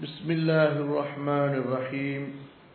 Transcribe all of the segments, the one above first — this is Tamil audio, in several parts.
بسم الله الرحمن الرحيم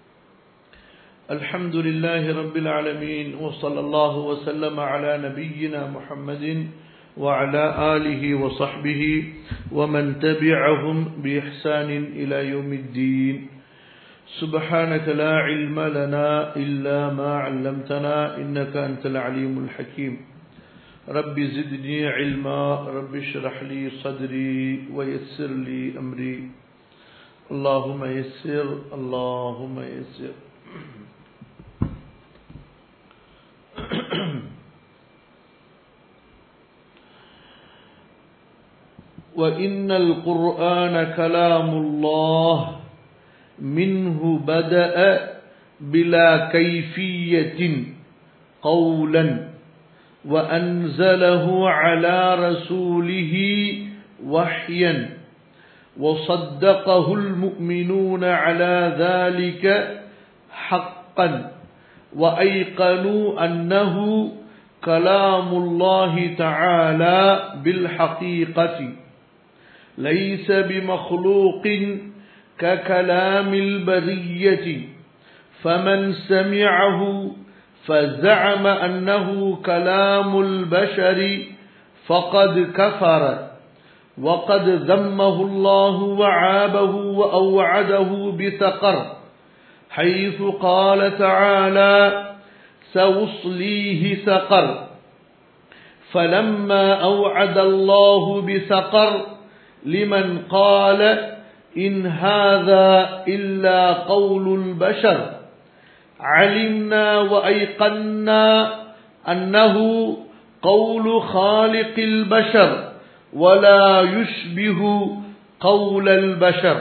الحمد لله رب العالمين وصلى الله وسلم على نبينا محمد وعلى آله وصحبه ومن تبعهم بإحسان إلى يوم الدين سبحانك لا علم لنا إلا ما علمتنا إنك أنت العليم الحكيم رب زدني علما رب اشرح لي صدري ويسر لي أمري اللهم يسر اللهم يسر وإن القرآن كلام الله منه بدأ بلا كيفية قولا وأنزله على رسوله وحيا وصدقه المؤمنون على ذلك حقا وأيقنوا أنه كلام الله تعالى بالحقيقة ليس بمخلوق ككلام البرية فمن سمعه فزعم أنه كلام البشر فقد كفر وقد ذمه الله وعابه وأوعده بسقر حيث قال تعالى سأصليه سقر فلما أوعد الله بسقر لمن قال إن هذا إلا قول البشر علمنا وأيقنا أنه قول خالق البشر ولا يشبه قول البشر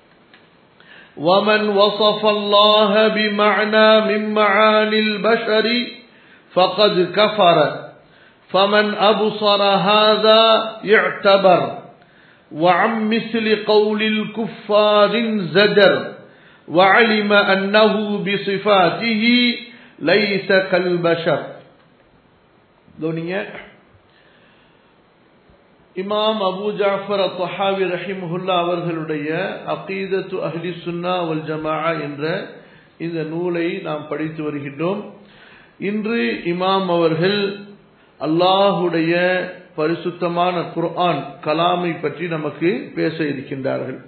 ومن وصف الله بمعنى من معاني البشر فقد كفر فمن أبصر هذا يعتبر وعن مثل قول الكفار زجر وعلم أنه بصفاته ليس كالبشر دنيا இமாம் அபு ஜாஃபர் அத்தஹாவி ரஹிமுல்லா அவர்களுடைய அகீதத்து அஹ்லி சுன்னா வல் ஜமா என்ற இந்த நூலை நாம் படித்து வருகின்றோம் இன்று இமாம் அவர்கள் அல்லாஹுடைய பரிசுத்தமான குர்ஆன் கலாமை பற்றி நமக்கு பேச இருக்கின்றார்கள்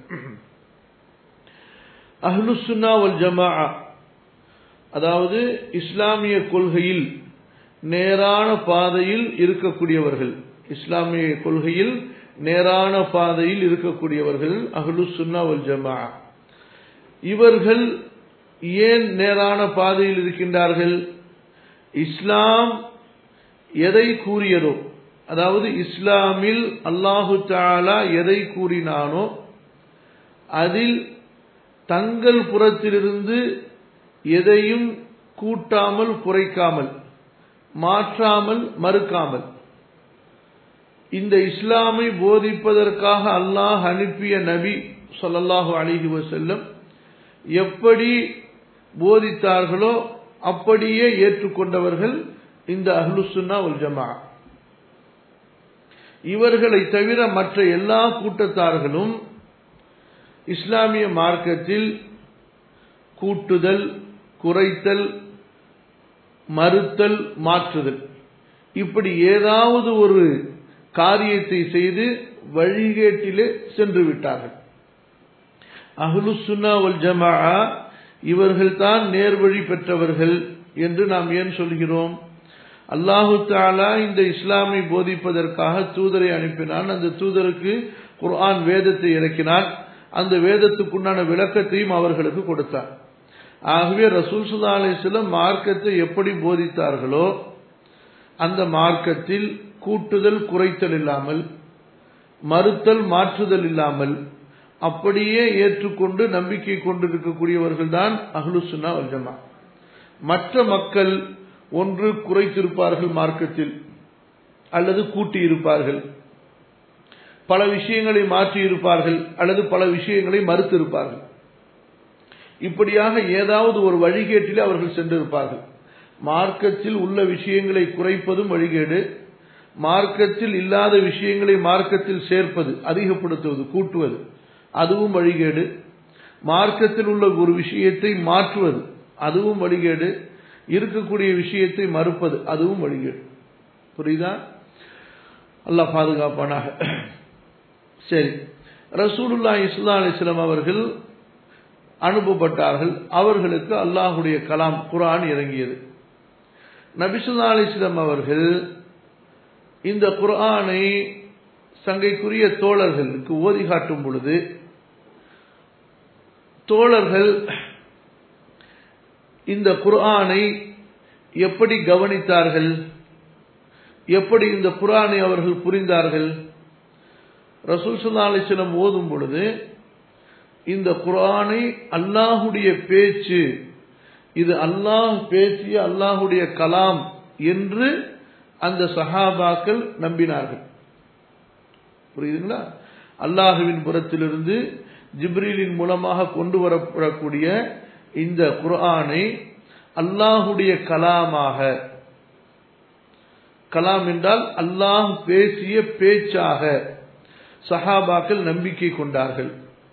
அஹ்லு சுன்னா வல் ஜமா அதாவது இஸ்லாமிய கொள்கையில் நேரான பாதையில் இருக்கக்கூடியவர்கள் இஸ்லாமிய கொள்கையில் நேரான பாதையில் இருக்கக்கூடியவர்கள் அஹ்லு சுன்னா வல் ஜமா இவர்கள் ஏன் நேரான பாதையில் இருக்கின்றார்கள் இஸ்லாம் எதை கூறியதோ அதாவது இஸ்லாமில் அல்லாஹு தாலா எதை கூறினானோ அதில் தங்கள் புறத்திலிருந்து எதையும் கூட்டாமல் குறைக்காமல் மாற்றாமல் மறுக்காமல் இந்த இஸ்லாமை போதிப்பதற்காக அல்லாஹ் அனுப்பிய நபி சொல்லல்லாஹு அலிஹி வசல்லம் எப்படி போதித்தார்களோ அப்படியே ஏற்றுக்கொண்டவர்கள் இந்த அஹ்லுசுன்னா உல் ஜமா இவர்களை தவிர மற்ற எல்லா கூட்டத்தார்களும் இஸ்லாமிய மார்க்கத்தில் கூட்டுதல் குறைத்தல் மறுத்தல் மாற்றுதல் இப்படி ஏதாவது ஒரு காரியத்தை செய்து வழிகேட்டிலே சென்று விட்டார்கள் அஹ்லு சுன்னா வல் ஜமா இவர்கள் தான் நேர்வழி பெற்றவர்கள் என்று நாம் ஏன் சொல்கிறோம் அல்லாஹு தாலா இந்த இஸ்லாமை போதிப்பதற்காக தூதரை அனுப்பினான் அந்த தூதருக்கு குர்ஆன் வேதத்தை இறக்கினான் அந்த வேதத்துக்குண்டான விளக்கத்தையும் அவர்களுக்கு கொடுத்தார் ஆகவே ரசூல் சுல்லா அலிஸ்லம் மார்க்கத்தை எப்படி போதித்தார்களோ அந்த மார்க்கத்தில் கூட்டுதல் குறைத்தல் இல்லாமல் மறுத்தல் மாற்றுதல் இல்லாமல் அப்படியே ஏற்றுக்கொண்டு நம்பிக்கை கொண்டிருக்கக்கூடியவர்கள் தான் அஹ்லுசுன்னா வல்ஜமா மற்ற மக்கள் ஒன்று குறைத்திருப்பார்கள் மார்க்கத்தில் அல்லது கூட்டி இருப்பார்கள் பல விஷயங்களை மாற்றி இருப்பார்கள் அல்லது பல விஷயங்களை மறுத்திருப்பார்கள் இப்படியாக ஏதாவது ஒரு வழிகேட்டில் அவர்கள் சென்றிருப்பார்கள் மார்க்கத்தில் உள்ள விஷயங்களை குறைப்பதும் வழிகேடு மார்க்கத்தில் இல்லாத விஷயங்களை மார்க்கத்தில் சேர்ப்பது அதிகப்படுத்துவது கூட்டுவது அதுவும் வழிகேடு மார்க்கத்தில் உள்ள ஒரு விஷயத்தை மாற்றுவது அதுவும் வழிகேடு இருக்கக்கூடிய விஷயத்தை மறுப்பது அதுவும் வழிகேடு புரியுதா அல்லாஹ் பாதுகாப்பானாக சரி ரசூலுல்லா இஸ்லா அலிஸ்லாம் அவர்கள் அனுப்பப்பட்டார்கள் அவர்களுக்கு அல்லாஹுடைய கலாம் குரான் இறங்கியது நபிசுல்லா அலிஸ்லாம் அவர்கள் இந்த குரானை சங்கைக்குரிய தோழர்களுக்கு ஓதி காட்டும் பொழுது தோழர்கள் இந்த குர்ஆனை எப்படி கவனித்தார்கள் எப்படி இந்த குர்ஆனை அவர்கள் புரிந்தார்கள் ரசூல் சுல்லா அலிஸ்லம் ஓதும் பொழுது இந்த குர்ஆனை அல்லாஹுடைய பேச்சு இது அல்லாஹ் பேசிய அல்லாஹுடைய கலாம் என்று அந்த சஹாபாக்கள் நம்பினார்கள் புரியுதுங்களா அல்லாஹுவின் புறத்திலிருந்து ஜிப்ரீலின் மூலமாக கொண்டு வரப்படக்கூடிய இந்த குர்ஆனை அல்லாஹுடைய கலாமாக கலாம் என்றால் அல்லாஹ் பேசிய பேச்சாக சஹாபாக்கள் நம்பிக்கை கொண்டார்கள்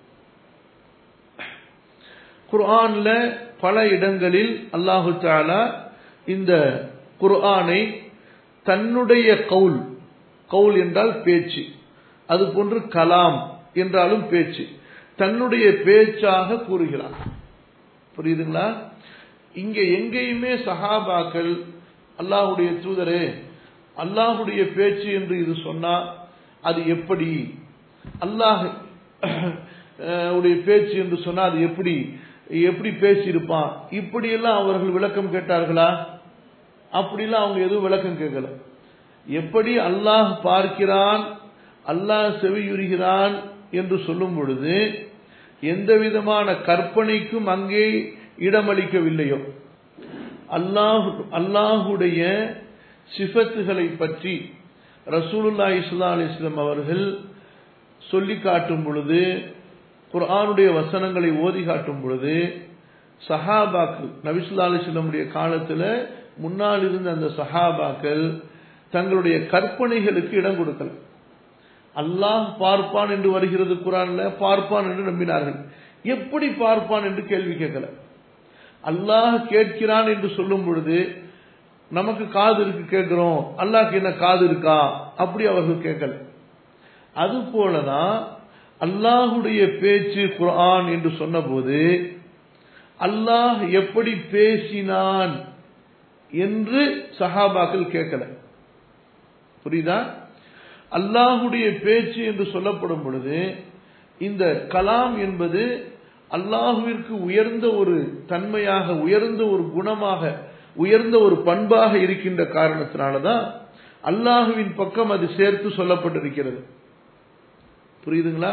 குர்ஆன்ல பல இடங்களில் அல்லாஹு தாலா இந்த குர்ஆனை தன்னுடைய கவுல் கவுல் என்றால் பேச்சு அது போன்று கலாம் என்றாலும் பேச்சு தன்னுடைய பேச்சாக கூறுகிறார் புரியுதுங்களா இங்க எங்கேயுமே சஹாபாக்கள் அல்லாஹுடைய தூதரே அல்லாஹுடைய பேச்சு என்று இது சொன்னா அது எப்படி அல்லாஹ் உடைய பேச்சு என்று சொன்னா அது எப்படி எப்படி பேசியிருப்பான் இப்படியெல்லாம் அவர்கள் விளக்கம் கேட்டார்களா அப்படிலாம் அவங்க எதுவும் விளக்கம் கேட்கல எப்படி அல்லாஹ் பார்க்கிறான் அல்லாஹ் செவியுறுகிறான் என்று சொல்லும் பொழுது எந்த விதமான கற்பனைக்கும் அங்கே இடமளிக்கவில்லையோ அல்லாஹ் அல்லாஹுடைய சிஃபத்துகளை பற்றி ரசூலுல்லா இஸ்லா அலிஸ்லாம் அவர்கள் சொல்லி காட்டும் பொழுது குர்ஆனுடைய வசனங்களை ஓதி காட்டும் பொழுது சஹாபாக்கள் நபிசுல்லா அலிஸ்லமுடைய காலத்தில் முன்னால் இருந்த அந்த சஹாபாக்கள் தங்களுடைய கற்பனைகளுக்கு இடம் கொடுக்கல அல்லாஹ் பார்ப்பான் என்று வருகிறது குரான்ல பார்ப்பான் என்று நம்பினார்கள் எப்படி பார்ப்பான் என்று கேள்வி கேட்கல அல்லாஹ் கேட்கிறான் என்று சொல்லும் பொழுது நமக்கு காது இருக்கு கேட்கிறோம் அல்லாஹ்க்கு என்ன காது இருக்கா அப்படி அவர்கள் கேட்கல அது போலதான் அல்லாஹுடைய பேச்சு குரான் என்று சொன்னபோது அல்லாஹ் எப்படி பேசினான் என்று சஹாபாக்கள் கேட்கல புரியுதா அல்லாஹுடைய பேச்சு என்று சொல்லப்படும் பொழுது இந்த கலாம் என்பது அல்லாஹுவிற்கு உயர்ந்த ஒரு தன்மையாக உயர்ந்த ஒரு குணமாக உயர்ந்த ஒரு பண்பாக இருக்கின்ற காரணத்தினாலதான் அல்லாஹுவின் பக்கம் அது சேர்த்து சொல்லப்பட்டிருக்கிறது புரியுதுங்களா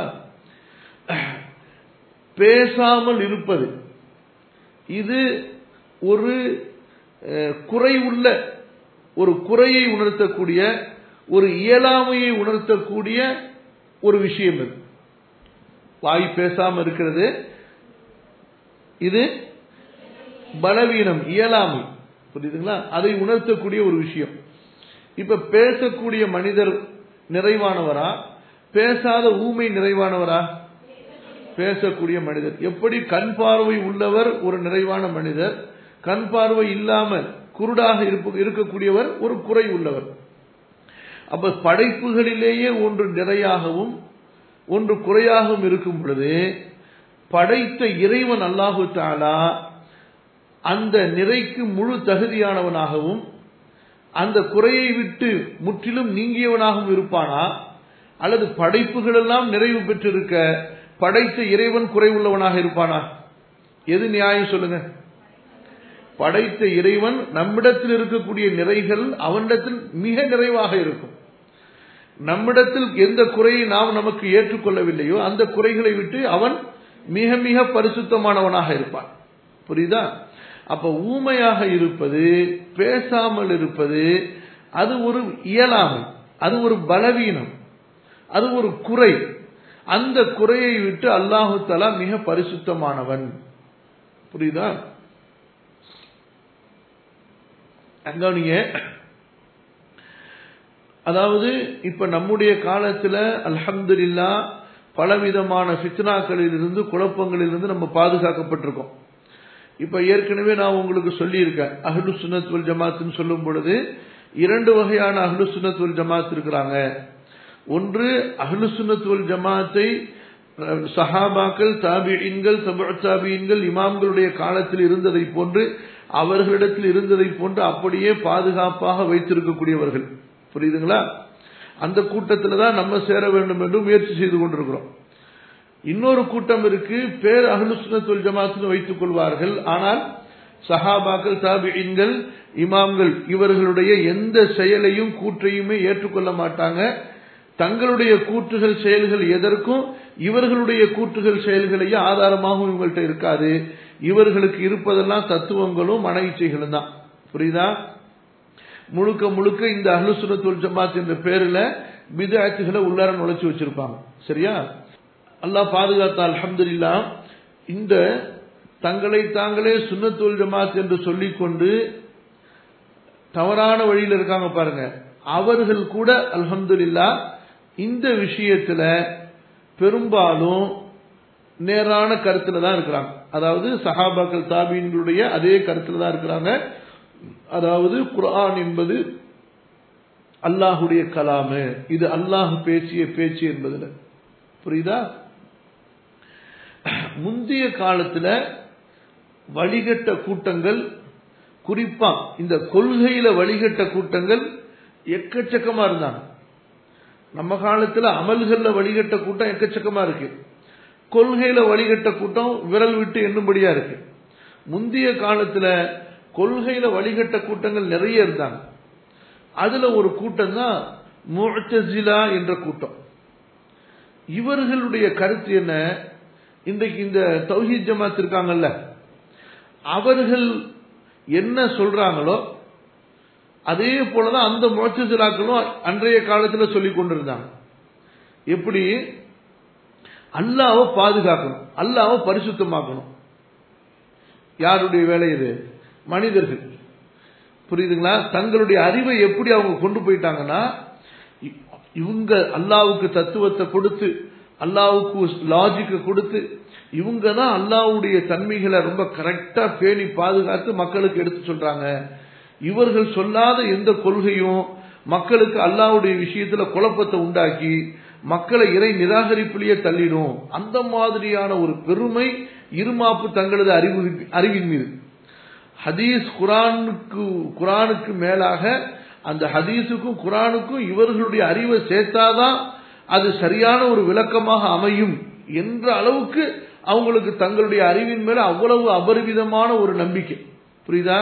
பேசாமல் இருப்பது இது ஒரு குறைவுள்ள ஒரு குறையை உணர்த்தக்கூடிய ஒரு இயலாமையை உணர்த்தக்கூடிய ஒரு விஷயம் இது வாய் பேசாம இருக்கிறது இது பலவீனம் இயலாமை புரியுதுங்களா அதை உணர்த்தக்கூடிய ஒரு விஷயம் இப்ப பேசக்கூடிய மனிதர் நிறைவானவரா பேசாத ஊமை நிறைவானவரா பேசக்கூடிய மனிதர் எப்படி கண் பார்வை உள்ளவர் ஒரு நிறைவான மனிதர் கண் பார்வை இல்லாமல் குருடாக இருக்கக்கூடியவர் ஒரு குறை உள்ளவர் அப்ப படைப்புகளிலேயே ஒன்று நிறையாகவும் ஒன்று குறையாகவும் இருக்கும் பொழுது படைத்த இறைவன் அல்லாஹு தாலா அந்த நிறைக்கு முழு தகுதியானவனாகவும் அந்த குறையை விட்டு முற்றிலும் நீங்கியவனாகவும் இருப்பானா அல்லது படைப்புகள் எல்லாம் நிறைவு பெற்றிருக்க படைத்த இறைவன் குறைவுள்ளவனாக இருப்பானா எது நியாயம் சொல்லுங்க படைத்த இறைவன் நம்மிடத்தில் இருக்கக்கூடிய நிறைகள் அவனிடத்தில் மிக நிறைவாக இருக்கும் நம்மிடத்தில் எந்த குறையை நாம் நமக்கு ஏற்றுக்கொள்ளவில்லையோ அந்த குறைகளை விட்டு அவன் மிக மிக பரிசுத்தமானவனாக இருப்பான் புரியுதா அப்ப ஊமையாக இருப்பது பேசாமல் இருப்பது அது ஒரு இயலாமை அது ஒரு பலவீனம் அது ஒரு குறை அந்த குறையை விட்டு அல்லாஹு தலா மிக பரிசுத்தமானவன் புரியுதா கவனிங்க அதாவது இப்ப நம்முடைய காலத்துல அல்ஹம்துலில்லா பலவிதமான ஃபித்னாக்களிலிருந்து குழப்பங்களிலிருந்து நம்ம பாதுகாக்கப்பட்டிருக்கோம் இப்ப ஏற்கனவே நான் உங்களுக்கு சொல்லியிருக்கேன் அஹ்லு சுன்னத் வல் ஜமாத்னு சொல்லும் பொழுது இரண்டு வகையான அஹ்லு சுன்னத் வல் ஜமாத் இருக்கிறாங்க ஒன்று அஹ்லு சுன்னத் வல் ஜமாத்தை அஹ், சஹாபாக்கள் தாபியின்கள் தாபியின்கள் இமாம்களுடைய காலத்தில் இருந்ததை போன்று அவர்களிடத்தில் இருந்ததை போன்று அப்படியே பாதுகாப்பாக வைத்திருக்கக்கூடியவர்கள் புரியுதுங்களா அந்த கூட்டத்தில் தான் நம்ம சேர வேண்டும் என்று முயற்சி செய்து கொண்டிருக்கிறோம் இன்னொரு கூட்டம் இருக்கு பேர் அஹ்லு சுன்னத்துல் ஜமாத்னு வைத்துக் கொள்வார்கள் ஆனால் சஹாபாக்கள் தாபியின்கள் இமாம்கள் இவர்களுடைய எந்த செயலையும் கூற்றையுமே ஏற்றுக்கொள்ள மாட்டாங்க தங்களுடைய கூற்றுகள் செயல்கள் எதற்கும் இவர்களுடைய கூற்றுகள் செயல்களையும் ஆதாரமாகவும் இவங்கள்ட்ட இருக்காது இவர்களுக்கு இருப்பதெல்லாம் தத்துவங்களும் மன இச்சைகளும் தான் புரியுதா முழுக்க முழுக்க இந்த அஹ்லு சுன்னத்துல் ஜமாத் என்ற பேர்ல பிதாத்துகளை உள்ளார நுழைச்சு வச்சிருப்பாங்க சரியா அல்லாஹ் பாதுகாத்தா அல்ஹம்துலில்லாஹ் இந்த தங்களை தாங்களே சுன்னத்துல் ஜமாத் என்று சொல்லிக்கொண்டு தவறான வழியில் இருக்காங்க பாருங்க அவர்கள் கூட அல்ஹம்துலில்லாஹ் இந்த விஷயத்துல பெரும்பாலும் நேரான கருத்துல தான் இருக்கிறாங்க அதாவது சஹாபாக்கள் தாபீன்களுடைய அதே கருத்துல தான் இருக்கிறாங்க அதாவது குர்ஆன் என்பது அல்லாஹுடைய கலாமு இது அல்லாஹ் பேசிய பேச்சு என்பதுல புரியுதா முந்தைய காலத்துல வழிகட்ட கூட்டங்கள் குறிப்பா இந்த கொள்கையில வழிகட்ட கூட்டங்கள் எக்கச்சக்கமா இருந்தாங்க நம்ம காலத்துல அமல்கள்ல வழிகட்ட கூட்டம் எக்கச்சக்கமா இருக்கு கொள்கையில வழிகட்ட கூட்டம் விரல் விட்டு எண்ணும்படியா இருக்கு முந்தைய காலத்துல கொள்கையில வழிகட்ட கூட்டங்கள் நிறைய இருந்தாங்க அதுல ஒரு கூட்டம் தான் முஅ்தஸிலா என்ற கூட்டம் இவர்களுடைய கருத்து என்ன இன்றைக்கு இந்த தௌஹீத் ஜமாத் இருக்காங்கல்ல அவர்கள் என்ன சொல்றாங்களோ அதே போலதான் அந்த முழச்சிலாக்களும் அன்றைய காலத்துல சொல்லி கொண்டிருந்தாங்க எப்படி அல்லாவை பாதுகாக்கணும் அல்லாவை பரிசுத்தமாக்கணும் யாருடைய வேலை இது மனிதர்கள் புரியுதுங்களா தங்களுடைய அறிவை எப்படி அவங்க கொண்டு போயிட்டாங்கன்னா இ- இவங்க அல்லாவுக்கு தத்துவத்தை கொடுத்து அல்லாவுக்கு லாஜிக்கை கொடுத்து இவங்க தான் அல்லாவுடைய தன்மைகளை ரொம்ப கரெக்டா பேணி பாதுகாத்து மக்களுக்கு எடுத்து சொல்றாங்க இவர்கள் சொல்லாத எந்த கொள்கையும் மக்களுக்கு அல்லாவுடைய விஷயத்துல குழப்பத்தை உண்டாக்கி மக்களை இறை நிராகரிப்பிலேயே தள்ளிடும் அந்த மாதிரியான ஒரு பெருமை இருமாப்பு தங்களது அறிவு அறிவின் மீது ஹதீஸ் குரானுக்கு குரானுக்கு மேலாக அந்த ஹதீஸுக்கும் குரானுக்கும் இவர்களுடைய அறிவை சேர்த்தாதான் அது சரியான ஒரு விளக்கமாக அமையும் என்ற அளவுக்கு அவங்களுக்கு தங்களுடைய அறிவின் மேல அவ்வளவு அபரிவிதமான ஒரு நம்பிக்கை புரியுதா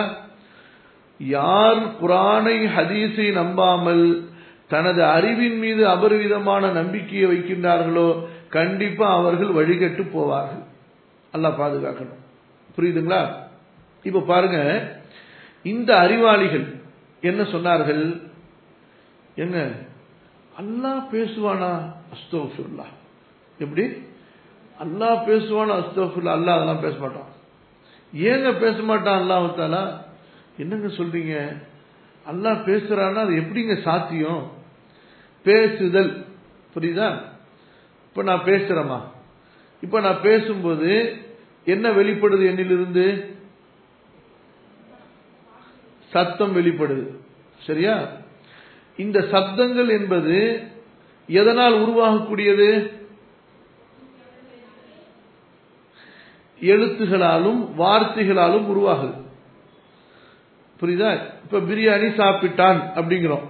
யார் குரானை ஹதீஸை நம்பாமல் தனது அறிவின் மீது அபரிவிதமான நம்பிக்கையை வைக்கின்றார்களோ கண்டிப்பா அவர்கள் வழிகட்டு போவார்கள் அல்லாஹ் பாதுகாக்கணும் புரியுதுங்களா இப்ப பாருங்க இந்த அறிவாளிகள் என்ன சொன்னார்கள் என்ன அல்லாஹ் பேசுவானா அஸ்தோஃபுல்லா எப்படி அல்லாஹ் பேசுவானா அஸ்தோஃபுல்லா அல்லாஹ் அதெல்லாம் பேச மாட்டான் ஏங்க பேச மாட்டான் அல்லாஹாலா என்னங்க சொல்றீங்க அல்லாஹ் பேசுறான்னா அது எப்படிங்க சாத்தியம் பேசுதல் புரியுதா இப்ப நான் பேசுறேமா இப்ப நான் பேசும்போது என்ன வெளிப்படுது என்னிலிருந்து சத்தம் வெளிப்படுது சரியா இந்த சப்தங்கள் என்பது எதனால் உருவாகக்கூடியது எழுத்துகளாலும் வார்த்தைகளாலும் உருவாகுது புரியுதா இப்ப பிரியாணி சாப்பிட்டான் அப்படிங்கிறோம்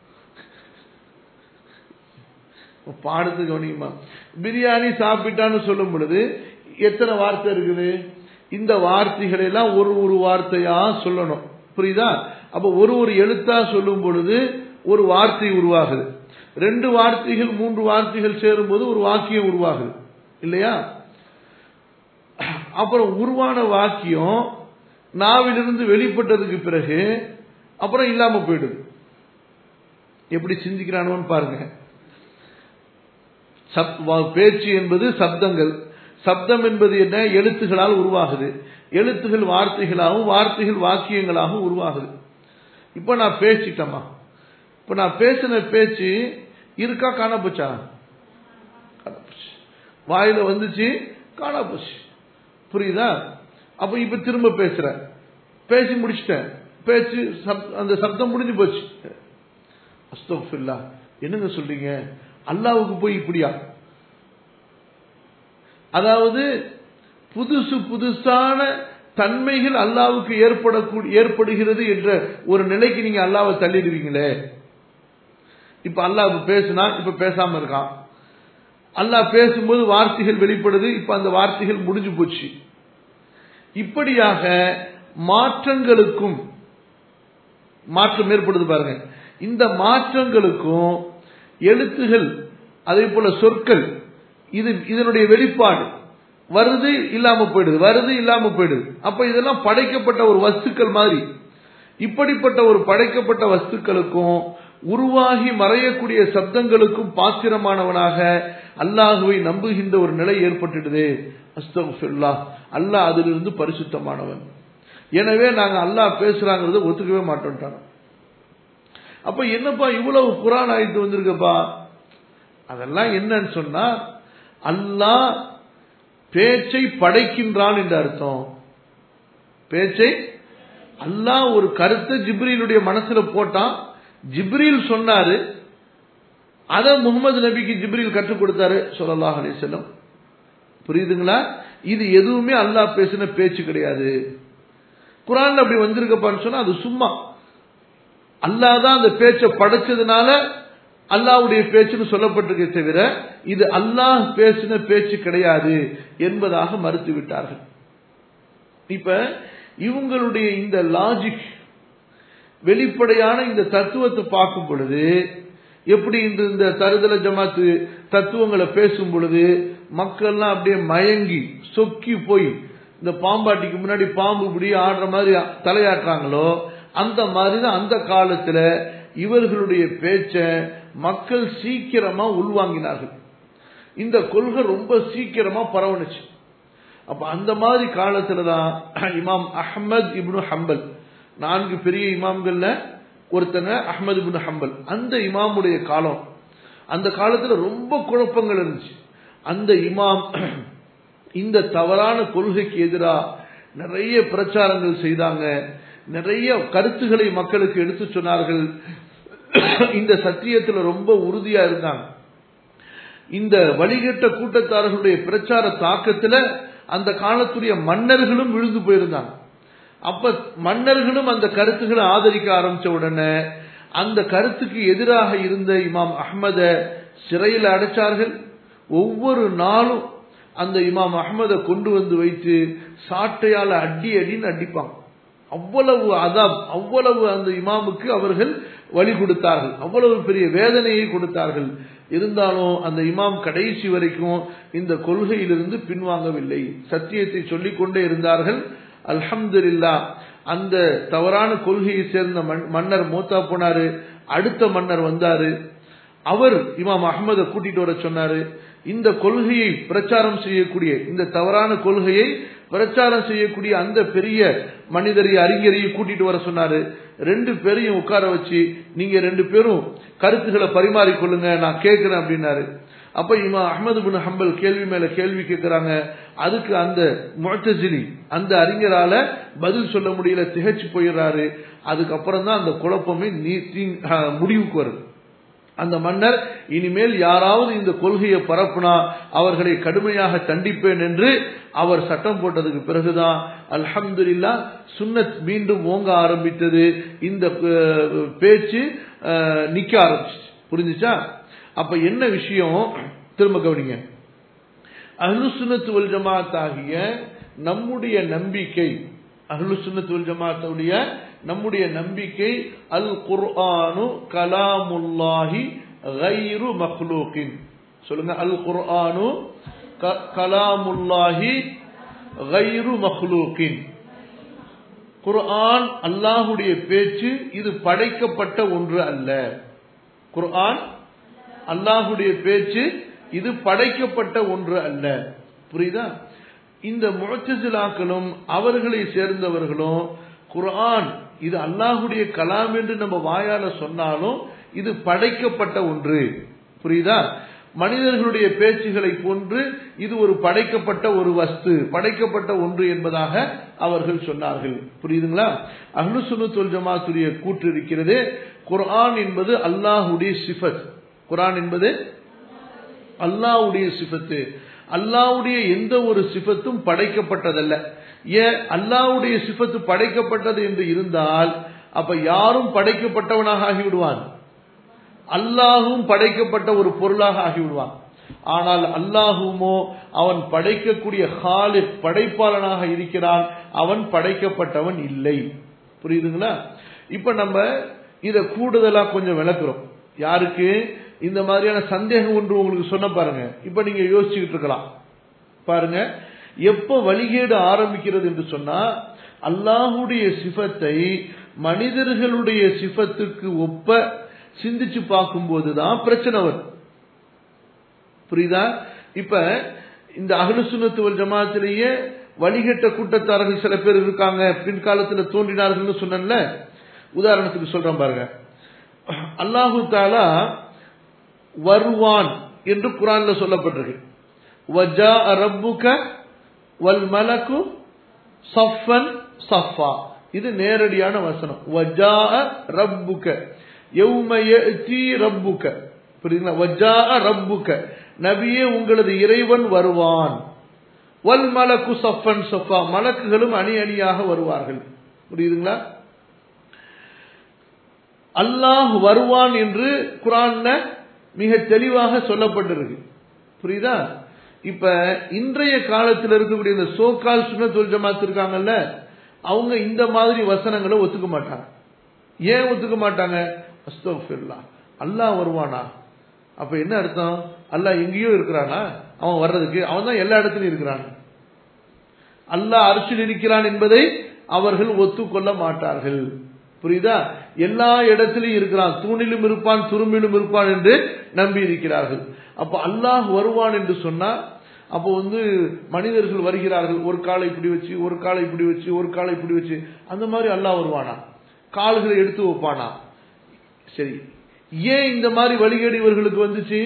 பாடத்து கவனிக்குமா பிரியாணி சாப்பிட்டான்னு சொல்லும் பொழுது எத்தனை வார்த்தை இருக்குது இந்த வார்த்தைகளை எல்லாம் ஒரு ஒரு வார்த்தையா சொல்லணும் புரியுதா அப்ப ஒரு ஒரு எழுத்தா சொல்லும் பொழுது ஒரு வார்த்தை உருவாகுது ரெண்டு வார்த்தைகள் மூன்று வார்த்தைகள் சேரும்போது ஒரு வாக்கியம் உருவாகுது இல்லையா அப்புறம் உருவான வாக்கியம் நாவிலிருந்து வெளிப்பட்டதுக்கு பிறகு அப்புறம் இல்லாம போயிடுது எப்படி சிந்திக்கிறானோன்னு பாருங்க சப் வா- பேச்சு என்பது சப்தங்கள் சப்தம் என்பது என்ன எழுத்துகளால் உருவாகுது எழுத்துகள் வார்த்தைகளாகவும் வார்த்தைகள் வாக்கியங்களாகவும் உருவாகுது இப்ப நான் பேசிட்டேமா இப்ப நான் பேசின பேச்சு இருக்கா காண போச்சா காண போச்சு. வாயில வந்துச்சு காணா போச்சு புரியுதா அப்ப இப்ப திரும்ப பேசுறேன் பேசி முடிச்சிட்டேன் பேச்சு சப்- அந்த சப்தம் முடிஞ்சு போச்சு அஸ்தோஃபில்லா என்னங்க சொல்றீங்க அல்லாவுக்கு போய் இப்படியா அதாவது புதுசு புதுசான தன்மைகள் அல்லாவுக்கு ஏற்படக்கூடிய ஏற்படுகிறது என்ற ஒரு நிலைக்கு நீங்க அல்லாவை தள்ளிடுவீங்களே இப்ப அல்லாஹ் இப்ப பேசுனா இப்ப பேசாம இருக்கான் அல்லாஹ் பேசும்போது வார்த்தைகள் வெளிப்படுது இப்ப அந்த வார்த்தைகள் முடிஞ்சு போச்சு இப்படியாக மாற்றங்களுக்கும் மாற்றம் ஏற்படுது பாருங்க இந்த மாற்றங்களுக்கும் எழுத்துகள் அதே போல சொற்கள் இது இதனுடைய வெளிப்பாடு வருது இல்லாம போயிடுது வருது இல்லாம போயிடுது அப்ப இதெல்லாம் படைக்கப்பட்ட ஒரு வஸ்துக்கள் மாதிரி இப்படிப்பட்ட ஒரு படைக்கப்பட்ட வஸ்துக்களுக்கும் உருவாகி மறையக்கூடிய சப்தங்களுக்கும் பாத்திரமானவனாக அல்லாஹுவை நம்புகின்ற ஒரு நிலை ஏற்பட்டுடுது அஸ்தகுல்லா அல்லாஹ் அதிலிருந்து பரிசுத்தமானவன் எனவே நாங்க அல்லாஹ் பேசுறாங்கிறத ஒத்துக்கவே மாட்டோம்ட்டாங்க அப்ப என்னப்பா இவ்வளவு குரான் ஆயிட்டு வந்திருக்கப்பா அதெல்லாம் என்னன்னு சொன்னா அல்லாஹ் பேச்சை படைக்கின்றான் என்று அர்த்தம் பேச்சை அல்லாஹ் ஒரு கருத்தை ஜிப்ரீலுடைய மனசுல போட்டான் ஜிப்ரீல் சொன்னாரு அத முகமது நபிக்கு ஜிப்ரீல் கற்றுக் கொடுத்தாரு சொல்லலாஹ் அலிசல்லம் புரியுதுங்களா இது எதுவுமே அல்லாஹ் பேசின பேச்சு கிடையாது குரான்ல அப்படி வந்திருக்கப்பான்னு சொன்னா அது சும்மா அல்லாஹ் தான் அந்த பேச்சை படைச்சதுனால அல்லாஹ்வுடைய பேச்சுன்னு சொல்லப்பட்டிருக்கே தவிர இது அல்லாஹ் பேசின பேச்சு கிடையாது என்பதாக மறுத்து விட்டார்கள் இப்ப இவங்களுடைய இந்த லாஜிக் வெளிப்படையான இந்த தத்துவத்தை பார்க்கும் பொழுது எப்படி இந்த இந்த தருதல ஜமாத்து தத்துவங்களை பேசும் பொழுது மக்கள்லாம் அப்படியே மயங்கி சொக்கி போய் இந்த பாம்பாட்டிக்கு முன்னாடி பாம்பு இப்படி ஆடுற மாதிரி தலையாட்டுறாங்களோ அந்த மாதிரி தான் அந்த காலத்துல இவர்களுடைய பேச்ச மக்கள் சீக்கிரமா உள்வாங்கினார்கள் இந்த கொள்கை ரொம்ப சீக்கிரமா பரவணுச்சு அப்ப அந்த மாதிரி காலத்துல தான் இமாம் அஹ்மத் இப்னு ஹம்பல் நான்கு பெரிய இமாம்கள்ல ஒருத்தங்க அஹ்மது இப்னு ஹம்பல் அந்த இமாமுடைய காலம் அந்த காலத்துல ரொம்ப குழப்பங்கள் இருந்துச்சு அந்த இமாம் இந்த தவறான கொள்கைக்கு எதிராக நிறைய பிரச்சாரங்கள் செய்தாங்க நிறைய கருத்துக்களை மக்களுக்கு எடுத்து சொன்னார்கள் இந்த சத்தியத்துல ரொம்ப உறுதியா இருந்தாங்க இந்த வழிகட்ட கூட்டத்தாரர்களுடைய பிரச்சார தாக்கத்துல அந்த காலத்துடைய மன்னர்களும் விழுந்து போயிருந்தாங்க அப்ப மன்னர்களும் அந்த கருத்துக்களை ஆதரிக்க ஆரம்பிச்ச உடனே அந்த கருத்துக்கு எதிராக இருந்த இமாம் அஹ்மத சிறையில் அடைச்சார்கள் ஒவ்வொரு நாளும் அந்த இமாம் அஹ்மதை கொண்டு வந்து வைத்து சாட்டையால அடி அடின்னு அடிப்பாங்க அவ்வளவு அதாப் அவ்வளவு அந்த இமாமுக்கு அவர்கள் வழி கொடுத்தார்கள் அவ்வளவு பெரிய வேதனையை கொடுத்தார்கள் இருந்தாலும் அந்த இமாம் கடைசி வரைக்கும் இந்த கொள்கையிலிருந்து பின்வாங்கவில்லை சத்தியத்தை சொல்லிக் கொண்டே இருந்தார்கள் அல்ஹம்துலில்லா அந்த தவறான கொள்கையை சேர்ந்த மன்னர் மூத்தா போனாரு அடுத்த மன்னர் வந்தாரு அவர் இமாம் அகமதை கூட்டிட்டு வர சொன்னாரு இந்த கொள்கையை பிரச்சாரம் செய்யக்கூடிய இந்த தவறான கொள்கையை பிரச்சாரம் செய்யக்கூடிய அந்த பெரிய மனிதரையும் அறிஞரையும் கூட்டிட்டு வர சொன்னாரு ரெண்டு பேரையும் உட்கார வச்சு நீங்க ரெண்டு பேரும் கருத்துக்களை பரிமாறிக்கொள்ளுங்க நான் கேட்கிறேன் அப்படின்னாரு அப்ப இமா அஹமது பின் ஹம்பல் கேள்வி மேல கேள்வி கேட்கிறாங்க அதுக்கு அந்த முழத்தசிலி அந்த அறிஞரால பதில் சொல்ல முடியல திகச்சு போயிடுறாரு அதுக்கப்புறம் தான் அந்த குழப்பமே நீ முடிவுக்கு வருது அந்த மன்னர் இனிமேல் யாராவது இந்த கொள்கையை பரப்புனா அவர்களை கடுமையாக தண்டிப்பேன் என்று அவர் சட்டம் போட்டதுக்கு பிறகுதான் அல்ஹம்துல்லா சுன்னத் மீண்டும் ஓங்க ஆரம்பித்தது இந்த பேச்சு நிக்க ஆரம்பிச்சு புரிஞ்சுச்சா அப்ப என்ன விஷயம் திரும்ப கவனிங்க அஹ்லு சுன்னத் வல் ஜமாத் ஆகிய நம்முடைய நம்பிக்கை அஹ்லு சுன்னத் வல் ஜமாத்துடைய நம்முடைய நம்பிக்கை அல் குர்ஆனு கலாமுல்லாஹி கைரு மக்லூக்கின் சொல்லுங்க அல் குர்ஆனு கலாமுல்லாஹி கைரு மக்லூக்கின் குர்ஆன் அல்லாஹுடைய பேச்சு இது படைக்கப்பட்ட ஒன்று அல்ல குர்ஆன் அல்லாஹுடைய பேச்சு இது படைக்கப்பட்ட ஒன்று அல்ல புரியுதா இந்த முழச்சிலாக்களும் அவர்களை சேர்ந்தவர்களும் குர்ஆன் இது அல்லாஹுடைய கலாம் என்று நம்ம வாயால சொன்னாலும் இது படைக்கப்பட்ட ஒன்று புரியுதா மனிதர்களுடைய பேச்சுகளை போன்று இது ஒரு படைக்கப்பட்ட ஒரு வஸ்து படைக்கப்பட்ட ஒன்று என்பதாக அவர்கள் சொன்னார்கள் புரியுதுங்களா அஹ்லு சுன்னத்துல் ஜமாத்துடைய கூற்று இருக்கிறது குர்ஆன் என்பது அல்லாஹுடைய சிஃபத் குர்ஆன் என்பது அல்லாஹ்வுடைய சிஃபத்து அல்லாஹ்வுடைய எந்த ஒரு சிஃபத்தும் படைக்கப்பட்டதல்ல ஏன் அல்லாஹ்வுடைய சிஃபத்து படைக்கப்பட்டது என்று இருந்தால் அப்ப யாரும் படைக்கப்பட்டவனாக ஆகிவிடுவான் அல்லாஹும் படைக்கப்பட்ட ஒரு பொருளாக ஆகிவிடுவான் ஆனால் அல்லாஹுமோ அவன் படைக்கக்கூடிய ஹாலிக் படைப்பாளனாக இருக்கிறான் அவன் படைக்கப்பட்டவன் இல்லை புரியுதுங்களா இப்ப நம்ம இத கூடுதலா கொஞ்சம் விளக்குறோம் யாருக்கு இந்த மாதிரியான சந்தேகம் ஒன்று உங்களுக்கு சொன்ன பாருங்க இப்ப நீங்க யோசிச்சுக்கிட்டு இருக்கலாம் பாருங்க எப்ப வழிகேடு ஆரம்பிக்கிறது என்று சொன்னா அல்லாஹுடைய சிஃபத்தை மனிதர்களுடைய சிஃபத்துக்கு ஒப்ப சிந்திச்சு பார்க்கும்போது தான் பிரச்சனை வரும் புரியுதா இப்ப இந்த அகலு சுனத்துவல் ஜமாத்திலேயே வழிகட்ட கூட்டத்தாரர்கள் சில பேர் இருக்காங்க பின்காலத்துல தோன்றினார்கள்னு சொன்னேன்ல உதாரணத்துக்கு சொல்றேன் பாருங்க அல்லாஹு தாலா வருவான் என்று குரான்ல சொல்லப்பட்டிருக்கு வஜா ரப்புக வல் மலக்கு சஃபன் சஃபா இது நேரடியான வசனம் வஜா ரப்புக யௌமயதி ரப்புக புரியுதுங்களா வஜா ரப்புக நபியே உங்களது இறைவன் வருவான் வல் மலக்கு சஃபன் சஃபா மலக்குகளும் அணி அணியாக வருவார்கள் புரியுதுங்களா அல்லாஹ் வருவான் என்று குரான்ல மிக தெளிவாக சொல்லப்பட்டிருக்கு புரியுதா இப்ப இன்றைய காலத்தில் இருக்கக்கூடிய இந்த சோகால் சுனத்துல் ஜமாத் இருக்காங்கல்ல அவங்க இந்த மாதிரி வசனங்களை ஒத்துக்க மாட்டாங்க ஏன் ஒத்துக்க மாட்டாங்க அஸ்தோஃபில்லா அல்லாஹ் வருவானா அப்ப என்ன அர்த்தம் அல்லாஹ் எங்கேயோ இருக்கிறானா அவன் வர்றதுக்கு அவன் தான் எல்லா இடத்துலயும் இருக்கிறான் அல்லாஹ் அரசில் இருக்கிறான் என்பதை அவர்கள் ஒத்துக்கொள்ள மாட்டார்கள் புரியுதா எல்லா இடத்திலும் இருக்கிறான் தூணிலும் இருப்பான் துரும்பிலும் இருப்பான் என்று நம்பி இருக்கிறார்கள் அப்ப அல்லாஹ் வருவான் என்று சொன்னா அப்போ வந்து மனிதர்கள் வருகிறார்கள் ஒரு காலை இப்படி வச்சு ஒரு காலை இப்படி வச்சு ஒரு காலை இப்படி வச்சு அந்த மாதிரி அல்லாஹ் வருவானா கால்களை எடுத்து வைப்பானா சரி ஏன் இந்த மாதிரி வழிகேடு இவர்களுக்கு வந்துச்சு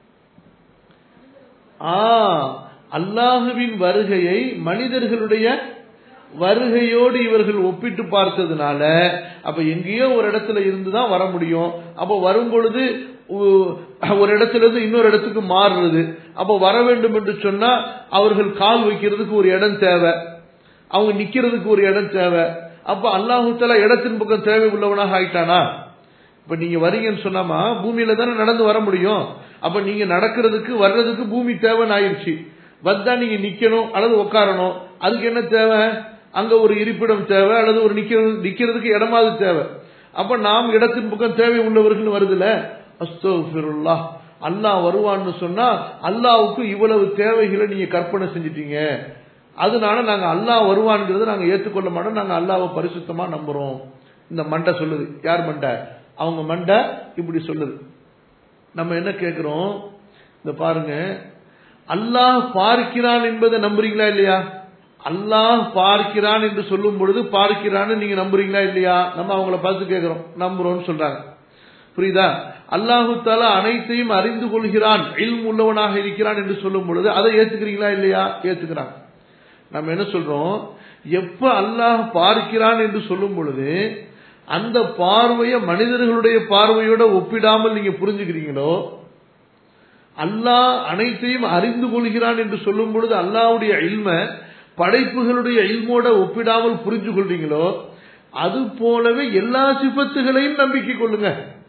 ஆ அல்லாஹுவின் வருகையை மனிதர்களுடைய வருகையோடு இவர்கள் ஒப்பிட்டு பார்த்ததுனால அப்ப எங்கேயோ ஒரு இடத்துல இருந்துதான் வர முடியும் அப்ப வரும் பொழுது ஒரு இடத்துல இருந்து இன்னொரு இடத்துக்கு மாறுறது அப்ப வர வேண்டும் என்று சொன்னா அவர்கள் கால் வைக்கிறதுக்கு ஒரு இடம் தேவை அவங்க நிக்கிறதுக்கு ஒரு இடம் தேவை அப்ப அல்லாஹூத்தலா இடத்தின் பக்கம் தேவை உள்ளவனாக ஆயிட்டானா இப்ப நீங்க வரீங்கன்னு சொன்னாமா பூமியில தானே நடந்து வர முடியும் அப்ப நீங்க நடக்கிறதுக்கு வர்றதுக்கு பூமி தேவைன்னு ஆயிடுச்சு வந்தா நீங்க நிக்கணும் அல்லது உட்காரணும் அதுக்கு என்ன தேவை அங்க ஒரு இருப்பிடம் தேவை அல்லது ஒரு நிக்கிறது நிக்கிறதுக்கு இடமாவது தேவை அப்ப நாம் இடத்தின் பக்கம் தேவை உள்ளவர்கள் வருதுல அஸ்தோஃபிருல்லா அல்லாஹ் வருவான்னு சொன்னா அல்லாவுக்கு இவ்வளவு தேவைகளை நீங்க கற்பனை செஞ்சிட்டீங்க அதனால நாங்க அல்லாஹ் வருவான்ங்கிறத நாங்க ஏற்றுக்கொள்ள மாட்டோம் நாங்க அல்லாவை பரிசுத்தமா நம்புறோம் இந்த மண்டை சொல்லுது யார் மண்டை அவங்க மண்டை இப்படி சொல்லுது நம்ம என்ன கேட்கிறோம் இந்த பாருங்க அல்லாஹ் பார்க்கிறான் என்பதை நம்புறீங்களா இல்லையா அல்லாஹ் பார்க்கிறான் என்று சொல்லும் பொழுது பார்க்கிறான்னு நீங்க நம்புறீங்களா இல்லையா நம்ம அவங்கள பார்த்து கேட்கிறோம் நம்புறோம்னு சொல்றாங்க புரியுதா அல்லாஹு தாலா அனைத்தையும் அறிந்து கொள்கிறான் இல்ம் உள்ளவனாக இருக்கிறான் என்று சொல்லும் பொழுது அதை ஏத்துக்கிறீங்களா இல்லையா ஏத்துக்கிறாங்க நம்ம என்ன சொல்றோம் எப்ப அல்லாஹ் பார்க்கிறான் என்று சொல்லும் பொழுது அந்த பார்வையை மனிதர்களுடைய பார்வையோட ஒப்பிடாமல் நீங்க புரிஞ்சுக்கிறீங்களோ அல்லாஹ் அனைத்தையும் அறிந்து கொள்கிறான் என்று சொல்லும் பொழுது அல்லாவுடைய இல்ம படைப்புகளுடைய இல்மோட ஒப்பிடாமல் புரிஞ்சு கொள்றீங்களோ அது போலவே எல்லா சிபத்துகளையும் நம்பிக்கை கொள்ளுங்க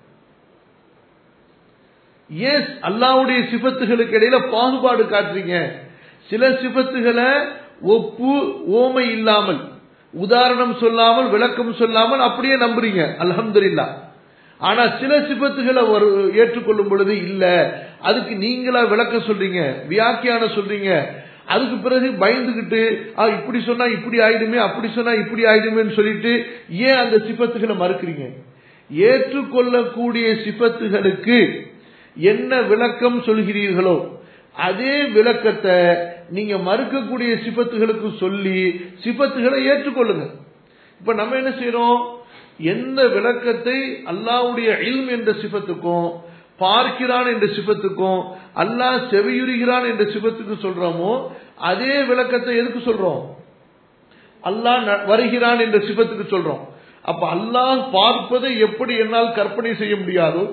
ஏன் அல்லாவுடைய சிபத்துகளுக்கு இடையில பாகுபாடு காட்டுறீங்க சில சிபத்துகளை ஒப்பு ஓமை இல்லாமல் உதாரணம் சொல்லாமல் விளக்கம் சொல்லாமல் அப்படியே நம்புறீங்க அலமதுல்லா ஆனா சில சிபத்துகளை ஒரு ஏற்றுக்கொள்ளும் பொழுது இல்ல அதுக்கு நீங்களா விளக்க சொல்றீங்க வியாக்கியான சொல்றீங்க அதுக்கு பிறகு பயந்துகிட்டு இப்படி சொன்னா இப்படி ஆயிடுமே அப்படி சொன்னா இப்படி ஆயிடுமேன்னு சொல்லிட்டு ஏன் அந்த சிபத்துகளை மறுக்கிறீங்க ஏற்றுக்கொள்ளக்கூடிய சிபத்துகளுக்கு என்ன விளக்கம் சொல்கிறீர்களோ அதே விளக்கத்தை நீங்க மறுக்கக்கூடிய சிபத்துகளுக்கு சொல்லி சிபத்துகளை ஏற்றுக்கொள்ளுங்க இப்ப நம்ம என்ன செய்யறோம் எந்த விளக்கத்தை அல்லாவுடைய இல்ம் என்ற சிபத்துக்கும் பார்க்கிறான் என்ற சிபத்துக்கும் அல்லாஹ் செவியுறுகிறான் என்ற சிபத்துக்கும் சொல்றோமோ அதே விளக்கத்தை எதுக்கு சொல்றோம் அல்லாஹ் ந- வருகிறான் என்ற சிபத்துக்கு சொல்றோம் அப்ப அல்லாஹ் பார்ப்பதை எப்படி என்னால் கற்பனை செய்ய முடியாதோ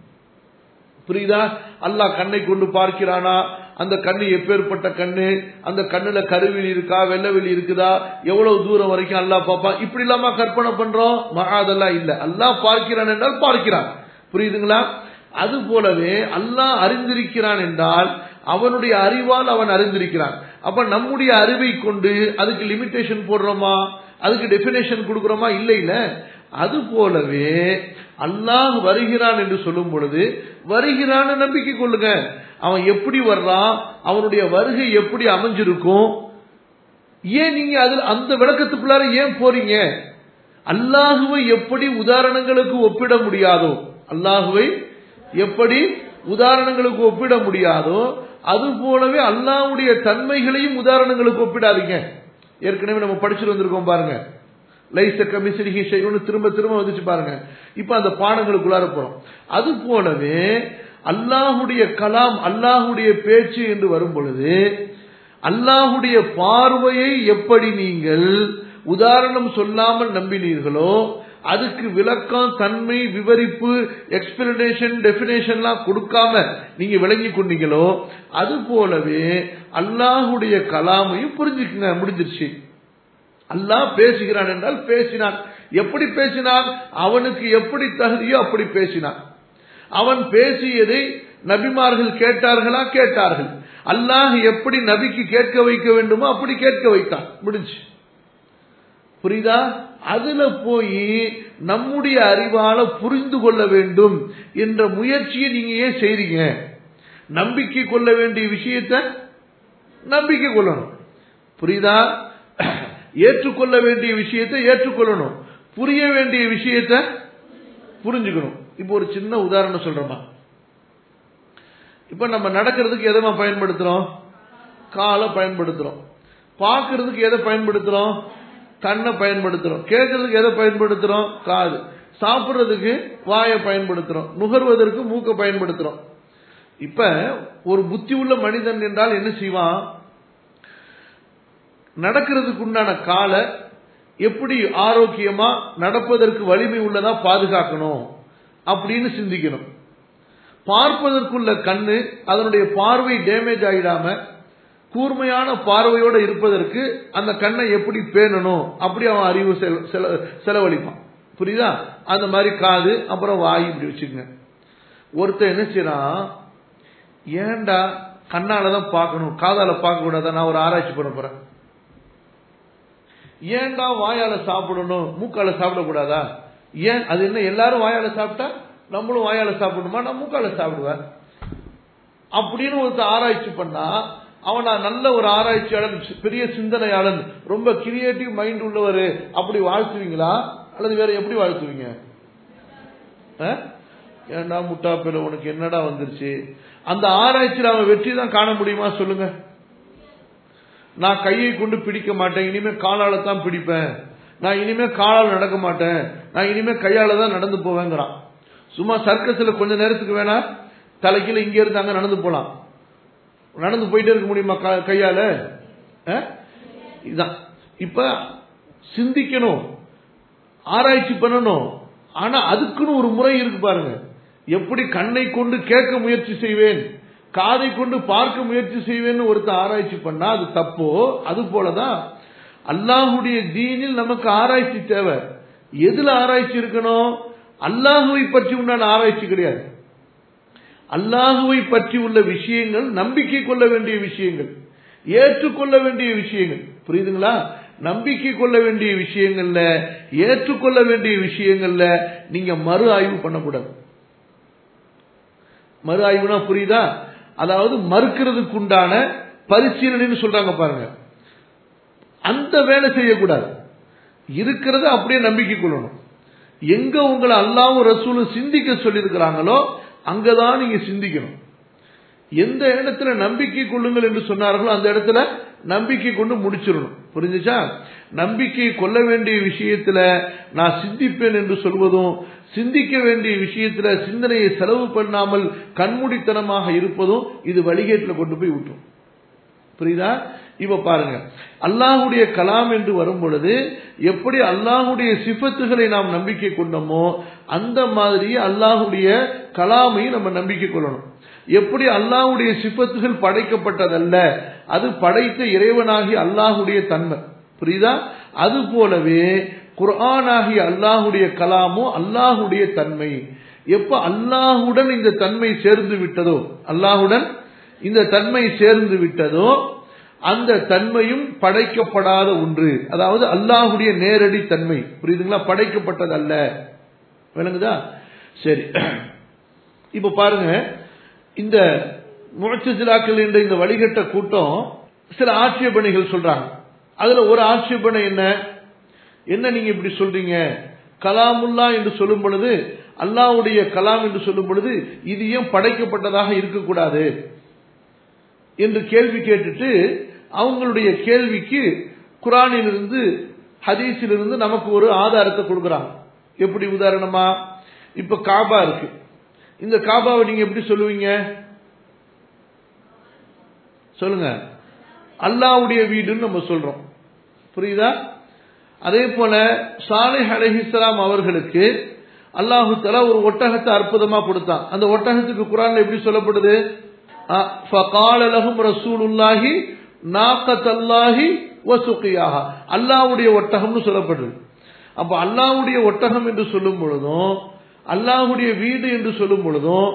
புரியுதா அல்லாஹ் கண்ணை கொண்டு பார்க்கிறானா அந்த கண்ணு எப்பேற்பட்ட கண்ணு அந்த கண்ணுல கருவிழி இருக்கா வெள்ளவெளி இருக்குதா எவ்வளவு தூரம் வரைக்கும் அல்லாஹ் பார்ப்பான் இப்படி இல்லாம கற்பனை பண்றோம் மகா அதெல்லாம் இல்ல அல்லாஹ் பார்க்கிறான் என்றால் பார்க்கிறான் புரியுதுங்களா அது போலவே அல்லாஹ் அறிந்திருக்கிறான் என்றால் அவனுடைய அறிவால் அவன் அறிந்திருக்கிறான் அப்ப நம்முடைய அறிவை கொண்டு அதுக்கு லிமிட்டேஷன் போடுறோமா அதுக்கு டெபினேஷன் கொடுக்கிறோமா இல்லை இல்ல அது போலவே அல்லாஹ் வருகிறான் என்று சொல்லும் பொழுது வருகிறான்னு நம்பிக்கை கொள்ளுங்க அவன் எப்படி வர்றான் அவனுடைய வருகை எப்படி அமைஞ்சிருக்கும் ஏன் நீங்க அதுல அந்த விளக்கத்துக்குள்ளார ஏன் போறீங்க அல்லாஹுவை எப்படி உதாரணங்களுக்கு ஒப்பிட முடியாதோ அல்லாஹுவை எப்படி உதாரணங்களுக்கு ஒப்பிட முடியாதோ அது போலவே அல்லாஹ்வுடைய தன்மைகளையும் உதாரணங்களுக்கு ஒப்பிடாதீங்க ஏற்கனவே நம்ம படிச்சுட்டு வந்திருக்கோம் பாருங்க லைச கமிசிரிகி செய்யணும்னு திரும்ப திரும்ப வந்துச்சு பாருங்க இப்ப அந்த பாடங்களுக்குள்ளார போறோம் அது போலவே அல்லாஹுடைய கலாம் அல்லாஹுடைய பேச்சு என்று வரும் பொழுது அல்லாஹுடைய பார்வையை எப்படி நீங்கள் உதாரணம் சொல்லாமல் நம்பினீர்களோ அதுக்கு விளக்கம் தன்மை விவரிப்பு எக்ஸ்பிளனேஷன் டெபினேஷன்லாம் கொடுக்காம நீங்க விளங்கி கொண்டீங்களோ அது போலவே அல்லாஹுடைய கலாமையும் புரிஞ்சுக்குங்க முடிஞ்சிருச்சு அல்லாஹ் பேசுகிறான் என்றால் பேசினான் எப்படி பேசினான் அவனுக்கு எப்படி தகுதியோ அப்படி பேசினான் அவன் பேசியதை நபிமார்கள் கேட்டார்களா கேட்டார்கள் அல்லாஹ் எப்படி நபிக்கு கேட்க வைக்க வேண்டுமோ அப்படி கேட்க வைத்தான் முடிஞ்சு புரியுதா அதுல போய் நம்முடைய அறிவால புரிந்து கொள்ள வேண்டும் என்ற முயற்சியை நீங்க ஏன் செய்றீங்க நம்பிக்கை கொள்ள வேண்டிய விஷயத்தை நம்பிக்கை கொள்ளணும் புரியுதா ஏற்றுக்கொள்ள வேண்டிய விஷயத்தை ஏற்றுக்கொள்ளணும் புரிய வேண்டிய விஷயத்தை புரிஞ்சுக்கணும் இப்போ ஒரு சின்ன உதாரணம் சொல்றோமா இப்ப நம்ம நடக்கிறதுக்கு எதை பயன்படுத்துறோம் காலை பயன்படுத்துறோம் பார்க்கறதுக்கு எதை பயன்படுத்துறோம் கண்ணை பயன்படுத்துறோம் கேட்கறதுக்கு எதை பயன்படுத்துறோம் காது சாப்பிடுறதுக்கு வாயை பயன்படுத்துறோம் நுகர்வதற்கு மூக்கை பயன்படுத்துறோம் இப்ப ஒரு புத்தி உள்ள மனிதன் என்றால் என்ன செய்வான் நடக்கிறதுக்கு உண்டான காலை எப்படி ஆரோக்கியமா நடப்பதற்கு வலிமை உள்ளதா பாதுகாக்கணும் அப்படின்னு சிந்திக்கணும் பார்ப்பதற்குள்ள கண்ணு அதனுடைய பார்வை டேமேஜ் ஆயிடாம கூர்மையான பார்வையோட இருப்பதற்கு அந்த கண்ணை எப்படி பேணணும் அப்படி அவன் அறிவு செல- செல- செலவழிப்பான் புரியுதா அந்த மாதிரி காது அப்புறம் வாய் இப்படி வச்சுக்கங்க ஒருத்தன் என்ன செய்யறான் ஏன்டா கண்ணால தான் பார்க்கணும் காதால பார்க்க கூடாதா நான் ஒரு ஆராய்ச்சி பண்ண போறேன் ஏன்டா வாயால சாப்பிடணும் மூக்கால சாப்பிடக்கூடாதா ஏன் அது என்ன எல்லாரும் வாயால சாப்பிட்டா நம்மளும் வாயால சாப்பிடணுமா நான் மூக்கால சாப்பிடுவேன் அப்படின்னு ஒருத்தர் ஆராய்ச்சி பண்ணா அவன் நான் நல்ல ஒரு ஆராய்ச்சியாளன் பெரிய சிந்தனையாளன் ரொம்ப கிரியேட்டிவ் மைண்ட் உள்ளவர் அப்படி வாழ்த்துவீங்களா அல்லது வேற எப்படி வாழ்த்துவீங்க ஆ? ஏன்டா முட்டாப்பில உனக்கு என்னடா வந்துருச்சு அந்த ஆராய்ச்சியில் அவன் வெற்றி தான் காண முடியுமா சொல்லுங்க நான் கையை கொண்டு பிடிக்க மாட்டேன் இனிமே காலால தான் பிடிப்பேன் நான் இனிமே காலால் நடக்க மாட்டேன் நான் இனிமே கையால தான் நடந்து போவேங்கிறான் சும்மா சர்க்கஸ்ல கொஞ்ச நேரத்துக்கு வேணா தலைக்கீழ இங்க இருந்து அங்க நடந்து போலாம் நடந்து போயிட்டே இருக்க முடியுமா க- கையால அஹ்? இதான் இப்ப சிந்திக்கணும் ஆராய்ச்சி பண்ணணும் ஆனா அதுக்குன்னு ஒரு முறை இருக்கு பாருங்க எப்படி கண்ணை கொண்டு கேட்க முயற்சி செய்வேன் காதை கொண்டு பார்க்க முயற்சி செய்வேன்னு ஒருத்தர் ஆராய்ச்சி பண்ணா அது தப்போ அது போலதான் அல்லாஹுடைய தீனில் நமக்கு ஆராய்ச்சி தேவை எதுல ஆராய்ச்சி இருக்கணும் அல்லாஹுவை பற்றி உண்டான ஆராய்ச்சி கிடையாது அல்லாஹுவை பற்றி உள்ள விஷயங்கள் நம்பிக்கை கொள்ள வேண்டிய விஷயங்கள் ஏற்றுக்கொள்ள வேண்டிய விஷயங்கள் புரியுதுங்களா நம்பிக்கை கொள்ள வேண்டிய விஷயங்கள்ல ஏற்றுக்கொள்ள வேண்டிய விஷயங்கள்ல நீங்க மறு ஆய்வு பண்ணக்கூடாது மறு ஆய்வுனா புரியுதா அதாவது மறுக்கிறதுக்கு உண்டான பரிசீலனைன்னு சொல்றாங்க பாருங்க அந்த வேலை செய்யக்கூடாது இருக்கிறத அப்படியே நம்பிக்கை கொள்ளணும் எங்க உங்களை அல்லாவும் ரசூலும் சிந்திக்க சொல்லியிருக்கிறாங்களோ அங்கதான் நீங்க சிந்திக்கணும் எந்த இடத்துல நம்பிக்கை கொள்ளுங்கள் என்று சொன்னார்களோ அந்த இடத்துல நம்பிக்கை கொண்டு முடிச்சிடணும் புரிஞ்சுச்சா நம்பிக்கை கொள்ள வேண்டிய விஷயத்துல நான் சிந்திப்பேன் என்று சொல்வதும் சிந்திக்க வேண்டிய விஷயத்துல சிந்தனையை செலவு பண்ணாமல் கண்மூடித்தனமாக இருப்பதும் இது வழிகேட்டில் கொண்டு போய் விட்டுரும் புரியுதா இப்ப பாருங்க அல்லாஹுடைய கலாம் என்று வரும் பொழுது எப்படி அல்லாஹுடைய சிபத்துகளை நாம் நம்பிக்கை கொண்டோமோ அந்த மாதிரி அல்லாஹுடைய கலாமை நம்ம நம்பிக்கை கொள்ளணும் எப்படி அல்லாஹுடைய சிபத்துகள் படைக்கப்பட்டதல்ல அது படைத்த இறைவனாகி அல்லாஹுடைய தன்மை புரியுதா அது போலவே குர்ஆனாகிய அல்லாஹுடைய கலாமோ அல்லாஹுடைய தன்மை எப்ப அல்லாஹுடன் இந்த தன்மை சேர்ந்து விட்டதோ அல்லாஹுடன் இந்த தன்மை சேர்ந்து விட்டதோ அந்த தன்மையும் படைக்கப்படாத ஒன்று அதாவது அல்லாஹுடைய நேரடி தன்மை புரியுதுங்களா படைக்கப்பட்டது அல்ல விளங்குதா சரி இப்ப பாருங்க இந்த முழச்சிலாக்கள் என்ற இந்த வழிகட்ட கூட்டம் சில ஆட்சேபனைகள் சொல்றாங்க அதுல ஒரு ஆட்சேபனை என்ன என்ன நீங்க இப்படி சொல்றீங்க கலாமுல்லா என்று சொல்லும் பொழுது அல்லாவுடைய கலாம் என்று சொல்லும் பொழுது இது ஏன் படைக்கப்பட்டதாக இருக்கக்கூடாது என்று கேள்வி கேட்டுட்டு அவங்களுடைய கேள்விக்கு குரானிலிருந்து ஹதீஸிலிருந்து நமக்கு ஒரு ஆதாரத்தை கொடுக்குறாங்க எப்படி உதாரணமா இப்ப காபா இருக்கு இந்த காபாவை நீங்க எப்படி சொல்லுவீங்க சொல்லுங்க அல்லாவுடைய வீடுன்னு நம்ம சொல்றோம் புரியுதா அதே போல சாலை அலஹிஸ்லாம் அவர்களுக்கு அல்லாஹு தலா ஒரு ஒட்டகத்தை அற்புதமா கொடுத்தான் அந்த ஒட்டகத்துக்கு குரான்ல எப்படி சொல்லப்படுது ஃபகாலலஹும் ரசூலுல்லாஹி நாக்கத்தல்லாஹி வசுகியாக அல்லாவுடைய ஒட்டகம்னு சொல்லப்படுது அப்ப அல்லாவுடைய ஒட்டகம் என்று சொல்லும் பொழுதும் அல்லாஹுடைய வீடு என்று சொல்லும் பொழுதும்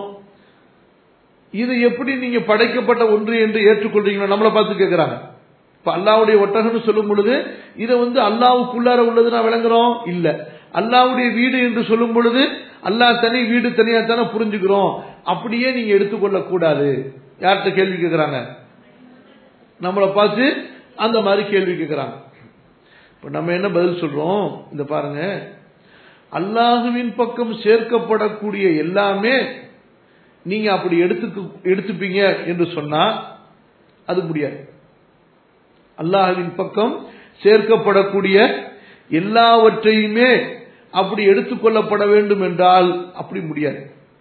இது எப்படி நீங்க படைக்கப்பட்ட ஒன்று என்று ஏற்றுக்கொள்றீங்களோ நம்மளை பார்த்து கேட்கிறாங்க இப்ப அல்லாவுடைய ஒட்டகம்னு சொல்லும் பொழுது இதை வந்து அல்லாவுக்குள்ளார உள்ளது நான் விளங்குறோம் இல்ல அல்லாவுடைய வீடு என்று சொல்லும் பொழுது அல்லாஹ் தனி வீடு தனியா தானே புரிஞ்சுக்கிறோம் அப்படியே நீங்க எடுத்துக்கொள்ள கூடாது யார்கிட்ட கேள்வி கேட்கிறாங்க நம்மளை பார்த்து அந்த மாதிரி கேள்வி கேட்கிறாங்க இப்ப நம்ம என்ன பதில் சொல்றோம் இந்த பாருங்க அல்லாஹுவின் பக்கம் சேர்க்கப்படக்கூடிய எல்லாமே நீங்க அப்படி எடுத்துக்கு எடுத்துப்பீங்க என்று சொன்னா அது முடியாது அல்லாஹுவின் பக்கம் சேர்க்கப்படக்கூடிய எல்லாவற்றையுமே அப்படி எடுத்துக்கொள்ளப்பட வேண்டும் என்றால் அப்படி முடியாது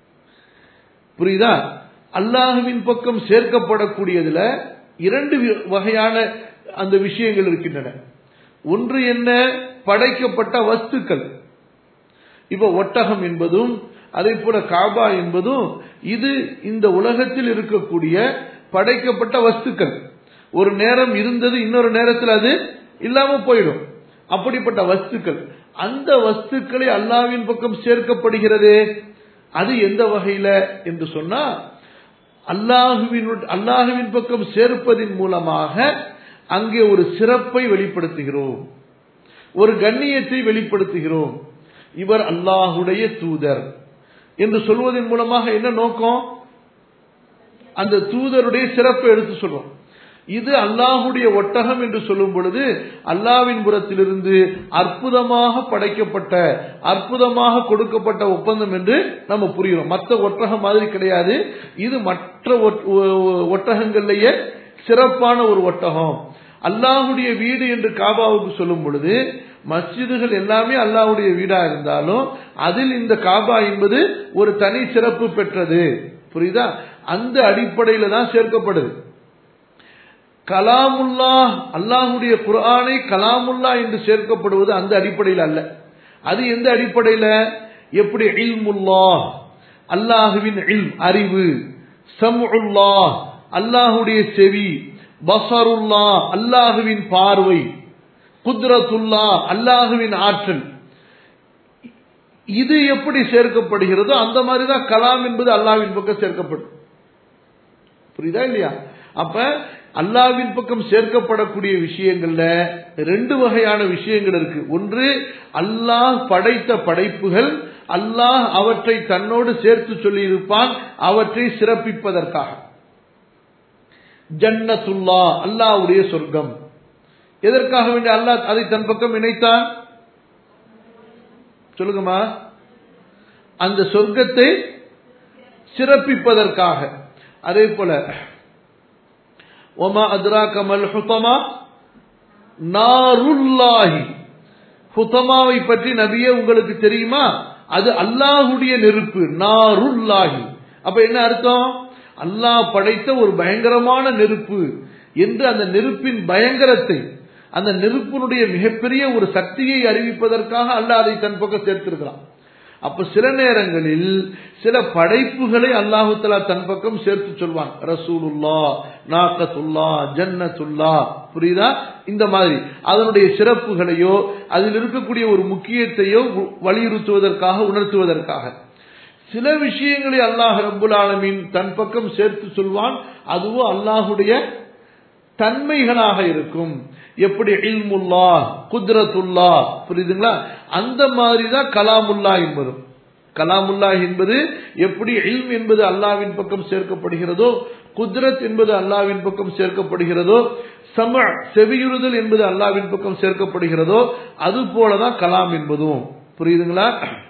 புரியுதா அல்லாஹுவின் பக்கம் சேர்க்கப்படக்கூடியதுல இரண்டு வகையான அந்த விஷயங்கள் இருக்கின்றன ஒன்று என்ன படைக்கப்பட்ட வஸ்துக்கள் இப்ப ஒட்டகம் என்பதும் அதே போல காபா என்பதும் இது இந்த உலகத்தில் இருக்கக்கூடிய படைக்கப்பட்ட வஸ்துக்கள் ஒரு நேரம் இருந்தது இன்னொரு நேரத்தில் அது இல்லாம போயிடும் அப்படிப்பட்ட வஸ்துக்கள் அந்த வஸ்துக்களை அல்லாவின் பக்கம் சேர்க்கப்படுகிறது அது எந்த வகையில என்று சொன்னா அல்லாஹுவின் அல்லாஹுவின் பக்கம் சேர்ப்பதின் மூலமாக அங்கே ஒரு சிறப்பை வெளிப்படுத்துகிறோம் ஒரு கண்ணியத்தை வெளிப்படுத்துகிறோம் இவர் அல்லாஹுடைய தூதர் என்று சொல்வதன் மூலமாக என்ன நோக்கம் அந்த தூதருடைய சிறப்பை எடுத்து சொல்றோம் இது அல்லாஹுடைய ஒட்டகம் என்று சொல்லும் பொழுது அல்லாவின் புறத்திலிருந்து அற்புதமாக படைக்கப்பட்ட அற்புதமாக கொடுக்கப்பட்ட ஒப்பந்தம் என்று நம்ம புரிகிறோம் மற்ற ஒட்டகம் மாதிரி கிடையாது இது மற்ற ஒட்டகங்கள்லயே சிறப்பான ஒரு ஒட்டகம் அல்லாஹுடைய வீடு என்று காபாவுக்கு சொல்லும் பொழுது மஸ்ஜிதுகள் எல்லாமே அல்லாஹுடைய வீடா இருந்தாலும் அதில் இந்த காபா என்பது ஒரு தனி சிறப்பு பெற்றது புரியுதா அந்த அடிப்படையில தான் சேர்க்கப்படுது கலாமுல்லா அல்லாஹுடைய குரானை கலாமுல்லா என்று சேர்க்கப்படுவது அந்த அடிப்படையில் அல்ல அது எந்த அடிப்படையில எப்படி இல்முல்லா அல்லாஹுவின் இல் அறிவு சம்உல்லா அல்லாஹுடைய செவி பசருல்லா அல்லாஹுவின் பார்வை குத்ரத்துல்லா அல்லாஹுவின் ஆற்றல் இது எப்படி சேர்க்கப்படுகிறதோ அந்த மாதிரி தான் கலாம் என்பது அல்லாவின் பக்கம் சேர்க்கப்படும் புரியுதா இல்லையா அப்ப அல்லாவின் பக்கம் சேர்க்கப்படக்கூடிய விஷயங்கள்ல ரெண்டு வகையான விஷயங்கள் இருக்கு ஒன்று அல்லாஹ் படைத்த படைப்புகள் அல்லாஹ் அவற்றை தன்னோடு சேர்த்து சொல்லி இருப்பான் அவற்றை சிறப்பிப்பதற்காக ஜன்னத்துல்லா அல்லாவுடைய சொர்க்கம் எதற்காக வேண்டிய அல்லாஹ் அதை தன் பக்கம் இணைத்தான் சொல்லுங்கம்மா அந்த சொர்க்கத்தை சிறப்பிப்பதற்காக அதே போல ஒமா அத்ரா கமல் ஹுத்தமா நாருல்லாஹி ஹுத்தமாவை பற்றி நபியே உங்களுக்கு தெரியுமா அது அல்லாஹுடைய நெருப்பு நாருல்லாஹி அப்ப என்ன அர்த்தம் அல்லாஹ் படைத்த ஒரு பயங்கரமான நெருப்பு என்று அந்த நெருப்பின் பயங்கரத்தை அந்த நெருப்பினுடைய மிகப்பெரிய ஒரு சக்தியை அறிவிப்பதற்காக அல்லாஹ் அதை தன் பக்கம் சேர்த்திருக்கிறான் அப்ப சில நேரங்களில் சில படைப்புகளை அல்லாஹு தலா தன் பக்கம் சேர்த்து சொல்வான் ரசூலுல்லா நாக்கத்துல்லா ஜன்னத்துல்லா புரியுதா இந்த மாதிரி அதனுடைய சிறப்புகளையோ அதில் இருக்கக்கூடிய ஒரு முக்கியத்தையோ வலியுறுத்துவதற்காக உணர்த்துவதற்காக சில விஷயங்களை அல்லாஹ் ரபுல் ஆலமின் தன் பக்கம் சேர்த்து சொல்வான் அதுவும் அல்லாஹுடைய தன்மைகளாக இருக்கும் எப்படி இல்முல்லா குத்ரத்துல்லா புரியுதுங்களா அந்த மாதிரி தான் கலாமுல்லா என்பதும் கலாமுல்லா என்பது எப்படி இல்ம் என்பது அல்லாவின் பக்கம் சேர்க்கப்படுகிறதோ குத்ரத் என்பது அல்லாவின் பக்கம் சேர்க்கப்படுகிறதோ சம செவியுறுதல் என்பது அல்லாவின் பக்கம் சேர்க்கப்படுகிறதோ அது போலதான் கலாம் என்பதும் புரியுதுங்களா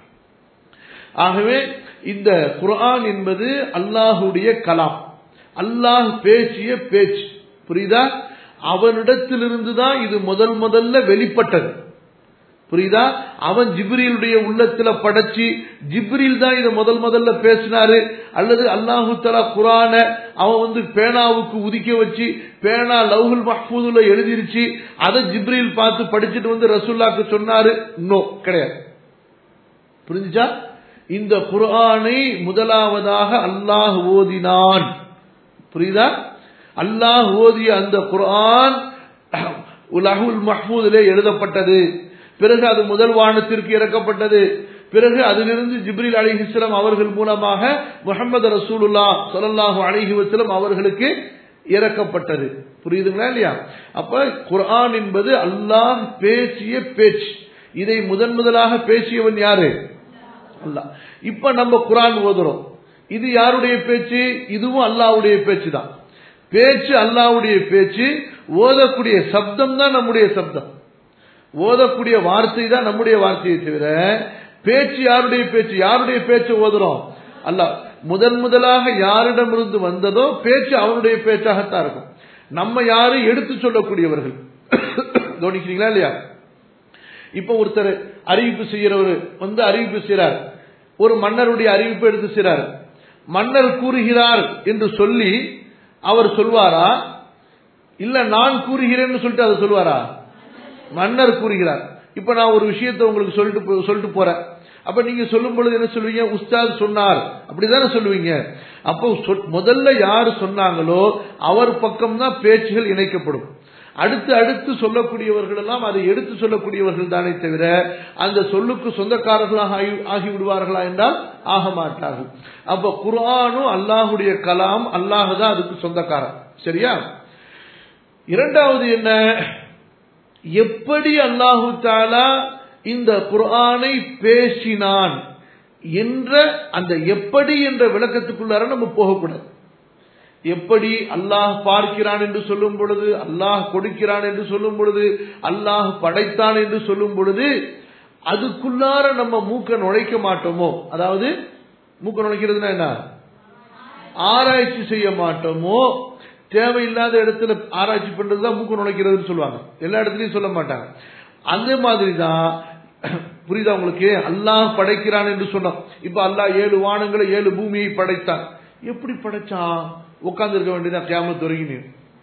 ஆகவே இந்த குர்ஆன் என்பது அல்லாஹுடைய கலாம் அல்லாஹ் பேசிய பேச்சு புரியுதா அவனிடத்திலிருந்து தான் இது முதல் முதல்ல வெளிப்பட்டது புரியுதா அவன் ஜிப்ரீலுடைய உள்ளத்துல படைச்சு ஜிப்ரீல் தான் இதை முதல் முதல்ல பேசினாரு அல்லது அல்லாஹு தலா குரான அவன் வந்து பேனாவுக்கு உதிக்க வச்சு பேனா லவ்ஹுல் மஹ்பூதுல எழுதிருச்சு அதை ஜிப்ரீல் பார்த்து படிச்சுட்டு வந்து ரசுல்லாக்கு சொன்னாரு இன்னும் கிடையாது புரிஞ்சுச்சா இந்த குர்ஆனை முதலாவதாக அல்லாஹ் ஓதினான் புரியுதா அல்லாஹ் ஓதிய அந்த குர்ஆன் உலகுல் மஹ்மூதிலே எழுதப்பட்டது பிறகு அது முதல் வானத்திற்கு இறக்கப்பட்டது பிறகு அதிலிருந்து ஜிப்ரில் அலிஹிஸ்லாம் அவர்கள் மூலமாக முகமது ரசூலுல்லா சொல்லல்லாஹு அலிஹி வசலம் அவர்களுக்கு இறக்கப்பட்டது புரியுதுங்களா இல்லையா அப்ப குர்ஆன் என்பது அல்லாஹ் பேசிய பேச்சு இதை முதன் முதலாக பேசியவன் யாரு அல்லாஹ் இப்ப நம்ம குரான் ஓதுறோம் இது யாருடைய பேச்சு இதுவும் அல்லாவுடைய பேச்சு தான் பேச்சு அல்லாவுடைய பேச்சு ஓதக்கூடிய சப்தம் தான் நம்முடைய சப்தம் ஓதக்கூடிய வார்த்தை தான் நம்முடைய வார்த்தையை தவிர பேச்சு யாருடைய பேச்சு யாருடைய பேச்சு ஓதுறோம் அல்ல முதன் முதலாக யாரிடமிருந்து வந்ததோ பேச்சு அவனுடைய பேச்சாகத்தான் இருக்கும் நம்ம யாரு எடுத்து சொல்லக்கூடியவர்கள் கவனிக்கிறீங்களா இல்லையா இப்ப ஒருத்தர் அறிவிப்பு செய்யறவர் வந்து அறிவிப்பு செய்யறார் ஒரு மன்னருடைய அறிவிப்பு எடுத்து செய்றார் மன்னர் கூறுகிறார் என்று சொல்லி அவர் சொல்வாரா இல்ல நான் கூறுகிறேன்னு சொல்லிட்டு அதை சொல்வாரா மன்னர் கூறுகிறார் இப்ப நான் ஒரு விஷயத்தை உங்களுக்கு சொல்லிட்டு சொல்லிட்டு போறேன் அப்ப நீங்க சொல்லும் பொழுது என்ன சொல்லுவீங்க உஸ்தாத் சொன்னார் அப்படிதானே சொல்லுவீங்க அப்போ முதல்ல யாரு சொன்னாங்களோ அவர் பக்கம் தான் பேச்சுகள் இணைக்கப்படும் அடுத்து அடுத்து சொல்லக்கூடியவர்கள் எல்லாம் அதை எடுத்து சொல்லக்கூடியவர்கள் தானே தவிர அந்த சொல்லுக்கு சொந்தக்காரர்களாக ஆகி விடுவார்களா என்றால் ஆக மாட்டார்கள் அப்ப குரானும் அல்லாஹுடைய கலாம் அல்லாஹ் தான் அதுக்கு சொந்தக்காரன் சரியா இரண்டாவது என்ன எப்படி அல்லாஹு தாலா இந்த குர்ஆனை பேசினான் என்ற அந்த எப்படி என்ற விளக்கத்துக்குள்ளார நம்ம போகக்கூடாது எப்படி அல்லாஹ் பார்க்கிறான் என்று சொல்லும் பொழுது அல்லாஹ் கொடுக்கிறான் என்று சொல்லும் பொழுது அல்லாஹ் படைத்தான் என்று சொல்லும் பொழுது அதுக்குள்ளார நம்ம மூக்க நுழைக்க மாட்டோமோ அதாவது மூக்க நுழைக்கிறதுனா என்ன ஆராய்ச்சி செய்ய மாட்டோமோ தேவையில்லாத இடத்துல ஆராய்ச்சி பண்றதுதான் மூக்க நுழைக்கிறதுன்னு சொல்லுவாங்க எல்லா இடத்துலயும் சொல்ல மாட்டாங்க அந்த மாதிரி தான் புரியுதா உங்களுக்கு அல்லாஹ் படைக்கிறான் என்று சொன்னோம் இப்ப அல்லாஹ் ஏழு வானங்களை ஏழு பூமியை படைத்தான் எப்படி படைச்சான் உட்கார்ந்து இருக்க வேண்டியதான் கேம தொடங்கி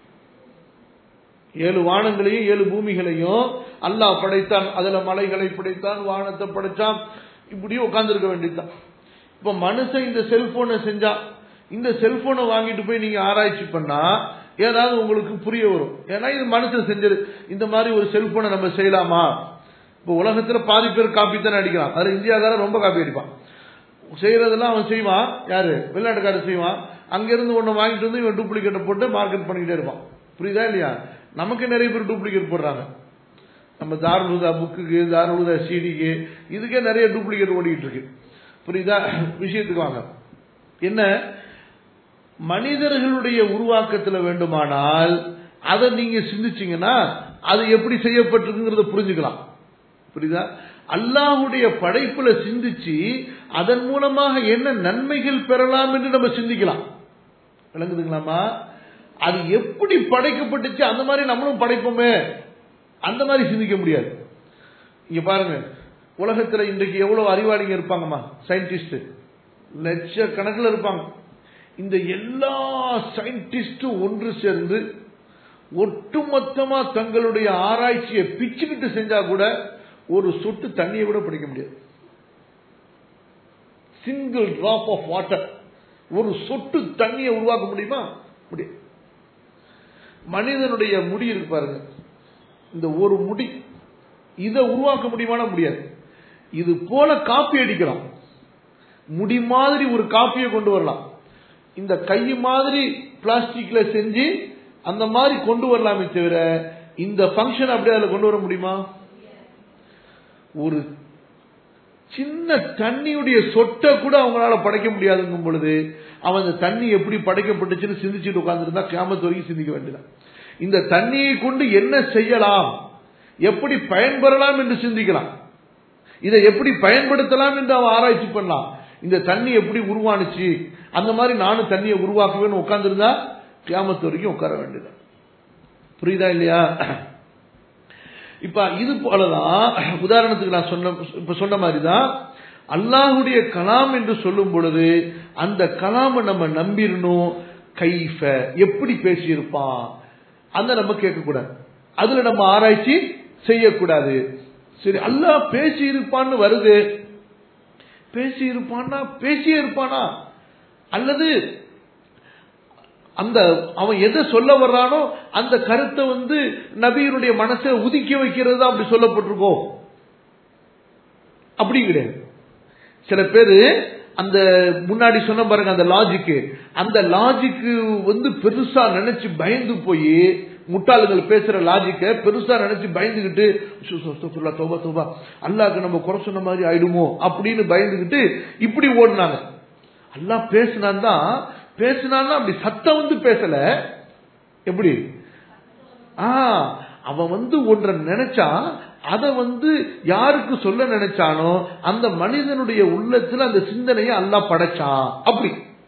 ஏழு வானங்களையும் ஏழு பூமிகளையும் அல்லாஹ் படைத்தான் அதுல மலைகளை படைத்தான் வானத்தை படைச்சான் இப்படியே உட்கார்ந்து இருக்க வேண்டியதுதான் இப்ப மனுஷன் இந்த செல்போனை செஞ்சா இந்த செல்போனை வாங்கிட்டு போய் நீங்க ஆராய்ச்சி பண்ணா ஏதாவது உங்களுக்கு புரிய வரும் ஏன்னா இது மனுஷன் செஞ்சது இந்த மாதிரி ஒரு செல்போனை நம்ம செய்யலாமா இப்போ உலகத்துல பாதி பேர் காப்பி தானே அடிக்கிறான் அது இந்தியாக்காரன் ரொம்ப காப்பி அடிப்பான் செய்யறதெல்லாம் அவன் செய்வான் யாரு வெளிநாட்டுக்காரர் செய்வான் அங்கிருந்து ஒன்று வாங்கிட்டு வந்து இவன் டூப்ளிகேட்டை போட்டு மார்க்கெட் பண்ணிக்கிட்டே இருப்பான் புரியுதா இல்லையா நமக்கு நிறைய பேர் டூப்ளிகேட் போடுறாங்க நம்ம தாருலுதா புக்குக்கு தாருலுதா சிடிக்கு இதுக்கே நிறைய டூப்ளிகேட் ஓடிக்கிட்டு இருக்கு புரியுதா விஷயத்துக்கு வாங்க என்ன மனிதர்களுடைய உருவாக்கத்தில் வேண்டுமானால் அதை நீங்க சிந்திச்சீங்கன்னா அது எப்படி செய்யப்பட்டிருக்குங்கிறத புரிஞ்சுக்கலாம் புரியுதா அல்லாஹுடைய படைப்புல சிந்திச்சு அதன் மூலமாக என்ன நன்மைகள் பெறலாம் என்று நம்ம சிந்திக்கலாம் விளங்குதுங்களாமா அது எப்படி படைக்கப்பட்டுச்சு அந்த மாதிரி நம்மளும் படைப்போமே அந்த மாதிரி சிந்திக்க முடியாது இங்க பாருங்க உலகத்துல இன்றைக்கு எவ்வளவு அறிவாளிங்க இருப்பாங்கம்மா சயின்டிஸ்ட் லட்சக்கணக்கில் இருப்பாங்க இந்த எல்லா சயின்டிஸ்டும் ஒன்று சேர்ந்து ஒட்டுமொத்தமா தங்களுடைய ஆராய்ச்சியை பிச்சுக்கிட்டு செஞ்சா கூட ஒரு சொட்டு தண்ணியை கூட பிடிக்க முடியாது சிங்கிள் டிராப் ஆஃப் வாட்டர் ஒரு சொட்டு தண்ணியை உருவாக்க முடியுமா முடியும் மனிதனுடைய முடி இருக்கு பாருங்க இந்த ஒரு முடி இதை உருவாக்க முடியுமானா முடியாது இது போல காப்பி அடிக்கலாம் முடி மாதிரி ஒரு காப்பியை கொண்டு வரலாம் இந்த கை மாதிரி பிளாஸ்டிக்ல செஞ்சு அந்த மாதிரி கொண்டு வரலாமே தவிர இந்த ஃபங்க்ஷன் அப்படியே அதில் கொண்டு வர முடியுமா ஒரு சின்ன தண்ணியுடைய சொட்டை கூட அவங்களால படைக்க முடியாதுங்கும் பொழுது அவன் அந்த தண்ணி எப்படி படைக்கப்பட்டுச்சுன்னு சிந்திச்சுட்டு உட்கார்ந்துருந்தா கிராமத்து வரைக்கும் சிந்திக்க வேண்டியதான் இந்த தண்ணியை கொண்டு என்ன செய்யலாம் எப்படி பயன்பெறலாம் என்று சிந்திக்கலாம் இதை எப்படி பயன்படுத்தலாம் என்று அவன் ஆராய்ச்சி பண்ணலாம் இந்த தண்ணி எப்படி உருவானுச்சு அந்த மாதிரி நானும் தண்ணியை உருவாக்குவேன்னு உட்கார்ந்துருந்தா கிராமத்து வரைக்கும் உட்கார வேண்டியதான் புரியுதா இல்லையா இப்ப இது போலதான் உதாரணத்துக்கு நான் சொன்ன இப்ப சொன்ன மாதிரிதான் அல்லாஹுடைய கலாம் என்று சொல்லும் பொழுது அந்த கலாமை நம்ம நம்பிடணும் கைஃப எப்படி பேசியிருப்பான் அந்த நம்ம கேட்கக்கூடாது அதுல நம்ம ஆராய்ச்சி செய்யக்கூடாது சரி அல்லாஹ் பேசி இருப்பான்னு வருது பேசி இருப்பான்னா பேசியே இருப்பானா அல்லது அந்த அவன் எதை சொல்ல வர்றானோ அந்த கருத்தை வந்து நபியினுடைய மனசை உதிக்க வைக்கிறது தான் அப்படி சொல்லப்பட்டிருக்கோம் அப்படி கிடையாது சில பேரு அந்த முன்னாடி சொன்ன பாருங்க அந்த லாஜிக்கு அந்த லாஜிக்கு வந்து பெருசா நினைச்சு பயந்து போய் முட்டாளுகள் பேசுற லாஜிக்க பெருசா நினைச்சு பயந்துகிட்டு தோபா தோபா அல்லாக்கு நம்ம குறை சொன்ன மாதிரி ஆயிடுமோ அப்படின்னு பயந்துகிட்டு இப்படி ஓடினாங்க அல்லா பேசினான் தான் பேசினான்னா அப்படி சத்தம் வந்து பேசல எப்படி ஆ அவன் வந்து ஒன்றை நினைச்சா அதை வந்து யாருக்கு சொல்ல நினைச்சானோ அந்த மனிதனுடைய உள்ளத்துல அந்த சிந்தனையை அல்லா படைச்சான் அப்படி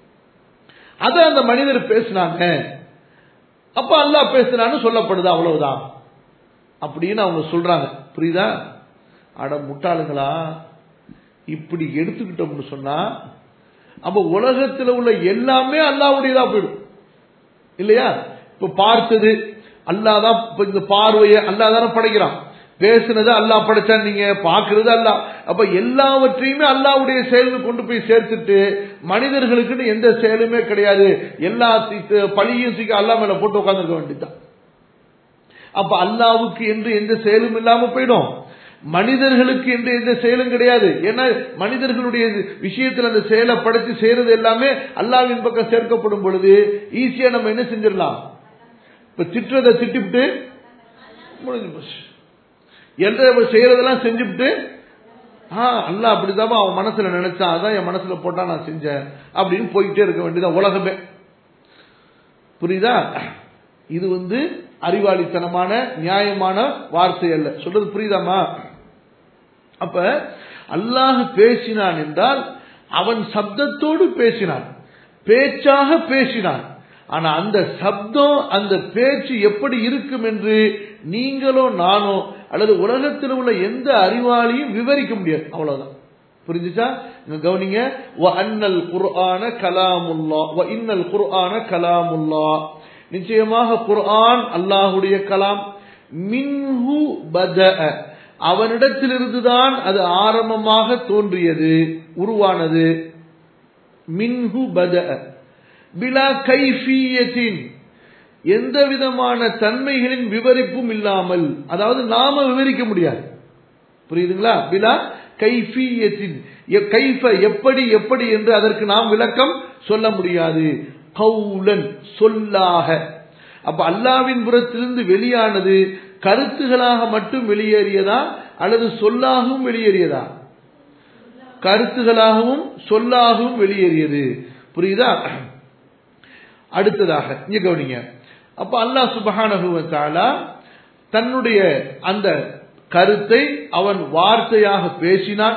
அத அந்த மனிதர் பேசினாங்க அப்ப அல்லா பேசினான்னு சொல்லப்படுது அவ்வளவுதான் அப்படின்னு அவங்க சொல்றாங்க புரியுதா அட முட்டாளுங்களா இப்படி எடுத்துக்கிட்டோம்னு சொன்னா அப்ப உலகத்தில் உள்ள எல்லாமே அல்லாவுடையதா போயிடும் இல்லையா இப்ப பார்த்தது அல்லாதான் இந்த பார்வையை அல்லாதான படைக்கிறான் பேசுனது அல்லா படைச்சான் நீங்க பாக்குறது அல்ல அப்ப எல்லாவற்றையுமே அல்லாவுடைய செயலுக்கு கொண்டு போய் சேர்த்துட்டு மனிதர்களுக்குன்னு எந்த செயலுமே கிடையாது எல்லா பழியும் சீக்க அல்லா மேல போட்டு உட்காந்துருக்க வேண்டியதுதான் அப்ப அல்லாவுக்கு என்று எந்த செயலும் இல்லாம போயிடும் மனிதர்களுக்கு என்று எந்த செயலும் கிடையாது ஏன்னா மனிதர்களுடைய விஷயத்தில் அந்த செயலை படைச்சு செய்யறது எல்லாமே அல்லாவின் பக்கம் சேர்க்கப்படும் பொழுது ஈஸியா நம்ம என்ன செஞ்சிடலாம் இப்ப திட்டுறதை திட்டிவிட்டு முடிஞ்சு போச்சு என்ற செய்யறதெல்லாம் செஞ்சுவிட்டு ஆஹ் அல்ல அப்படிதான் அவன் மனசுல நினைச்சான் அதான் என் மனசுல போட்டா நான் செஞ்சேன் அப்படின்னு போய்கிட்டே இருக்க வேண்டியதான் உலகமே புரியுதா இது வந்து அறிவாளித்தனமான நியாயமான வார்த்தை அல்ல சொல்றது புரியுதாமா அப்ப அல்லாஹ் பேசினான் என்றால் அவன் சப்தத்தோடு பேசினான் பேச்சாக பேசினான் ஆனா அந்த சப்தம் அந்த பேச்சு எப்படி இருக்கும் என்று நீங்களோ நானோ அல்லது உலகத்தில் உள்ள எந்த அறிவாளியும் விவரிக்க முடியாது அவ்வளவுதான் புரிஞ்சுச்சா இங்க கவனிங்க வ அன்னல் குர்ஆன கலாமுல்லா வ இன்னல் குர்ஆன கலாமுல்லா நிச்சயமாக குர்ஆன் அல்லாஹுடைய கலாம் மின்ஹு பத அவனிடத்திலிருந்துதான் அது ஆரம்பமாக தோன்றியது உருவானது மின்ஹு பத பிலா கைஃபியத்தின் எந்த விதமான தன்மைகளின் விவரிப்பும் இல்லாமல் அதாவது நாம விவரிக்க முடியாது புரியுதுங்களா பிலா கைஃபியத்தின் கைஃப எப்படி எப்படி என்று அதற்கு நாம் விளக்கம் சொல்ல முடியாது கவுலன் சொல்லாக அப்ப அல்லாவின் புறத்திலிருந்து வெளியானது கருத்துகளாக மட்டும் வெளியேறியதா அல்லது சொல்லாகவும் வெளியேறியதா கருத்துகளாகவும் சொல்லாகவும் வெளியேறியது புரியுதா அடுத்ததாக இங்க கவனிங்க அப்ப அல்லாஹ் சுபஹானகுவத்தாலா தன்னுடைய அந்த கருத்தை அவன் வார்த்தையாக பேசினான்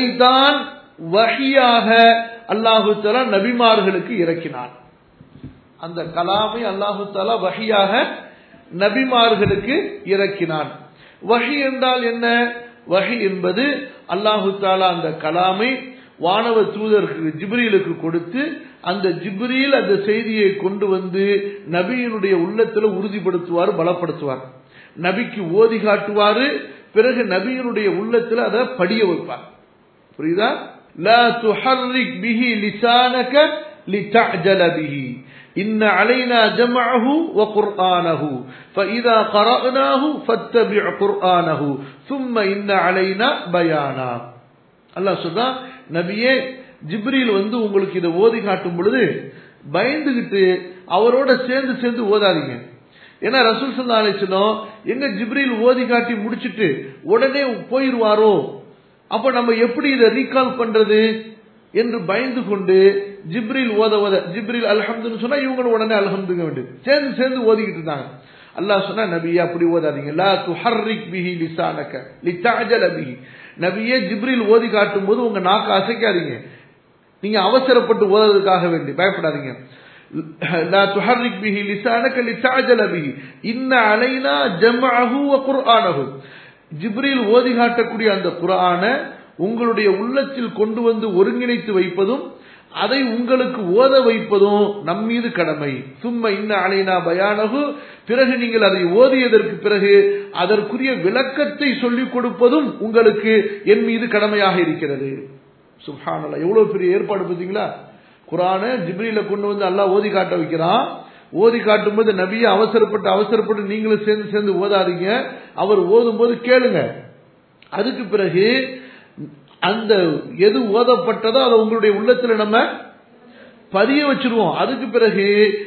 அதைத்தான் வகையாக அல்லாஹு தலா நபிமார்களுக்கு இறக்கினான் அந்த கலாமை அல்லாஹு தாலா வகையாக நபிமார்களுக்கு இறக்கினான் வகி என்றால் என்ன வகி என்பது அல்லாஹு தாலா அந்த கலாமை வானவ தூதருக்கு ஜிப்ரீலுக்கு கொடுத்து அந்த ஜிப்ரீல் அந்த செய்தியை கொண்டு வந்து நபியினுடைய உள்ளத்துல உறுதிப்படுத்துவார் பலப்படுத்துவார் நபிக்கு ஓதி காட்டுவாரு பிறகு நபியினுடைய உள்ளத்துல அதை படிய வைப்பார் புரியுதா لا تحرك به لسانك لتعجل به إن علينا جمعه وقرآنه فإذا قرأناه فاتبع قرآنه ثم إن علينا بيانا الله சொல்றா நபியே ஜிப்ரீல் வந்து உங்களுக்கு இதை ஓதி காட்டும் பொழுது பயந்துகிட்டு அவரோட சேர்ந்து சேர்ந்து ஓதாதீங்க ஏன்னா ரசூல் சல்லா அலிஸ்லம் எங்க ஜிப்ரீல் ஓதி காட்டி முடிச்சிட்டு உடனே போயிருவாரோ அப்ப நம்ம எப்படி இதை ரீகால் பண்றது என்று பயந்து கொண்டு ஜிப்ரில் ஓத ஓத ஜிப்ரில் அல்ஹம்துன்னு சொன்னா இவங்களும் உடனே அல்ஹம்துங்க வேண்டும் சேர்ந்து சேர்ந்து ஓதிக்கிட்டு இருந்தாங்க அல்லாஹ் சொன்னா நபியே அப்படி ஓதாதீங்க லா துஹர்ரிக் பிஹி லிசானக லிதஅஜல பிஹி நபியே ஜிப்ரில் ஓதி காட்டும் போது உங்க நாக்க அசைக்காதீங்க நீங்க அவசரப்பட்டு ஓதுறதுக்காக வேண்டி பயப்படாதீங்க لا تحرك به لسانك لتعجل به إن علينا جمعه وقرآنه ஜிப்ரீல் ஓதி காட்டக்கூடிய அந்த குரான உங்களுடைய உள்ளத்தில் கொண்டு வந்து ஒருங்கிணைத்து வைப்பதும் அதை உங்களுக்கு ஓத வைப்பதும் நம் மீது கடமை சும்மா இன்ன அலைனா பயானகு பிறகு நீங்கள் அதை ஓதியதற்கு பிறகு அதற்குரிய விளக்கத்தை சொல்லிக் கொடுப்பதும் உங்களுக்கு என் மீது கடமையாக இருக்கிறது சுஹானல்லா எவ்வளவு பெரிய ஏற்பாடு பார்த்தீங்களா குரான ஜிப்ரீல கொண்டு வந்து அல்லாஹ் ஓதி காட்ட வைக்கிறான் ஓதி காட்டும் போது நபியை அவசரப்பட்டு அவசரப்பட்டு நீங்களும் சேர்ந்து சேர்ந்து ஓதாதீங்க அவர் ஓதும் போது கேளுங்க அதுக்கு பிறகு அந்த எது ஓதப்பட்டதோ அதை உங்களுடைய உள்ளத்துல நம்ம பதிய வச்சிருவோம் அதுக்கு பிறகு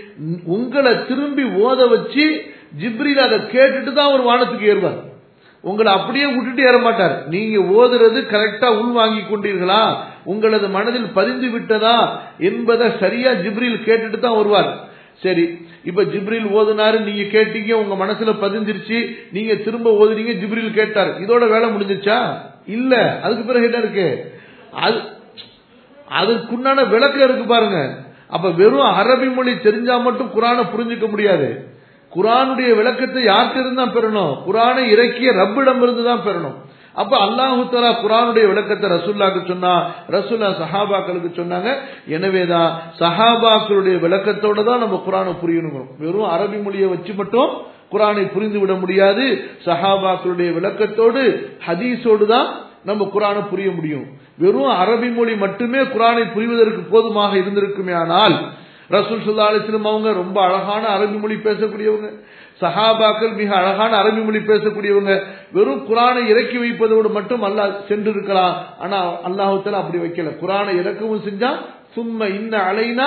உங்களை திரும்பி ஓத வச்சு ஜிப்ரில் அதை கேட்டுட்டு தான் அவர் வானத்துக்கு ஏறுவார் உங்களை அப்படியே விட்டுட்டு ஏற மாட்டார் நீங்க ஓதுறது கரெக்டா உள்வாங்கி கொண்டீர்களா உங்களது மனதில் பதிந்து விட்டதா என்பதை சரியா ஜிப்ரில் கேட்டுட்டு தான் வருவார் சரி இப்ப ஜிப்ரில் ஓதுனாரு நீங்க கேட்டீங்க உங்க மனசுல பதிஞ்சிருச்சு நீங்க திரும்ப ஓதுனீங்க ஜிப்ரில் கேட்டார் இதோட வேலை முடிஞ்சிருச்சா இல்ல அதுக்கு பிறகு என்ன இருக்கு அது அதுக்குண்டான விளக்கம் இருக்கு பாருங்க அப்ப வெறும் அரபி மொழி தெரிஞ்சா மட்டும் குரானை புரிஞ்சுக்க முடியாது குரானுடைய விளக்கத்தை யார்கிட்ட இருந்தா பெறணும் குரானை இறக்கிய ரப்பிடம் இருந்து தான் பெறணும் அப்ப அல்லாஹு தலா குரானுடைய விளக்கத்தை ரசுல்லாக்கு சொன்னா ரசுல்லா சஹாபாக்களுக்கு சொன்னாங்க எனவேதான் சஹாபாக்களுடைய விளக்கத்தோட தான் நம்ம குரானை புரியணும் வெறும் அரபி மொழியை வச்சு மட்டும் குரானை புரிந்து விட முடியாது சஹாபாக்களுடைய விளக்கத்தோடு ஹதீஸோடு தான் நம்ம குரானை புரிய முடியும் வெறும் அரபி மொழி மட்டுமே குரானை புரிவதற்கு போதுமாக இருந்திருக்குமே ஆனால் ரசூல் சுல்லா அலிஸ்லம் அவங்க ரொம்ப அழகான அரபி மொழி பேசக்கூடியவங்க சஹாபாக்கள் மிக அழகான அரபி மொழி பேசக்கூடியவங்க வெறும் குரானை இறக்கி வைப்பதோடு மட்டும் அல்லா சென்று இருக்கலாம் ஆனா அல்லாஹுத்தல அப்படி வைக்கல குரானை இறக்கவும் செஞ்சா சும்ம இன்ன அலைனா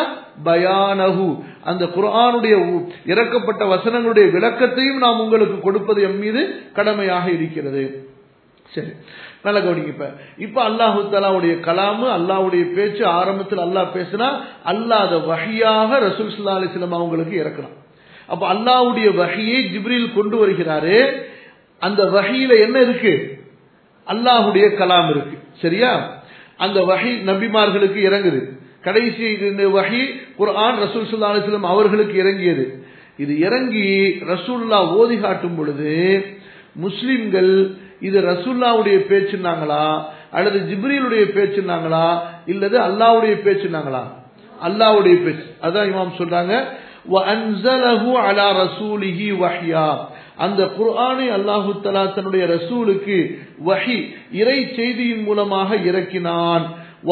பயானகு அந்த குரானுடைய இறக்கப்பட்ட வசனங்களுடைய விளக்கத்தையும் நாம் உங்களுக்கு கொடுப்பது எம் மீது கடமையாக இருக்கிறது சரி நல்ல கவனிங்க இப்ப இப்ப அல்லாஹு தலாவுடைய கலாமு அல்லாவுடைய பேச்சு ஆரம்பத்தில் அல்லாஹ் பேசினா அல்லாத வகையாக ரசூல் சுல்லா அலிஸ்லாம் அவங்களுக்கு இறக்கணும் அப்ப அல்லாவுடைய வகையை ஜிப்ரில் கொண்டு வருகிறாரு அந்த வகையில என்ன இருக்கு அல்லாஹுடைய கலாம் இருக்கு சரியா அந்த வகை நபிமார்களுக்கு இறங்குது கடைசி வகை குர்ஆன் ரசூல் சுல்லா அலிஸ்லாம் அவர்களுக்கு இறங்கியது இது இறங்கி ரசூல்லா ஓதி காட்டும் பொழுது முஸ்லிம்கள் இது ரசூல்லாவுடைய பேச்சுனாங்களா அல்லது ஜிப்ரீலுடைய பேச்சுனாங்களா இல்லது அல்லாவுடைய பேச்சுனாங்களா அல்லாவுடைய பேச்சு அதான் இமாம் சொல்றாங்க அலா ரசூலிஹி வஹ்யா அந்த குர்ஆனை அல்லாஹு தலா தன்னுடைய ரசூலுக்கு வஹி இறை செய்தியின் மூலமாக இறக்கினான்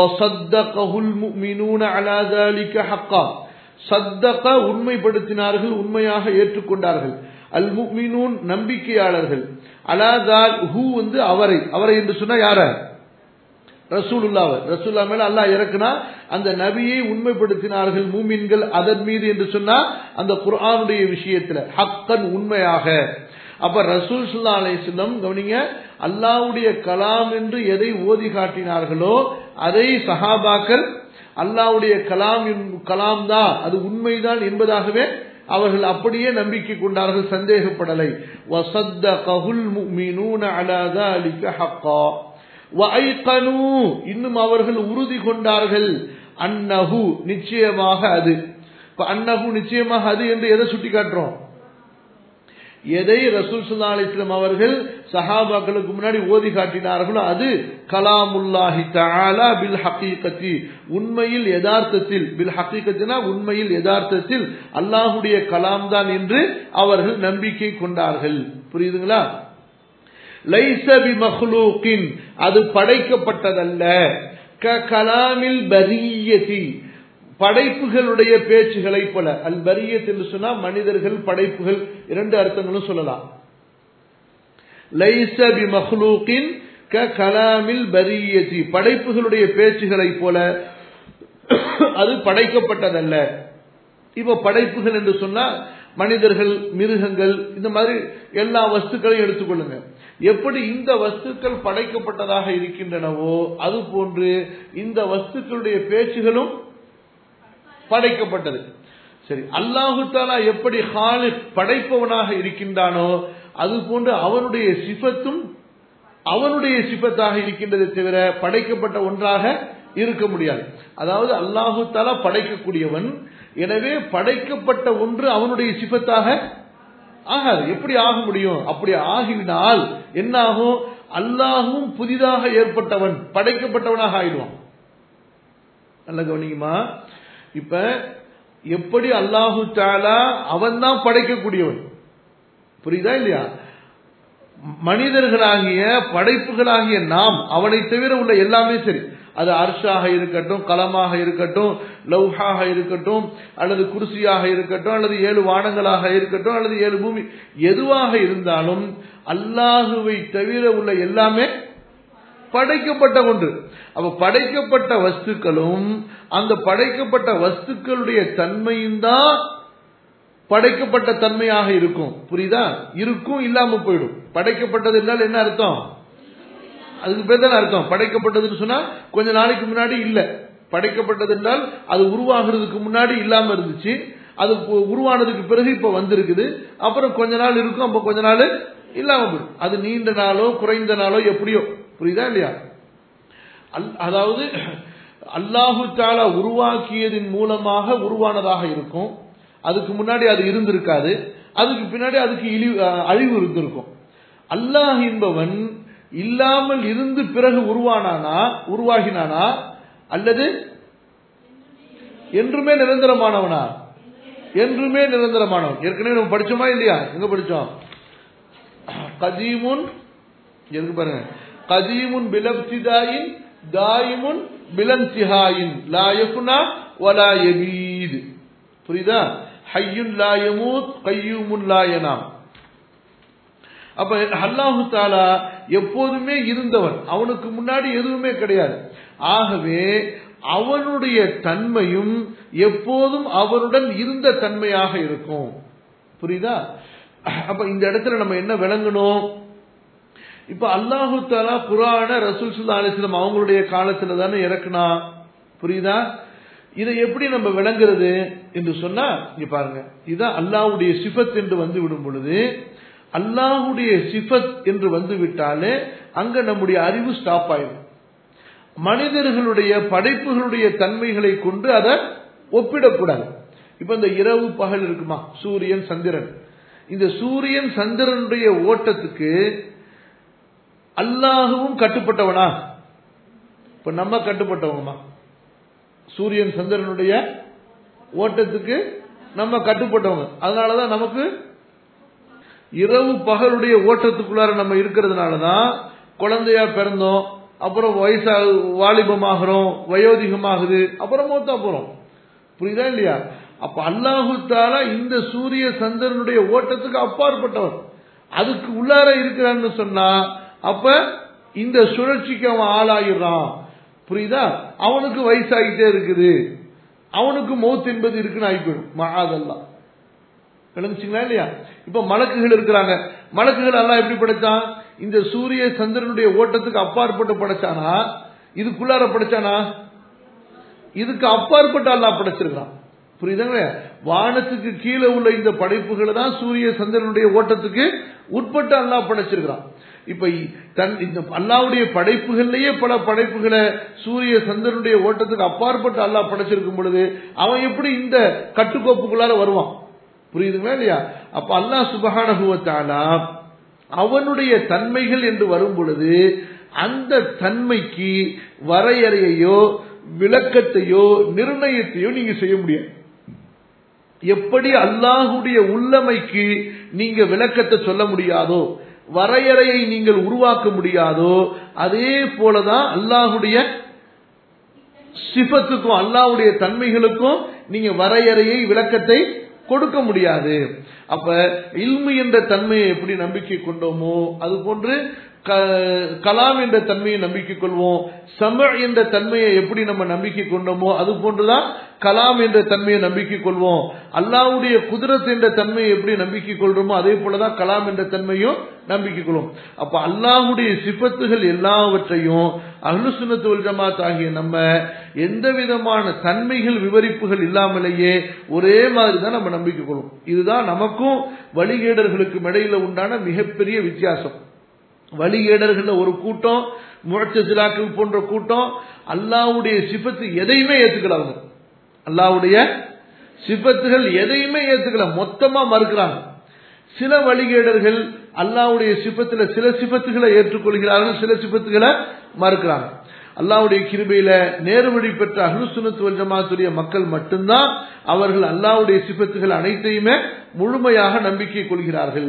சத்தக உண்மைப்படுத்தினார்கள் உண்மையாக ஏற்றுக்கொண்டார்கள் அல் முக்மினூன் நம்பிக்கையாளர்கள் அலாதால் ஹூ வந்து அவரை அவரை என்று சொன்னா யார ரசூலுல்லாவை ரசூல்லா மேல அல்லாஹ் இறக்குனா அந்த நபியை உண்மைப்படுத்தினார்கள் மூமின்கள் அதன் மீது என்று சொன்னா அந்த குர்ஆனுடைய விஷயத்துல ஹக்கன் உண்மையாக அப்ப ரசூல் சுல்லா அலிஸ்லம் கவனிங்க அல்லாவுடைய கலாம் என்று எதை ஓதி காட்டினார்களோ அதை சஹாபாக்கள் அல்லாவுடைய கலாம் கலாம் தான் அது உண்மைதான் என்பதாகவே அவர்கள் அப்படியே நம்பிக்கை கொண்டார்கள் சந்தேகப்படலை இன்னும் அவர்கள் உறுதி கொண்டார்கள் அன்னஹு நிச்சயமாக அது இப்ப அன்னகு நிச்சயமாக அது என்று எதை சுட்டி காட்டுறோம் எதை ரசூல் சுல்லா அலிஸ்லாம் அவர்கள் சஹாபாக்களுக்கு முன்னாடி ஓதி காட்டினார்களோ அது கலாமுல்லாஹி தஆலா பில் ஹகீகத்தி உண்மையில் யதார்த்தத்தில் பில் ஹகீகத்தினா உண்மையில் யதார்த்தத்தில் அல்லாஹுடைய கலாம் தான் என்று அவர்கள் நம்பிக்கை கொண்டார்கள் புரியுதுங்களா லைச பி மஹ்லூக்கின் அது படைக்கப்பட்டதல்ல க கலாமில் பரியதி படைப்புகளுடைய பேச்சுகளை போல அல் பரியத் என்று சொன்னா மனிதர்கள் படைப்புகள் இரண்டு அர்த்தங்களும் சொல்லலாம் லைச பி மஹ்லூக்கின் க கலாமில் பரியதி படைப்புகளுடைய பேச்சுகளை போல அது படைக்கப்பட்டதல்ல இப்ப படைப்புகள் என்று சொன்னா மனிதர்கள் மிருகங்கள் இந்த மாதிரி எல்லா வஸ்துக்களையும் எடுத்துக்கொள்ளுங்க எப்படி இந்த வஸ்துக்கள் படைக்கப்பட்டதாக இருக்கின்றனவோ அது போன்று இந்த வஸ்துக்களுடைய பேச்சுகளும் படைக்கப்பட்டது சரி அல்லாஹு தாலா எப்படி ஹாலிக் படைப்பவனாக இருக்கின்றானோ அது போன்று அவனுடைய சிபத்தும் அவனுடைய சிபத்தாக இருக்கின்றதை தவிர படைக்கப்பட்ட ஒன்றாக இருக்க முடியாது அதாவது அல்லாஹு தாலா படைக்கக்கூடியவன் எனவே படைக்கப்பட்ட ஒன்று அவனுடைய சிபத்தாக ஆகாது எப்படி ஆக முடியும் அப்படி ஆகினால் என்ன ஆகும் அல்லாஹும் புதிதாக ஏற்பட்டவன் படைக்கப்பட்டவனாக ஆயிடுவான் நல்ல கவனிக்குமா இப்ப எப்படி அல்லாஹு தாலா அவன் தான் படைக்கக்கூடியவன் புரியுதா இல்லையா மனிதர்களாகிய படைப்புகளாகிய நாம் அவனை தவிர உள்ள எல்லாமே சரி அது அர்ஷாக இருக்கட்டும் கலமாக இருக்கட்டும் லவ்ஹாக இருக்கட்டும் அல்லது குருசியாக இருக்கட்டும் அல்லது ஏழு வானங்களாக இருக்கட்டும் அல்லது ஏழு பூமி எதுவாக இருந்தாலும் அல்லாஹுவை தவிர உள்ள எல்லாமே படைக்கப்பட்ட ஒன்று அப்ப படைக்கப்பட்ட வஸ்துக்களும் அந்த படைக்கப்பட்ட வஸ்துக்களுடைய தன்மையும் தான் படைக்கப்பட்ட தன்மையாக இருக்கும் புரியுதா இருக்கும் இல்லாம போயிடும் படைக்கப்பட்டது என்றால் என்ன அர்த்தம் அதுக்கு பேர் தான் அர்த்தம் படைக்கப்பட்டதுன்னு சொன்னா கொஞ்ச நாளைக்கு முன்னாடி இல்ல படைக்கப்பட்டது என்றால் அது உருவாகிறதுக்கு முன்னாடி இல்லாம இருந்துச்சு அது உருவானதுக்கு பிறகு இப்ப வந்திருக்குது அப்புறம் கொஞ்ச நாள் இருக்கும் அப்ப கொஞ்ச நாள் இல்லாம போயிடும் அது நீண்ட நாளோ குறைந்த நாளோ எப்படியோ புரியுதா இல்லையா அதாவது அல்லாஹு தாலா உருவாக்கியதின் மூலமாக உருவானதாக இருக்கும் அதுக்கு முன்னாடி அது இருந்திருக்காது அதுக்கு பின்னாடி அதுக்கு இழிவு அழிவு இருந்திருக்கும் அல்லாஹ் என்பவன் இல்லாமல் இருந்து பிறகு உருவானானா உருவாகினானா அல்லது என்றுமே நிரந்தரமானவனா என்றுமே நிரந்தரமானவன் ஏற்கனவே நம்ம படிச்சோமா இல்லையா எங்க படிச்சோம் கதீமுன் எதுக்கு பாருங்க கதீமுன் பிலப்திதாயின் தாயிமுன் பிலந்திஹாயின் லா யஃப்னா வலா யபீத் புரியுதா ஹய்யுன் லா யமூத் கையூமுன் லா யனாம் அப்ப அல்லாஹு தாலா எப்போதுமே இருந்தவன் அவனுக்கு முன்னாடி எதுவுமே கிடையாது ஆகவே அவனுடைய தன்மையும் எப்போதும் அவனுடன் இருந்த தன்மையாக இருக்கும் புரியுதா அப்ப இந்த இடத்துல நம்ம என்ன விளங்கணும் இப்ப அல்லாஹு தாலா குரான ரசூல் சுல்லா அலிஸ்லாம் அவங்களுடைய காலத்துல தானே இறக்குனா புரியுதா இதை எப்படி நம்ம விளங்குறது என்று சொன்னா இங்க பாருங்க இதுதான் அல்லாஹுடைய சிஃபத் என்று வந்து விடும் பொழுது அல்லாஹுடைய சிஃபத் என்று வந்து விட்டாலே அங்க நம்முடைய அறிவு ஸ்டாப் ஆயிடும் மனிதர்களுடைய படைப்புகளுடைய தன்மைகளை கொண்டு அதை ஒப்பிடக்கூடாது இப்ப இந்த இரவு பகல் இருக்குமா சூரியன் சந்திரன் இந்த சூரியன் சந்திரனுடைய ஓட்டத்துக்கு அல்லாஹுவும் கட்டுப்பட்டவனா இப்ப நம்ம கட்டுப்பட்டவங்கம்மா சூரியன் சந்திரனுடைய ஓட்டத்துக்கு நம்ம கட்டுப்பட்டவங்க அதனாலதான் நமக்கு இரவு பகலுடைய ஓட்டத்துக்குள்ளார நம்ம இருக்கிறதுனாலதான் குழந்தையா பிறந்தோம் அப்புறம் வயசா வாலிபமாகிறோம் வயோதிகமாகுது அப்புறம் மூத்தா போறோம் புரியுதா இல்லையா அப்ப அல்லாஹு தாலா இந்த சூரிய சந்திரனுடைய ஓட்டத்துக்கு அப்பாற்பட்டவன் அதுக்கு உள்ளார இருக்கிறான்னு சொன்னா அப்ப இந்த சுழற்சிக்கு அவன் ஆளாயிடுறான் புரியுதா அவனுக்கு வயசாகிட்டே இருக்குது அவனுக்கு மௌத் என்பது இருக்குன்னு ஆகிப்போயிடும் மகாதல்லாம் விளங்குச்சிங்களா இல்லையா இப்ப மலக்குகள் இருக்கிறாங்க மலக்குகள் எல்லாம் எப்படி படைச்சான் இந்த சூரிய சந்திரனுடைய ஓட்டத்துக்கு அப்பாற்பட்டு படைச்சானா இதுக்குள்ளார படைச்சானா இதுக்கு அப்பாற்பட்டு அல்லாஹ் படைச்சிருக்கான் புரியுதுங்க வானத்துக்கு கீழே உள்ள இந்த படைப்புகளை தான் சூரிய சந்திரனுடைய ஓட்டத்துக்கு உட்பட்டு அல்லாஹ் படைச்சிருக்கிறான் இப்ப தன் இந்த அல்லாவுடைய படைப்புகள்லயே பல படைப்புகளை சூரிய சந்திரனுடைய ஓட்டத்துக்கு அப்பாற்பட்டு அல்லாஹ் படைச்சிருக்கும் பொழுது அவன் எப்படி இந்த கட்டுக்கோப்புக்குள்ளார வருவான் புரியுதுங்களா இல்லையா அப்ப அல்லாஹ் சுபகானகுவத்தாலா அவனுடைய தன்மைகள் என்று வரும் பொழுது அந்த தன்மைக்கு வரையறையையோ விளக்கத்தையோ நிர்ணயத்தையோ நீங்க செய்ய முடியாது எப்படி அல்லாஹுடைய உள்ளமைக்கு நீங்க விளக்கத்தை சொல்ல முடியாதோ வரையறையை நீங்கள் உருவாக்க முடியாதோ அதே போலதான் அல்லாஹுடைய சிபத்துக்கும் அல்லாஹுடைய தன்மைகளுக்கும் நீங்க வரையறையை விளக்கத்தை கொடுக்க முடியாது அப்ப இல்மு என்ற தன்மையை எப்படி நம்பிக்கை கொண்டோமோ அது போன்று கலாம் என்ற தன்மையை நம்பிக்கை கொள்வோம் சம என்ற தன்மையை எப்படி நம்ம நம்பிக்கை கொண்டோமோ அது போன்றுதான் கலாம் என்ற தன்மையை நம்பிக்கை கொள்வோம் அல்லாவுடைய குதிரத் என்ற தன்மையை எப்படி நம்பிக்கை கொள்றோமோ அதே போலதான் கலாம் என்ற தன்மையும் நம்பிக்கை கொள்வோம் அப்ப அல்லாஹுடைய சிபத்துகள் எல்லாவற்றையும் அஹ்லுசுனத்து ஜமாத் ஆகிய நம்ம எந்த விதமான தன்மைகள் விவரிப்புகள் இல்லாமலேயே ஒரே மாதிரி தான் நம்ம நம்பிக்கை கொள்வோம் இதுதான் நமக்கும் வழிகேடர்களுக்கும் இடையில உண்டான மிகப்பெரிய வித்தியாசம் வழிகேடர்கள் ஒரு கூட்டம் முழச்சிலாக்கள் போன்ற கூட்டம் அல்லாவுடைய சிபத்து எதையுமே ஏத்துக்கலாங்க அல்லாவுடைய சிபத்துகள் எதையுமே ஏத்துக்கல மொத்தமா மறுக்கிறாங்க சில வழிகேடர்கள் அல்லாவுடைய சிபத்துல சில சிபத்துகளை ஏற்றுக்கொள்கிறார்கள் சில சிபத்துகளை மறுக்கிறாங்க அல்லாவுடைய கிருபையில நேர்வழி பெற்ற அஹ்லுசுனத்து வஞ்சமாத்துடைய மக்கள் மட்டும்தான் அவர்கள் அல்லாவுடைய சிபத்துகள் அனைத்தையுமே முழுமையாக நம்பிக்கை கொள்கிறார்கள்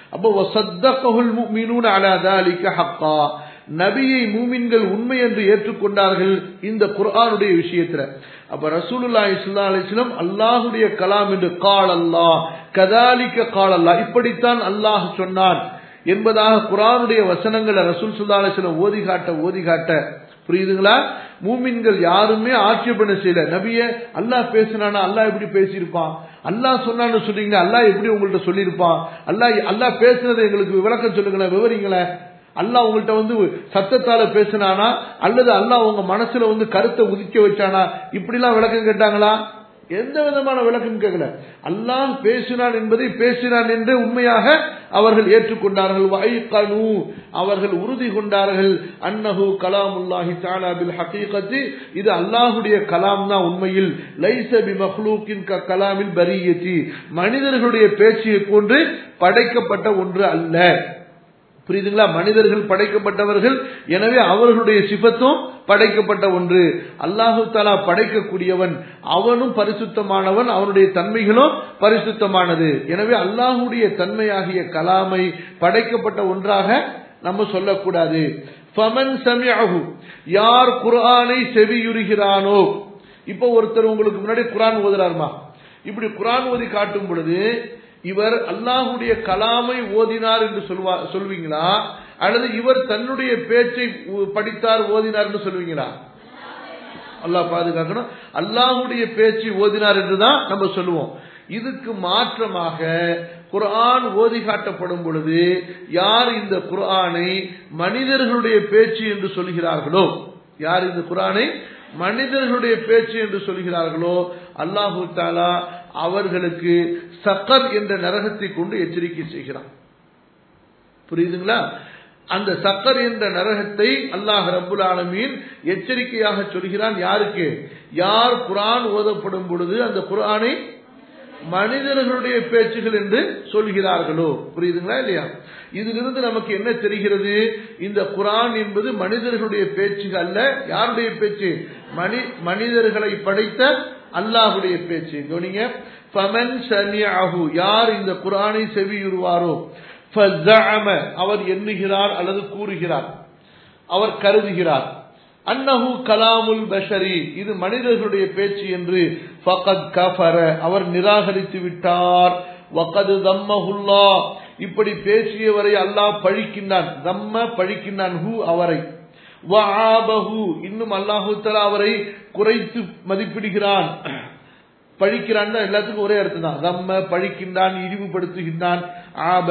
அப்போ நபியை மூமின்கள் உண்மை என்று ஏற்றுக்கொண்டார்கள் இந்த குர்ஆனுடைய விஷயத்துல அப்ப ரசூலுல்லா இஸ்லா அலிஸ்லம் அல்லாஹுடைய கலாம் என்று கால் அல்லாஹ் கதாலிக்க கால் அல்லாஹ் இப்படித்தான் அல்லாஹ் சொன்னான் என்பதாக குரானுடைய வசனங்களை ரசூல் சுல்லா அலிஸ்லம் ஓதி காட்ட ஓதி காட்ட புரியுதுங்களா மூமின்கள் யாருமே ஆட்சேபனை செய்யல நபிய அல்லாஹ் பேசினானா அல்லாஹ் எப்படி பேசியிருப்பான் அல்லாஹ் சொன்னான்னு சொன்னீங்க அல்லாஹ் எப்படி உங்கள்ட்ட சொல்லியிருப்பான் அல்லாஹ் அல்லாஹ் பேசுனதை எங்களுக்கு விளக்கம் சொல்லுங்களேன் விவரிங்களேன் அல்லாஹ் உங்கள்ட்ட வந்து சத்தத்தால பேசினானா அல்லது அல்லாஹ் உங்க மனசுல வந்து கருத்தை உதிக்க வச்சானா இப்படிலாம் விளக்கம் கேட்டாங்களா எந்த விதமான விளக்கம் கேட்கல அல்லாஹ் பேசினான் என்பதை பேசினான் என்று உண்மையாக அவர்கள் ஏற்றுக்கொண்டார்கள் வைகனு அவர்கள் உறுதி கொண்டார்கள் அன்னஹு கலாமுல்லாஹி தாலா பில் ஹகீகத்தி இது அல்லாஹுடைய கலாம் தான் உண்மையில் லைச பி மஹ்லூக்கின் க கலாமில் பரியத்தி மனிதர்களுடைய பேச்சையை போன்று படைக்கப்பட்ட ஒன்று அல்ல புரியுதுங்களா மனிதர்கள் படைக்கப்பட்டவர்கள் எனவே அவர்களுடைய சிபத்தும் படைக்கப்பட்ட ஒன்று அல்லாஹு தாலா படைக்கக்கூடியவன் அவனும் பரிசுத்தமானவன் அவனுடைய தன்மைகளும் பரிசுத்தமானது எனவே அல்லாஹுடைய தன்மையாகிய கலாமை படைக்கப்பட்ட ஒன்றாக நம்ம சொல்லக்கூடாது ஃபமன் சமியாகு யார் குர்ஆனை செவியுறுகிறானோ இப்போ ஒருத்தர் உங்களுக்கு முன்னாடி குரான் ஓதுறாருமா இப்படி குரான் ஓதி காட்டும் பொழுது இவர் அல்லாஹுடைய கலாமை ஓதினார் என்று சொல்வா சொல்வீங்களா அல்லது இவர் தன்னுடைய பேச்சை படித்தார் ஓதினார் என்று சொல்வீங்களா அல்லாஹ் பாதுகாக்கணும் அல்லாஹுடைய பேச்சை ஓதினார் என்றுதான் நம்ம சொல்லுவோம் இதுக்கு மாற்றமாக குர்ஆன் ஓதி காட்டப்படும் பொழுது யார் இந்த குர்ஆனை மனிதர்களுடைய பேச்சு என்று சொல்கிறார்களோ யார் இந்த குர்ஆனை மனிதர்களுடைய பேச்சு என்று சொல்கிறார்களோ அல்லாஹு தாலா அவர்களுக்கு சக்கர் என்ற நரகத்தை கொண்டு எச்சரிக்கை செய்கிறான் புரியுதுங்களா அந்த சக்கர் என்ற நரகத்தை அல்லாஹ் ரபுல் ஆலமீன் எச்சரிக்கையாக சொல்கிறான் யாருக்கு யார் குரான் ஓதப்படும் பொழுது அந்த குரானை மனிதர்களுடைய பேச்சுகள் என்று சொல்கிறார்களோ புரியுதுங்களா இல்லையா இதிலிருந்து நமக்கு என்ன தெரிகிறது இந்த குரான் என்பது மனிதர்களுடைய பேச்சுகள் அல்ல யாருடைய பேச்சு மனி மனிதர்களை படைத்த அல்லாஹுடைய பேச்சு கவனிங்க ஃபமன் சமியாஹு யார் இந்த குரானை செவியுறுவாரோ அவர் எண்ணுகிறார் அல்லது கூறுகிறார் அவர் கருதுகிறார் அன்னஹு கலாமுல் பஷரி இது மனிதர்களுடைய பேச்சு என்று ஃபகத் கஃபர அவர் நிராகரித்து விட்டார் வகது தம்மஹுல்லா இப்படி பேசியவரை அல்லாஹ் பழிக்கின்றான் தம்ம பழிக்கின்றான் ஹூ அவரை வஆபஹு இன்னும் அல்லாஹு தஆலா அவரை குறைத்து மதிப்பிடுகிறான் பழிக்கிறான் எல்லாத்துக்கும் ஒரே அர்த்தம் தான் தம்ம பழிக்கின்றான் இழிவுபடுத்துகின்றான் ஆப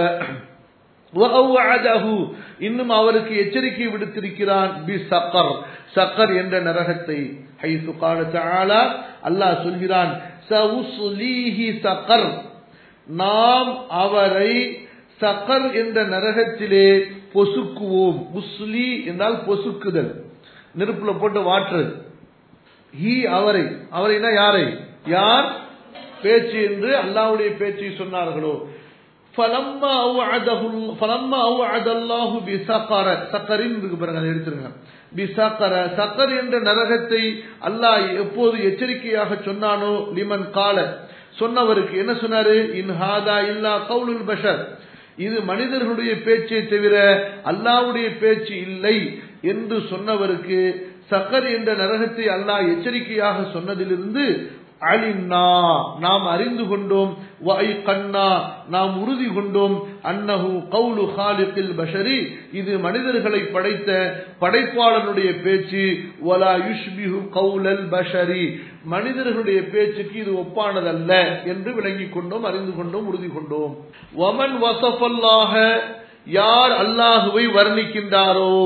இன்னும் அவருக்கு எச்சரிக்கை விடுத்திருக்கிறான் பி சக்கர் சக்கர் என்ற நரகத்தை ஹைசு கால அல்லாஹ் சொல்கிறான் சக்கர் நாம் அவரை சக்கர் என்ற நரகத்திலே பொசுக்குவோம் உஸ்லி என்றால் பொசுக்குதல் நெருப்புல போட்டு வாட்டுறது ஹி அவரை அவரைனா யாரை யார் பேச்சு என்று அல்லாவுடைய பேச்சை சொன்னார்களோ ஃபலம்மா அவுஅதஹு ஃபலம்மா அவுஅதல்லாஹு பிஸகர சக்கரின் இருக்கு பாருங்க அதை எடுத்துருங்க பிஸகர சக்கர் என்ற நரகத்தை அல்லாஹ் எப்போது எச்சரிக்கையாக சொன்னானோ லிமன் கால சொன்னவருக்கு என்ன சொன்னாரு இன் ஹாதா இல்லா கவுலுல் பஷர் இது மனிதர்களுடைய பேச்சை தவிர அல்லாவுடைய பேச்சு இல்லை என்று சொன்னவருக்கு சக்கர் என்ற நரகத்தை அல்லாஹ் எச்சரிக்கையாக சொன்னதிலிருந்து அலிம்னா நாம் அறிந்து கொண்டோம் வை கண்ணா நாம் உறுதி கொண்டோம் அன்னஹு கவுலு ஹாலிகில் பஷரி இது மனிதர்களை படைத்த படைப்பாளனுடைய பேச்சு வலா யுஷ்பிஹு கவுலல் பஷரி மனிதர்களுடைய பேச்சுக்கு இது ஒப்பானதல்ல என்று விளங்கிக் கொண்டோம் அறிந்து கொண்டோம் உறுதி கொண்டோம் வமன் வசஃபல்லாக யார் அல்லாஹுவை வர்ணிக்கின்றாரோ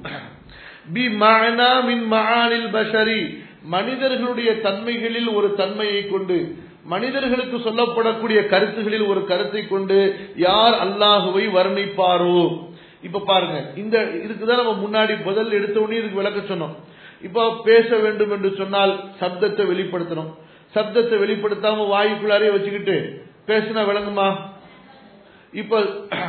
பி மஅனா மின் மஆனில் பஷரி மனிதர்களுடைய தன்மைகளில் ஒரு தன்மையை கொண்டு மனிதர்களுக்கு சொல்லப்படக்கூடிய கருத்துகளில் ஒரு கருத்தை கொண்டு யார் அல்லாஹுவை வர்ணிப்பாரோ இப்ப பாருங்க இந்த இதுக்குதான் நம்ம முன்னாடி முதல் எடுத்த உடனே இதுக்கு விளக்க சொன்னோம் இப்போ பேச வேண்டும் என்று சொன்னால் சப்தத்தை வெளிப்படுத்தணும் சப்தத்தை வெளிப்படுத்தாம வாயுக்குள்ளாரே வச்சுக்கிட்டு பேசினா விளங்குமா இப்ப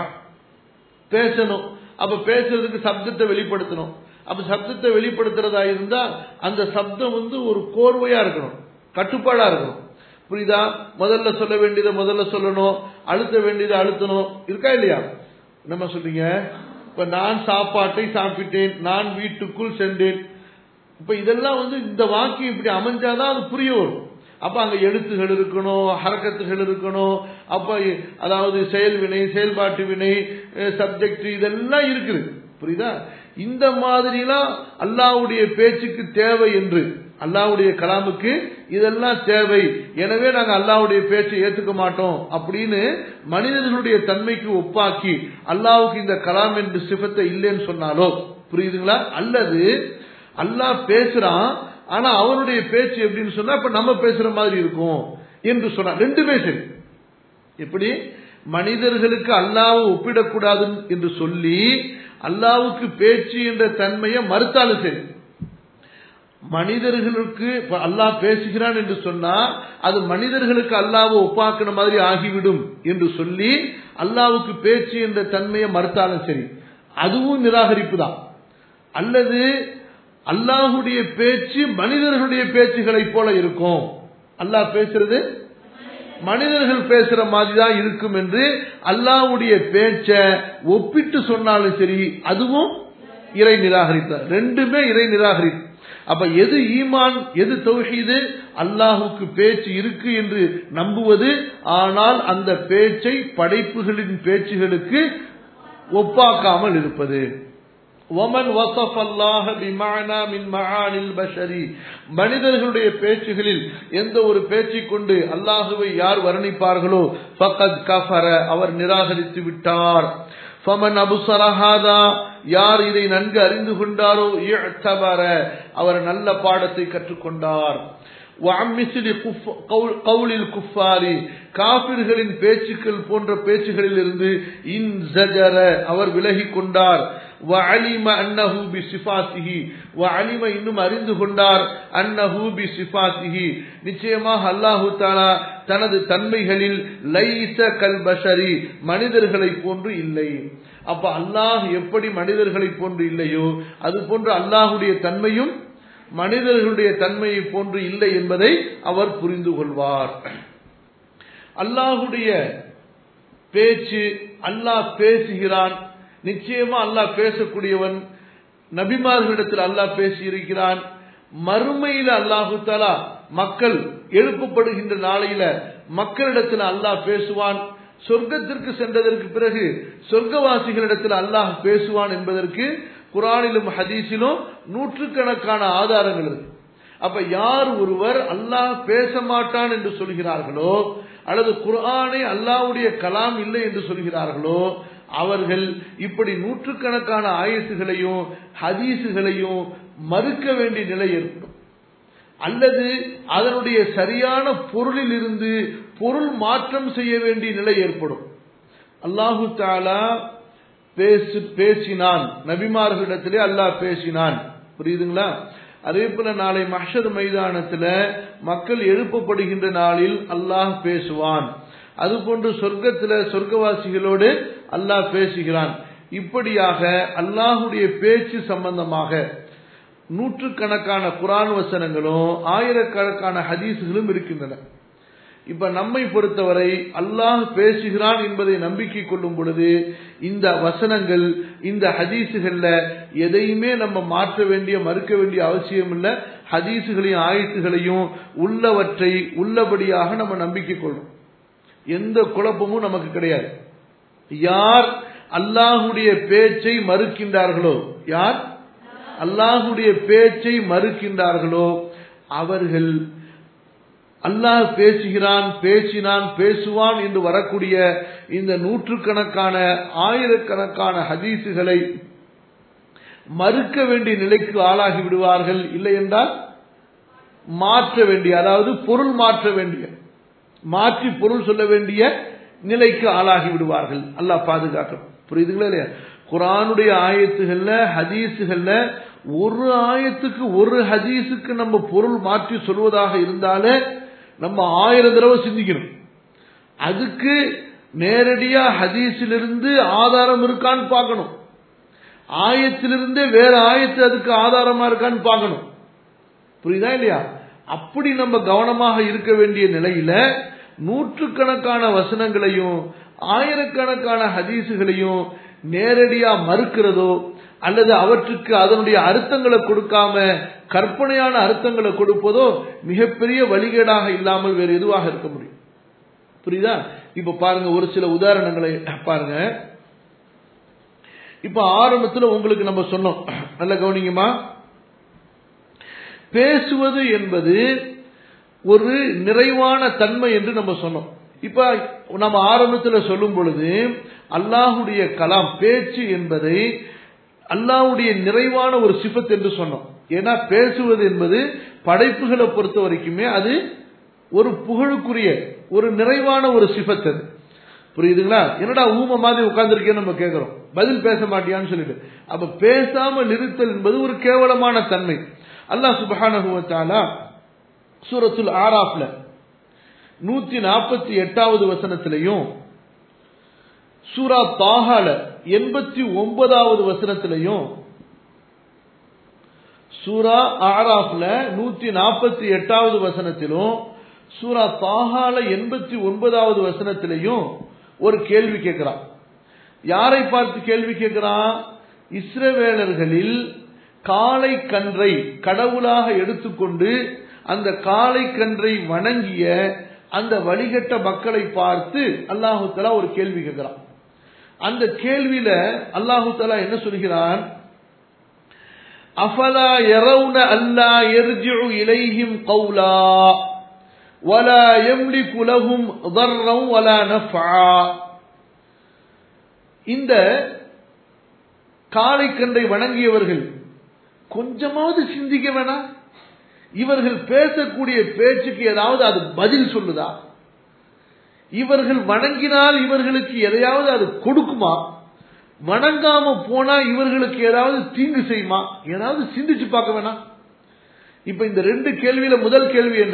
பேசணும் அப்ப பேசுறதுக்கு சப்தத்தை வெளிப்படுத்தணும் அப்ப சப்தத்தை வெளிப்படுத்துறதா இருந்தா அந்த சப்தம் வந்து ஒரு கோர்வையா இருக்கணும் கட்டுப்பாடா இருக்கணும் புரியுதா முதல்ல சொல்ல வேண்டியதை முதல்ல சொல்லணும் அழுத்த வேண்டியதை அழுத்தணும் இருக்கா இல்லையா நம்ம சொல்றீங்க இப்ப நான் சாப்பாட்டை சாப்பிட்டேன் நான் வீட்டுக்குள் சென்றேன் இப்ப இதெல்லாம் வந்து இந்த வாக்கியம் இப்படி அமைஞ்சாதான் அது புரிய வரும் அப்ப அங்க எழுத்துகள் இருக்கணும் ஹரக்கத்துகள் இருக்கணும் அப்ப அதாவது செயல் வினை செயல்பாட்டு வினை சப்ஜெக்ட் இதெல்லாம் இருக்குது புரியுதா இந்த மாதிரிலாம் அல்லாவுடைய பேச்சுக்கு தேவை என்று அல்லாவுடைய கலாமுக்கு இதெல்லாம் தேவை எனவே நாங்க அல்லாவுடைய பேச்சை ஏத்துக்க மாட்டோம் அப்படின்னு மனிதர்களுடைய தன்மைக்கு ஒப்பாக்கி அல்லாவுக்கு இந்த கலாம் என்று சிபத்தை இல்லைன்னு சொன்னாலோ புரியுதுங்களா அல்லது அல்லாஹ் பேசுறான் ஆனா அவனுடைய பேச்சு எப்படின்னு சொன்னா இப்ப நம்ம பேசுற மாதிரி இருக்கும் என்று சொன்னா ரெண்டுமே சரி எப்படி மனிதர்களுக்கு அல்லாவை ஒப்பிடக்கூடாது என்று சொல்லி அல்லாவுக்கு பேச்சு என்ற தன்மையை மறுத்தாலும் சரி மனிதர்களுக்கு அல்லாஹ் பேசுகிறான் என்று சொன்னா அது மனிதர்களுக்கு அல்லாவை ஒப்பாக்கின மாதிரி ஆகிவிடும் என்று சொல்லி அல்லாவுக்கு பேச்சு என்ற தன்மையை மறுத்தாலும் சரி அதுவும் நிராகரிப்பு தான் அல்லது அல்லாஹுடைய பேச்சு மனிதர்களுடைய பேச்சுகளை போல இருக்கும் அல்லாஹ் பேசுறது மனிதர்கள் பேசுற மாதிரி தான் இருக்கும் என்று அல்லாவுடைய பேச்ச ஒப்பிட்டு சொன்னாலும் சரி அதுவும் இறை நிராகரித்தார் ரெண்டுமே இறை நிராகரிப்பு அப்ப எது ஈமான் எது தௌஹீது அல்லாஹுக்கு பேச்சு இருக்கு என்று நம்புவது ஆனால் அந்த பேச்சை படைப்புகளின் பேச்சுகளுக்கு ஒப்பாக்காமல் இருப்பது ومن وصف الله بمعنى من معاني البشري மனிதர்களுடைய பேச்சுகளில் எந்த ஒரு பேச்சை கொண்டு அல்லாஹுவை யார் வர்ணிப்பார்களோ ஃபகத் கஃபர அவர் நிராகரித்து விட்டார் ஃபமன் அபுசர ஹாதா யார் இதை நன்கு அறிந்து கொண்டாரோ இஅ்தபர அவர் நல்ல பாடத்தை கற்றுக்கொண்டார் கவுலில் குஃபாரி காபிர்களின் பேச்சுக்கள் போன்ற பேச்சுகளில் இருந்து இன் அவர் விலகி கொண்டார் وعلم أنه بصفاته وعلم இன்னும் அறிந்து கொண்டார் أنه بصفاته நிச்சயமாக அல்லாஹு தாலா தனது தன்மைகளில் லைச கல் பஷரி மனிதர்களை போன்று இல்லை அப்ப அல்லாஹ் எப்படி மனிதர்களை போன்று இல்லையோ அது போன்று அல்லாஹுடைய தன்மையும் மனிதர்களுடைய தன்மையை போன்று இல்லை என்பதை அவர் புரிந்து கொள்வார் அல்லாஹுடைய பேச்சு அல்லாஹ் பேசுகிறான் நிச்சயமா அல்லாஹ் பேசக்கூடியவன் நபிமார்களிடத்தில் அல்லாஹ் பேசி இருக்கிறான் மறுமையில அல்லாஹு தாலா மக்கள் எழுப்பப்படுகின்ற நாளையில மக்களிடத்தில் அல்லாஹ் பேசுவான் சொர்க்கத்திற்கு சென்றதற்கு பிறகு சொர்க்கவாசிகளிடத்தில் அல்லாஹ் பேசுவான் என்பதற்கு குரானிலும் ஹதீஸிலும் நூற்றுக்கணக்கான ஆதாரங்கள் இருக்கு அப்ப யார் ஒருவர் அல்லாஹ் பேச மாட்டான் என்று சொல்கிறார்களோ அல்லது குர்ஆனை அல்லாஹ்வுடைய கலாம் இல்லை என்று சொல்கிறார்களோ அவர்கள் இப்படி நூற்றுக்கணக்கான ஆயசுகளையும் ஹதீசுகளையும் மறுக்க வேண்டிய நிலை ஏற்படும் அல்லது அதனுடைய சரியான பொருளில் இருந்து பொருள் மாற்றம் செய்ய வேண்டிய நிலை ஏற்படும் அல்லாஹு தாலா பேசு பேசினான் நபிமார்களிடத்திலே அல்லாஹ் பேசினான் புரியுதுங்களா அதே போல நாளை மஹர் மைதானத்துல மக்கள் எழுப்பப்படுகின்ற நாளில் அல்லாஹ் பேசுவான் அதுபோன்று சொர்க்கத்துல சொர்க்கவாசிகளோடு அல்லாஹ் பேசுகிறான் இப்படியாக அல்லாஹுடைய பேச்சு சம்பந்தமாக நூற்றுக்கணக்கான குரான் வசனங்களும் ஆயிரக்கணக்கான ஹதீஸுகளும் இருக்கின்றன இப்ப நம்மை பொறுத்தவரை அல்லாஹ் பேசுகிறான் என்பதை நம்பிக்கை கொள்ளும் பொழுது இந்த வசனங்கள் இந்த ஹதீஸுகள்ல எதையுமே நம்ம மாற்ற வேண்டிய மறுக்க வேண்டிய அவசியம் இல்லை ஹதீஸுகளையும் ஆயத்துகளையும் உள்ளவற்றை உள்ளபடியாக நம்ம நம்பிக்கை கொள்றோம் எந்த குழப்பமும் நமக்கு கிடையாது யார் அல்லாஹுடைய பேச்சை மறுக்கின்றார்களோ யார் அல்லாஹுடைய பேச்சை மறுக்கின்றார்களோ அவர்கள் அல்லாஹ் பேசுகிறான் பேசினான் பேசுவான் என்று வரக்கூடிய இந்த நூற்றுக்கணக்கான ஆயிரக்கணக்கான ஹதீசுகளை மறுக்க வேண்டிய நிலைக்கு ஆளாகி விடுவார்கள் இல்லை என்றால் மாற்ற வேண்டிய அதாவது பொருள் மாற்ற வேண்டிய மாற்றி பொருள் சொல்ல வேண்டிய நிலைக்கு ஆளாகி விடுவார்கள் அல்லாஹ் பாதுகாக்கணும் புரியுதுங்களா இல்லையா குரானுடைய ஆயத்துகள்ல ஹதீஸுகள்ல ஒரு ஆயத்துக்கு ஒரு ஹதீஸுக்கு நம்ம பொருள் மாற்றி சொல்வதாக இருந்தாலே நம்ம ஆயிரம் தடவை சிந்திக்கணும் அதுக்கு நேரடியா ஹதீஸிலிருந்து ஆதாரம் இருக்கான்னு பார்க்கணும் ஆயத்திலிருந்தே வேற ஆயத்து அதுக்கு ஆதாரமா இருக்கான்னு பார்க்கணும் புரியுதா இல்லையா அப்படி நம்ம கவனமாக இருக்க வேண்டிய நிலையில நூற்றுக்கணக்கான வசனங்களையும் ஆயிரக்கணக்கான ஹதீசுகளையும் நேரடியா மறுக்கிறதோ அல்லது அவற்றுக்கு அதனுடைய அர்த்தங்களை கொடுக்காம கற்பனையான அர்த்தங்களை கொடுப்பதோ மிகப்பெரிய வழிகேடாக இல்லாமல் வேறு எதுவாக இருக்க முடியும் புரியுதா இப்ப பாருங்க ஒரு சில உதாரணங்களை பாருங்க இப்ப ஆரம்பத்தில் உங்களுக்கு நம்ம சொன்னோம் நல்ல கவனிங்கம்மா பேசுவது என்பது ஒரு நிறைவான தன்மை என்று நம்ம சொன்னோம் இப்ப நம்ம ஆரம்பத்தில் சொல்லும் பொழுது அல்லாஹுடைய கலாம் பேச்சு என்பதை அல்லாஹுடைய நிறைவான ஒரு சிபத் என்று சொன்னோம் ஏன்னா பேசுவது என்பது படைப்புகளை பொறுத்த வரைக்குமே அது ஒரு புகழுக்குரிய ஒரு நிறைவான ஒரு சிபத் அது புரியுதுங்களா என்னடா ஊம மாதிரி உட்கார்ந்துருக்கேன்னு நம்ம கேட்கிறோம் பதில் பேச மாட்டியான்னு சொல்லிட்டு அப்ப பேசாமல் இருத்தல் என்பது ஒரு கேவலமான தன்மை அல்லாஹ் சுபஹானஹுவத்தாலா சூரத்துல் ஆராப்ல நூத்தி நாற்பத்தி எட்டாவது வசனத்திலையும் சூரா தாகால எண்பத்தி ஒன்பதாவது வசனத்திலையும் சூரா ஆராப்ல நூத்தி நாற்பத்தி எட்டாவது வசனத்திலும் சூரா தாகால எண்பத்தி ஒன்பதாவது வசனத்திலையும் ஒரு கேள்வி கேட்கிறான் யாரை பார்த்து கேள்வி கேட்கிறான் இஸ்ரவேலர்களில் காளை கன்றை கடவுளாக எடுத்துக்கொண்டு அந்த காளை கன்றை வணங்கிய அந்த வழிகட்ட மக்களை பார்த்து அல்லாஹு தலா ஒரு கேள்வி கேட்கிறான் அந்த கேள்வியில அல்லாஹு தலா என்ன சொல்கிறான் அஃபலா யரவுன அல்லா எர்ஜிஉ இலைஹிம் கௌலா ولا يملك لهم ضرا ولا نفعا இந்த காளைக்கன்றை வணங்கியவர்கள் கொஞ்சமாவது சிந்திக்க வேணாம் இவர்கள் பேசக்கூடிய பேச்சுக்கு ஏதாவது அது பதில் சொல்லுதா இவர்கள் வணங்கினால் இவர்களுக்கு எதையாவது அது கொடுக்குமா வணங்காம போனா இவர்களுக்கு ஏதாவது தீங்கு செய்யுமா ஏதாவது சிந்திச்சு பார்க்க வேணாம் இப்ப இந்த ரெண்டு கேள்வியில முதல் கேள்வி என்ன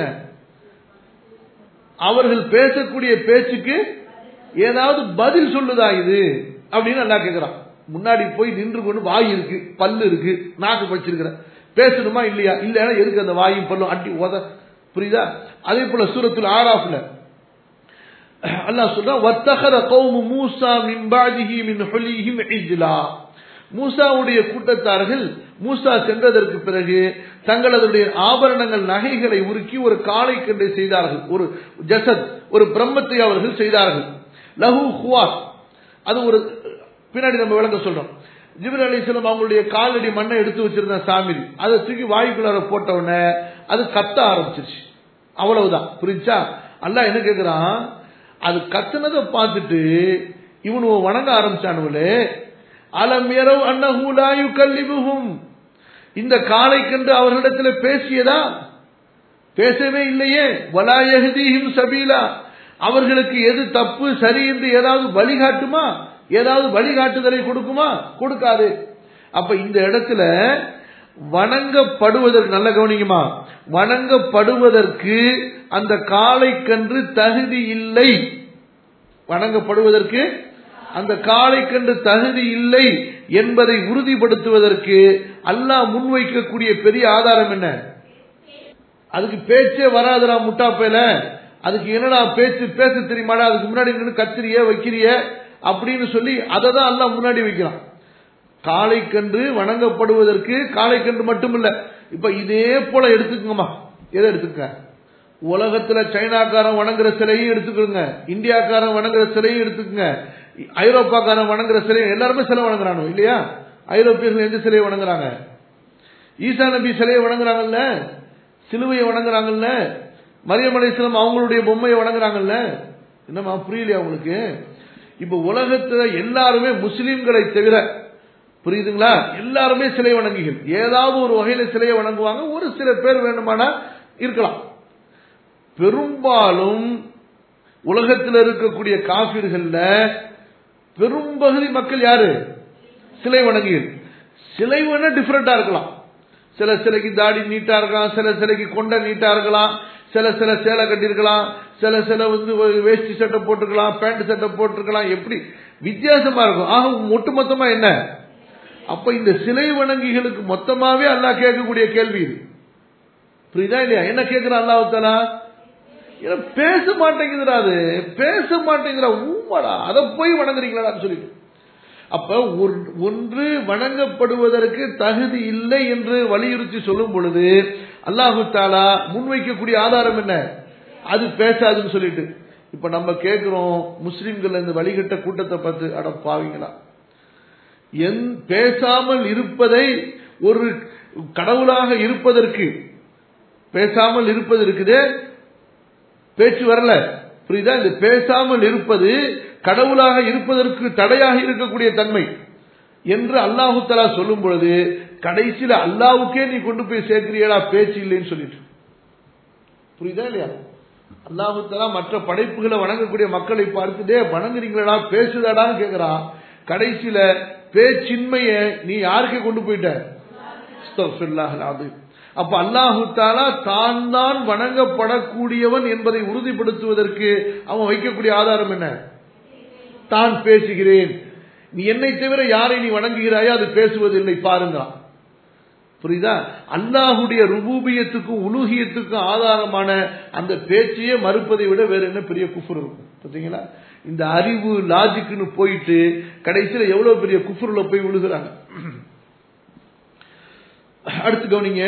அவர்கள் பேசக்கூடிய பேச்சுக்கு ஏதாவது பதில் சொல்லுதா இது அப்படின்னு நல்லா கேட்கிறான் முன்னாடி போய் நின்று கொண்டு வாய் இருக்கு பல்லு இருக்கு நாக்கு வச்சிருக்கிற பேசணுமா இல்லையா இல்லைன்னா எதுக்கு அந்த வாயும் பல்லும் அட்டி உத புரியுதா அதே போல சூரத்தில் ஆராஃப்ல அல்லாஹ் சொல்றான் வத்தகர கௌமு மூசா மின் பாதிஹி மின் ஹுலிஹிம் இஜ்லா மூசாவுடைய கூட்டத்தார்கள் மூசா சென்றதற்கு பிறகு தங்களதுடைய ஆபரணங்கள் நகைகளை உருக்கி ஒரு காளை கண்டை செய்தார்கள் ஒரு ஜசத் ஒரு பிரம்மத்தை அவர்கள் செய்தார்கள் லஹு ஹுவாஸ் அது ஒரு பின்னாடி நம்ம விளங்க சொல்றோம் ஜிபிர் அலிஸ்லம் அவங்களுடைய காலடி மண்ணை எடுத்து வச்சிருந்த சாமி அதை தூக்கி வாய்க்குள்ளார போட்ட உடனே அது கத்த ஆரம்பிச்சிருச்சு அவ்வளவுதான் புரிஞ்சா அல்ல என்ன கேக்குறான் அது கத்துனதை பார்த்துட்டு இவனு வணங்க ஆரம்பிச்சானுங்களே அலம் இரவு அன்னஹூலாயு கல்லிபுகும் இந்த காலை கண்டு அவர்களிடத்தில் பேசியதா பேசவே இல்லையே வலாயகதீஹிம் சபீலா அவர்களுக்கு எது தப்பு சரி என்று ஏதாவது வழிகாட்டுமா ஏதாவது வழிகாட்டுதலை கொடுக்குமா கொடுக்காது அப்ப இந்த இடத்துல வணங்கப்படுவதற்கு நல்ல கவனிக்குமா வணங்கப்படுவதற்கு அந்த காளை கன்று தகுதி இல்லை வணங்கப்படுவதற்கு அந்த காளை கன்று தகுதி இல்லை என்பதை உறுதிப்படுத்துவதற்கு அல்லாஹ் முன்வைக்கக்கூடிய பெரிய ஆதாரம் என்ன அதுக்கு பேச்சே வராதுடா முட்டாப்பையில அதுக்கு என்னடா பேச்சு பேச தெரியுமாடா அதுக்கு முன்னாடி நின்று கத்திரிய வைக்கிறிய அப்படின்னு சொல்லி அதை தான் எல்லாம் முன்னாடி வைக்கிறான் காளை கன்று வணங்கப்படுவதற்கு காளை கன்று மட்டுமில்ல இப்ப இதே போல எடுத்துக்கோங்கம்மா எதை எடுத்துக்க உலகத்துல சைனாக்காரன் வணங்குற சிலையும் எடுத்துக்கோங்க இந்தியாக்காரன் வணங்குற சிலையும் எடுத்துக்கோங்க ஐரோப்பாக்காரன் வணங்குற சிலையும் எல்லாருமே சிலை வணங்குறானோ இல்லையா ஐரோப்பியர்கள் எந்த சிலையை வணங்குறாங்க ஈசா நபி சிலையை வணங்குறாங்கல்ல சிலுவையை வணங்குறாங்கல்ல மரியம் அலிஸ்லாம் அவங்களுடைய பொம்மையை வணங்குறாங்கல்ல என்னமா புரியலையா உங்களுக்கு இப்ப உலகத்துல எல்லாருமே முஸ்லிம்களை தவிர புரியுதுங்களா எல்லாருமே சிலை வணங்குகள் ஏதாவது ஒரு வகையில சிலையை வணங்குவாங்க ஒரு சில பேர் வேண்டுமானா இருக்கலாம் பெரும்பாலும் உலகத்தில் இருக்கக்கூடிய காபிர்கள்ல பெரும்பகுதி மக்கள் யாரு சிலை வணங்குகள் சிலை வேணா டிஃபரெண்டா இருக்கலாம் சில சிலைக்கு தாடி நீட்டா இருக்கலாம் சில சிலைக்கு கொண்டை நீட்டா இருக்கலாம் சில சில சேலை கட்டியிருக்கலாம் சில சில வந்து வேஷ்டி சட்டை போட்டுக்கலாம் பேண்ட் சட்டை போட்டிருக்கலாம் எப்படி வித்தியாசமா இருக்கும் ஆக ஒட்டுமொத்தமா என்ன அப்ப இந்த சிலை வணங்கிகளுக்கு மொத்தமாவே அல்லாஹ் கேட்கக்கூடிய கேள்வி இது புரியுதா இல்லையா என்ன கேட்கிறான் அல்லாஹாலா பேச மாட்டேங்குதுடா அது பேச மாட்டேங்கிறா ஊமாடா அதை போய் வணங்குறீங்களான்னு சொல்லிட்டு அப்ப ஒன்று வணங்கப்படுவதற்கு தகுதி இல்லை என்று வலியுறுத்தி சொல்லும் பொழுது அல்லாஹு தாலா முன்வைக்கக்கூடிய ஆதாரம் என்ன அது பேசாதுன்னு சொல்லிட்டு இப்ப நம்ம கேட்கிறோம் முஸ்லிம்கள் இந்த வழிகட்ட கூட்டத்தை பார்த்து அட பாவீங்களா என் பேசாமல் இருப்பதை ஒரு கடவுளாக இருப்பதற்கு பேசாமல் இருப்பது இருக்குது பேச்சு வரல புரியுதா இந்த பேசாமல் இருப்பது கடவுளாக இருப்பதற்கு தடையாக இருக்கக்கூடிய தன்மை என்று அல்லாஹு தலா சொல்லும் பொழுது கடைசியில அல்லாவுக்கே நீ கொண்டு போய் சேர்க்கிறியடா பேச்சு இல்லைன்னு சொல்லிட்டு புரியுதா இல்லையா அல்லாஹு தலா மற்ற படைப்புகளை வணங்கக்கூடிய மக்களை பார்த்துட்டே வணங்குறீங்களா பேசுதாடான்னு கேட்கிறான் கடைசியில பேச்சின்மைய நீ யாருக்கே கொண்டு போயிட்ட அப்ப அல்லாஹு தாலா தான் தான் வணங்கப்படக்கூடியவன் என்பதை உறுதிப்படுத்துவதற்கு அவன் வைக்கக்கூடிய ஆதாரம் என்ன தான் பேசுகிறேன் நீ என்னை தவிர யாரை நீ வணங்குகிறாயோ அது பேசுவதில்லை பாருங்க புரியுதா அல்லாஹுடைய ருபூபியத்துக்கும் உலூகியத்துக்கும் ஆதாரமான அந்த பேச்சையே மறுப்பதை விட வேற என்ன பெரிய குஃபர் இருக்கும் பார்த்தீங்களா இந்த அறிவு லாஜிக்னு போயிட்டு கடைசியில் எவ்வளவு பெரிய குஃபுர்ல போய் விழுகிறாங்க அடுத்து கவனிங்க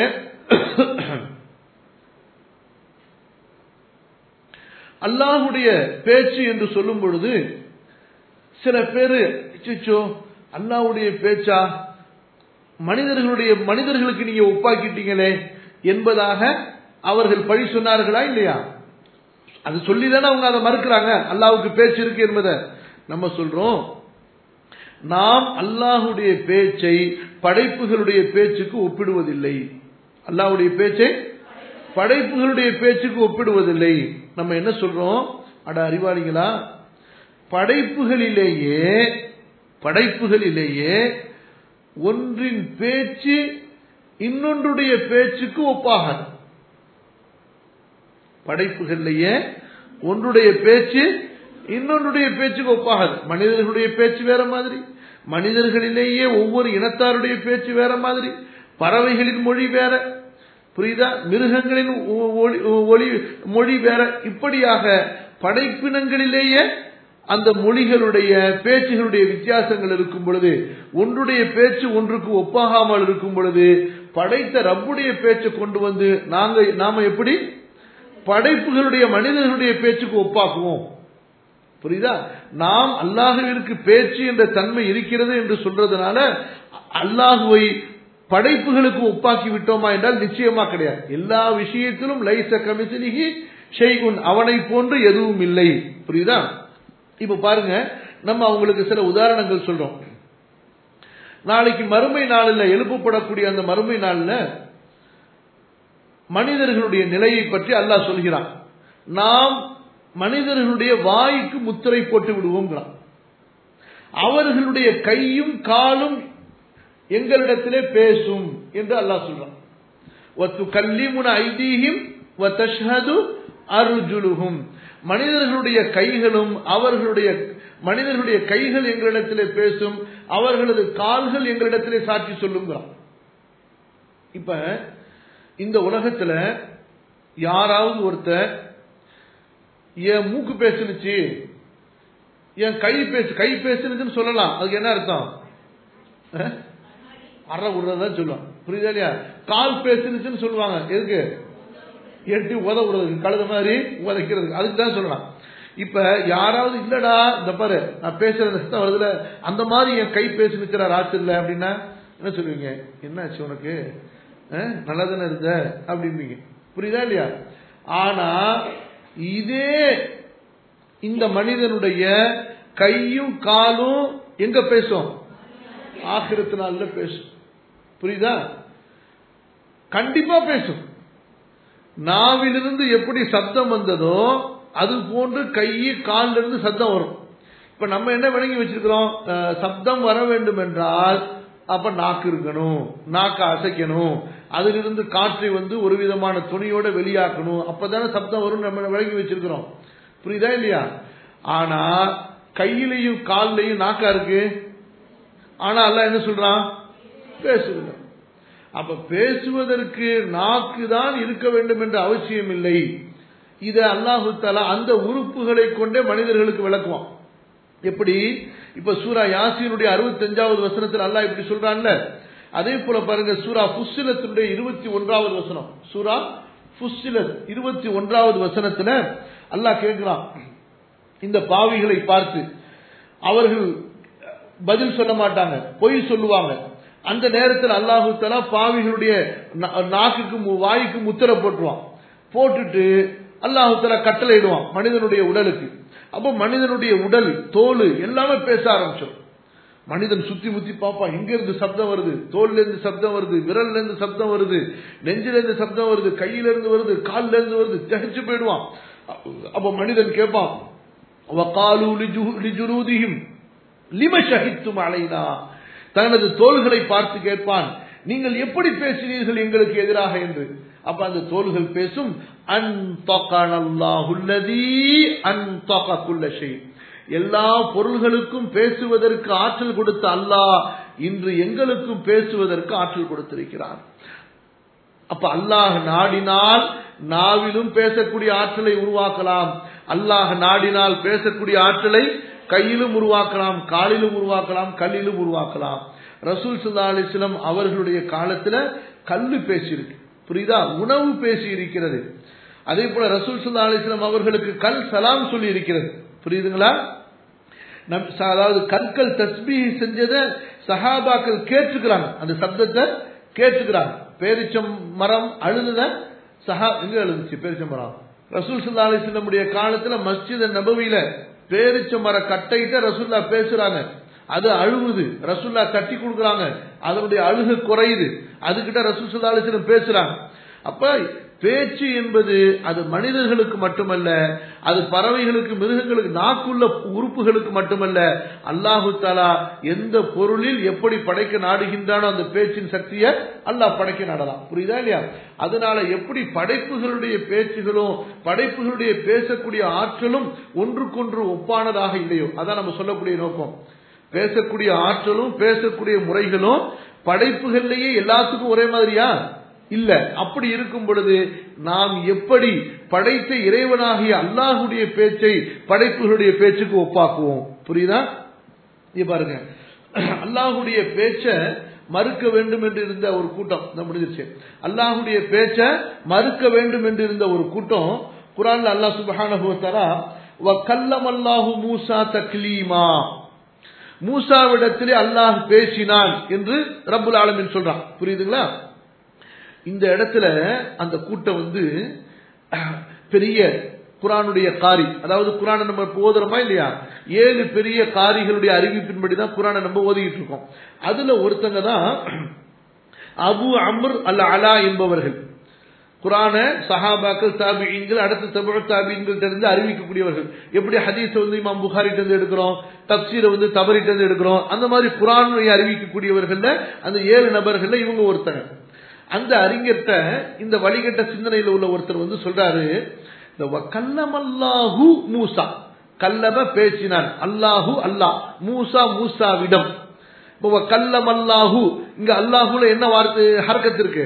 அல்லாஹுடைய பேச்சு என்று சொல்லும் பொழுது சில பேரு சிச்சோ அல்லாஹுடைய பேச்சா மனிதர்களுடைய மனிதர்களுக்கு நீங்க ஒப்பாக்கிட்டீங்களே என்பதாக அவர்கள் பழி சொன்னார்களா இல்லையா அது சொல்லிதானே அவங்க அதை மறுக்கிறாங்க அல்லாவுக்கு பேச்சு இருக்கு என்பதை நம்ம சொல்றோம் நாம் அல்லாஹுடைய பேச்சை படைப்புகளுடைய பேச்சுக்கு ஒப்பிடுவதில்லை அல்லாஹுடைய பேச்சை படைப்புகளுடைய பேச்சுக்கு ஒப்பிடுவதில்லை நம்ம என்ன சொல்றோம் அட அறிவாளிகளா படைப்புகளிலேயே படைப்புகளிலேயே ஒன்றின் பேச்சு இன்னொன்றுடைய பேச்சுக்கு ஒப்பாகாது படைப்புகளிலேயே ஒன்றுடைய பேச்சு இன்னொன்றுடைய பேச்சுக்கு ஒப்பாகாது மனிதர்களுடைய பேச்சு வேற மாதிரி மனிதர்களிலேயே ஒவ்வொரு இனத்தாருடைய பேச்சு வேற மாதிரி பறவைகளின் மொழி வேற புரியுதா மிருகங்களின் ஒளி மொழி வேற இப்படியாக படைப்பினங்களிலேயே அந்த மொழிகளுடைய பேச்சுகளுடைய வித்தியாசங்கள் இருக்கும் பொழுது ஒன்றுடைய பேச்சு ஒன்றுக்கு ஒப்பாகாமல் இருக்கும் பொழுது படைத்த ரப்புடைய பேச்சை கொண்டு வந்து நாங்க நாம எப்படி படைப்புகளுடைய மனிதர்களுடைய பேச்சுக்கு ஒப்பாக்குவோம் புரியுதா நாம் அல்லாஹுவிற்கு பேச்சு என்ற தன்மை இருக்கிறது என்று சொல்றதுனால அல்லாஹுவை படைப்புகளுக்கு ஒப்பாக்கி விட்டோமா என்றால் நிச்சயமா கிடையாது எல்லா விஷயத்திலும் லைச கமிசினிகி ஷெய்குன் அவனை போன்று எதுவும் இல்லை புரியுதா இப்ப பாருங்க நம்ம அவங்களுக்கு சில உதாரணங்கள் சொல்றோம் நாளைக்கு மறுமை நாளில் எழுப்பப்படக்கூடிய அந்த மறுமை நாளில் மனிதர்களுடைய நிலையை பற்றி அல்லாஹ் சொல்கிறான் நாம் மனிதர்களுடைய வாய்க்கு முத்திரை போட்டு விடுவோங்கிறான் அவர்களுடைய கையும் காலும் எங்களிடத்திலே பேசும் என்று அல்லாஹ் சொல்றான் ஒத்து கல்லிமுன ஐதீகம் அருஜுலுகும் மனிதர்களுடைய கைகளும் அவர்களுடைய மனிதர்களுடைய கைகள் எங்களிடத்திலே பேசும் அவர்களது கால்கள் எங்களிடத்திலே சாட்சி சொல்லுங்கிறான் இப்ப இந்த உலகத்துல யாராவது ஒருத்தர் என் மூக்கு பேசுனுச்சு என் கை பேசு கை பேசுனுச்சுன்னு சொல்லலாம் அதுக்கு என்ன அர்த்தம் அஹ்? அற விடுறதுதான் சொல்லுவாங்க புரியுதா இல்லையா கால் பேசுனுச்சுன்னு சொல்லுவாங்க எதுக்கு எட்டி உத விடுறதுக்கு கழுத மாதிரி உதைக்கிறதுக்கு அதுக்கு தான் சொல்லலாம் இப்ப யாராவது இல்லடா இந்த பாரு நான் பேசுறது சத்தம் வருதுல அந்த மாதிரி என் கை பேசுனுச்சுடா ராத்திரில அப்படின்னா என்ன சொல்லுவீங்க என்னாச்சு உனக்கு அஹ், நல்லா தானே இருந்த அப்படிம்பீங்க புரியுதா இல்லையா ஆனா இதே இந்த மனிதனுடைய கையும் காலும் எங்க பேசும் ஆகிரத்து நாள்ல பேசும் புரியுதா கண்டிப்பா பேசும் நாவிலிருந்து எப்படி சப்தம் வந்ததோ அது போன்று கை கால்ல இருந்து சத்தம் வரும் இப்ப நம்ம என்ன விளங்கி வச்சிருக்கிறோம் அஹ், சப்தம் வர வேண்டும் என்றால் அப்ப நாக்கு இருக்கணும் நாக்க அசைக்கணும் அதிலிருந்து காற்றை வந்து ஒரு விதமான துணியோட வெளியாக்கணும் அப்பதானே சப்தம் வரும் நம்ம விளங்கி வச்சிருக்கிறோம் புரியுதா இல்லையா ஆனா கையிலையும் கால்லையும் நாக்கா இருக்கு ஆனா அல்லாஹ் என்ன சொல்றான் பேசுகிறது அப்ப பேசுவதற்கு நாக்கு தான் இருக்க வேண்டும் என்ற அவசியம் இல்லை இதை அல்லாஹு தஆலா அந்த உறுப்புகளை கொண்டே மனிதர்களுக்கு விளக்குவான் எப்படி இப்ப சூரா யாசீனுடைய அறுபத்தஞ்சாவது வசனத்தில் அல்லாஹ் இப்படி சொல்றான்ல அதே போல பாருங்க சூரா ஃபுஸ்ஸிலத்துடைய இருபத்தி ஒன்றாவது வசனம் சூரா ஃபுஸ்ஸிலத் இருபத்தி ஒன்றாவது வசனத்துல அல்லாஹ் கேட்கிறான் இந்த பாவிகளை பார்த்து அவர்கள் பதில் சொல்ல மாட்டாங்க பொய் சொல்லுவாங்க அந்த நேரத்தில் அல்லாஹு தஆலா பாவிகளுடைய நா- நாக்குக்கு மு- வாய்க்கு முத்திரை போட்டுருவான் போட்டுட்டு அல்லாஹு தஆலா கட்டளையிடுவான் மனிதனுடைய உடலுக்கு அப்போ மனிதனுடைய உடல் தோல் எல்லாமே பேச ஆரம்பிச்சிடும் மனிதன் சுத்தி முத்தி பார்ப்பான் எங்க இருந்து சப்தம் வருது தோல்ல இருந்து சப்தம் வருது விரல்ல இருந்து சப்தம் வருது நெஞ்சில இருந்து சப்தம் வருது கையில இருந்து வருது கால்ல இருந்து வருது திகைச்சு போயிடுவான் அப்ப மனிதன் கேட்பான் وقالوا لجه- لجلودهم لم شهدتم علينا தனது தோள்களை பார்த்து கேட்பான் நீங்கள் எப்படி பேசினீர்கள் எங்களுக்கு எதிராக என்று அப்ப அந்த தோள்கள் பேசும் அன்தகனல்லாஹுல்லதீ அன்தக குல்ல ஷை எல்லா பொருள்களுக்கும் பேசுவதற்கு ஆற்றல் கொடுத்த அல்லாஹ் இன்று எங்களுக்கும் பேசுவதற்கு ஆற்றல் கொடுத்திருக்கிறான் அப்ப அல்லாஹ் நாடினால் நாவிலும் பேசக்கூடிய ஆற்றலை உருவாக்கலாம் அல்லாஹ் நாடினால் பேசக்கூடிய ஆற்றலை கையிலும் உருவாக்கலாம் காலிலும் உருவாக்கலாம் கல்லிலும் உருவாக்கலாம் ரசூல் சுல்லா அலிஸ்லம் அவர்களுடைய காலத்துல கல்லு பேசியிருக்கு புரியுதா உணவு பேசி இருக்கிறது அதே போல ரசூல் சுல்லா அலிஸ்லம் அவர்களுக்கு கல் சலாம் சொல்லி இருக்கிறது புரியுதுங்களா நம் ச- அதாவது கற்கள் தஸ்பீஹ் செஞ்சதை சஹாபாக்கள் கேட்டுக்கிறாங்க அந்த சப்தத்தை கேட்டுக்கிறாங்க பேரிச்சம் மரம் அழுதுத சஹா எங்க அழுதுச்சு பேரிச்சம் மரம் ரசூல் சுல்லா அலிஸ்லமுடைய காலத்துல மஸ்ஜித் நபவியில பேரிச்ச மர கட்டையிட்ட ரசூல்லா பேசுறாங்க அது அழுவுது ரசூல்லா தட்டி கொடுக்குறாங்க அதனுடைய அழுகு குறையுது அதுகிட்ட ரசூல் சுல்லா அலிஸ்லம் பேசுறாங்க அப்ப பேச்சு என்பது அது மனிதர்களுக்கு மட்டுமல்ல அது பறவைகளுக்கு மிருகங்களுக்கு நாக்குள்ள உறுப்புகளுக்கு மட்டுமல்ல அல்லாஹு தாலா எந்த பொருளில் எப்படி படைக்க நாடுகின்றானோ அந்த பேச்சின் சக்தியை அல்லாஹ் படைக்க நாடலாம் புரியுதா இல்லையா அதனால எப்படி படைப்புகளுடைய பேச்சுகளும் படைப்புகளுடைய பேசக்கூடிய ஆற்றலும் ஒன்றுக்கொன்று ஒப்பானதாக இல்லையோ அதான் நம்ம சொல்லக்கூடிய நோக்கம் பேசக்கூடிய ஆற்றலும் பேசக்கூடிய முறைகளும் படைப்புகள்லயே எல்லாத்துக்கும் ஒரே மாதிரியா இல்ல அப்படி இருக்கும் பொழுது நாம் எப்படி படைத்த இறைவனாகிய அல்லாஹுடைய பேச்சை படைப்புகளுடைய பேச்சுக்கு ஒப்பாக்குவோம் புரியுதா இங்க பாருங்க அல்லாஹுடைய பேச்ச மறுக்க வேண்டும் என்று இருந்த ஒரு கூட்டம் இந்த முடிஞ்சிருச்சு அல்லாஹுடைய பேச்ச மறுக்க வேண்டும் என்று இருந்த ஒரு கூட்டம் குரான்ல அல்லாஹ் சுப்ஹானஹு வ தஆலா வ கல்லமல்லாஹு மூசா தக்லீமா மூசாவிடத்திலே அல்லாஹ் பேசினான் என்று ரப்புல் ஆலமீன் சொல்றான் புரியுதுங்களா இந்த இடத்துல அந்த கூட்டம் வந்து பெரிய குரானுடைய காரி அதாவது குரானை நம்ம இப்ப ஓதுறோமா இல்லையா ஏழு பெரிய காரிகளுடைய அறிவிப்பின்படி தான் குரானை நம்ம ஓதிக்கிட்டு இருக்கோம் அதுல ஒருத்தங்க தான் அபு அம்ர் அல் அலா என்பவர்கள் குரான சஹாபாக்கள் தாபியங்கள் அடுத்த தபு தாபியங்கள் இருந்து அறிவிக்கக்கூடியவர்கள் எப்படி ஹதீஸ் வந்து இமாம் புகாரிட்ட இருந்து எடுக்கிறோம் தப்சீரை வந்து தவறிட்ட இருந்து எடுக்கிறோம் அந்த மாதிரி குரானை அறிவிக்கக்கூடியவர்கள்ல அந்த ஏழு நபர்கள்ல இவங்க ஒருத்தங்க அந்த அறிஞர்கிட்ட இந்த வழிகட்ட சிந்தனையில் உள்ள ஒருத்தர் வந்து சொல்றாரு இந்த கல்லமல்லாஹு மூசா கல்லம பேசினான் அல்லாஹு அல்லாஹ் மூசா மூசாவிடம் இப்போ கல்லம் அல்லாஹு இங்க அல்லாஹுல என்ன வார்த்தை ஹர்க்கத்து இருக்கு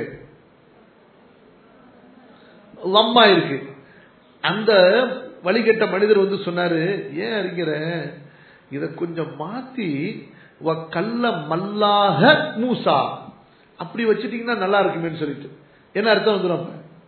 லம்மா இருக்கு அந்த வழிகட்ட மனிதர் வந்து சொன்னாரு ஏன் அறிஞர இத கொஞ்சம் மாத்தி கல்ல மல்லாக மூசா அப்படி வச்சுட்டீங்கன்னா நல்லா இருக்குமேன்னு சொல்லிட்டு என்ன அர்த்தம் வந்துடும்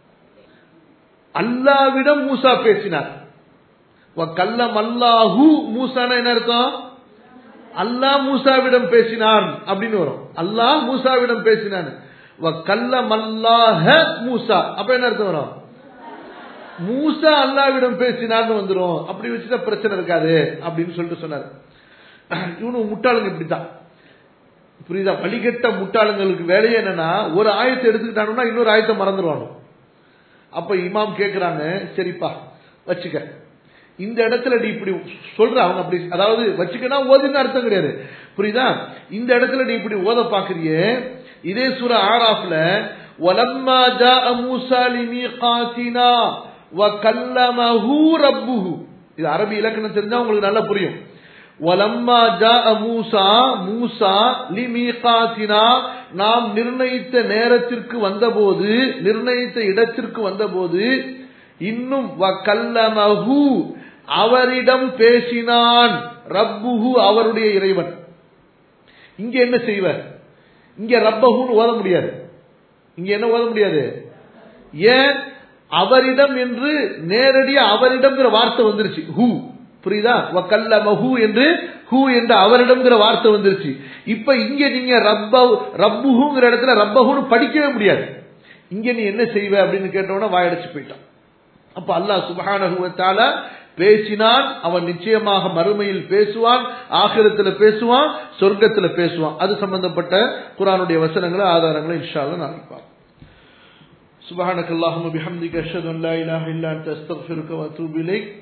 அல்லாவிடம் மூசா பேசினார் கல்ல மல்லாஹு மூசானா என்ன அர்த்தம் அல்லாஹ் மூசாவிடம் பேசினான் அப்படின்னு வரும் அல்லாஹ் மூசாவிடம் பேசினான் கல்ல மல்லாஹ மூசா அப்ப என்ன அர்த்தம் வரும் மூசா அல்லாவிடம் பேசினான்னு வந்துடும் அப்படி வச்சுட்டா பிரச்சனை இருக்காது அப்படின்னு சொல்லிட்டு சொன்னார் இவனு முட்டாளுங்க இப்படித்தான் புரியுதா வழிகட்ட முட்டாளுங்களுக்கு வேலையே என்னன்னா ஒரு ஆயத்தை எடுத்துக்கிட்டானுன்னா இன்னொரு ஆயத்தை மறந்துடுவானு அப்ப இமாம் கேட்கிறாங்க சரிப்பா வச்சுக்க இந்த இடத்துல நீ இப்படி சொல்ற அவங்க அப்படி அதாவது வச்சுக்கனா ஓதின்னு அர்த்தம் கிடையாது புரியுதா இந்த இடத்துல நீ இப்படி ஓத பாக்குறியே இதே சூர ஆராஃப்ல وَلَمَّا جَاءَ مُوسَى لِمِيقَاتِنَا وَكَلَّمَهُ رَبُّهُ இது அரபி இலக்கணம் தெரிஞ்சா உங்களுக்கு நல்லா புரியும் وَلَمَّا جَاءَ مُوسَى மூசா لِمِيقَاتِنَا நாம் நிர்ணயித்த நேரத்திற்கு வந்தபோது நிர்ணயித்த இடத்திற்கு வந்தபோது இன்னும் வக்கல்லமஹு அவரிடம் பேசினான் ரப்புஹு அவருடைய இறைவன் இங்க என்ன செய்வார் இங்க ரப்பஹுன்னு ஓத முடியாது இங்க என்ன ஓத முடியாது ஏன் அவரிடம் என்று நேரடியா அவரிடம் வார்த்தை வந்துருச்சு ஹூ புரியுதா வக்கல்லமஹு என்று ஹூ என்ற அவரிடம்ங்கிற வார்த்தை வந்துருச்சு இப்ப இங்க நீங்க ரப்ப ரப்புஹுங்கிற இடத்துல ரப்பஹுன்னு படிக்கவே முடியாது இங்க நீ என்ன செய்வ அப்படின்னு கேட்டோன்னா வாயடிச்சு போயிட்டான் அப்ப அல்லாஹ் சுபஹானஹுவத்தால பேசினான் அவன் நிச்சயமாக மறுமையில் பேசுவான் ஆகிரத்துல பேசுவான் சொர்க்கத்துல பேசுவான் அது சம்பந்தப்பட்ட குரானுடைய வசனங்களை ஆதாரங்களை இன்ஷால்ல நாளைக்கு பார்ப்போம் سبحانك اللهم وبحمدك اشهد ان لا اله الا انت استغفرك واتوب اليك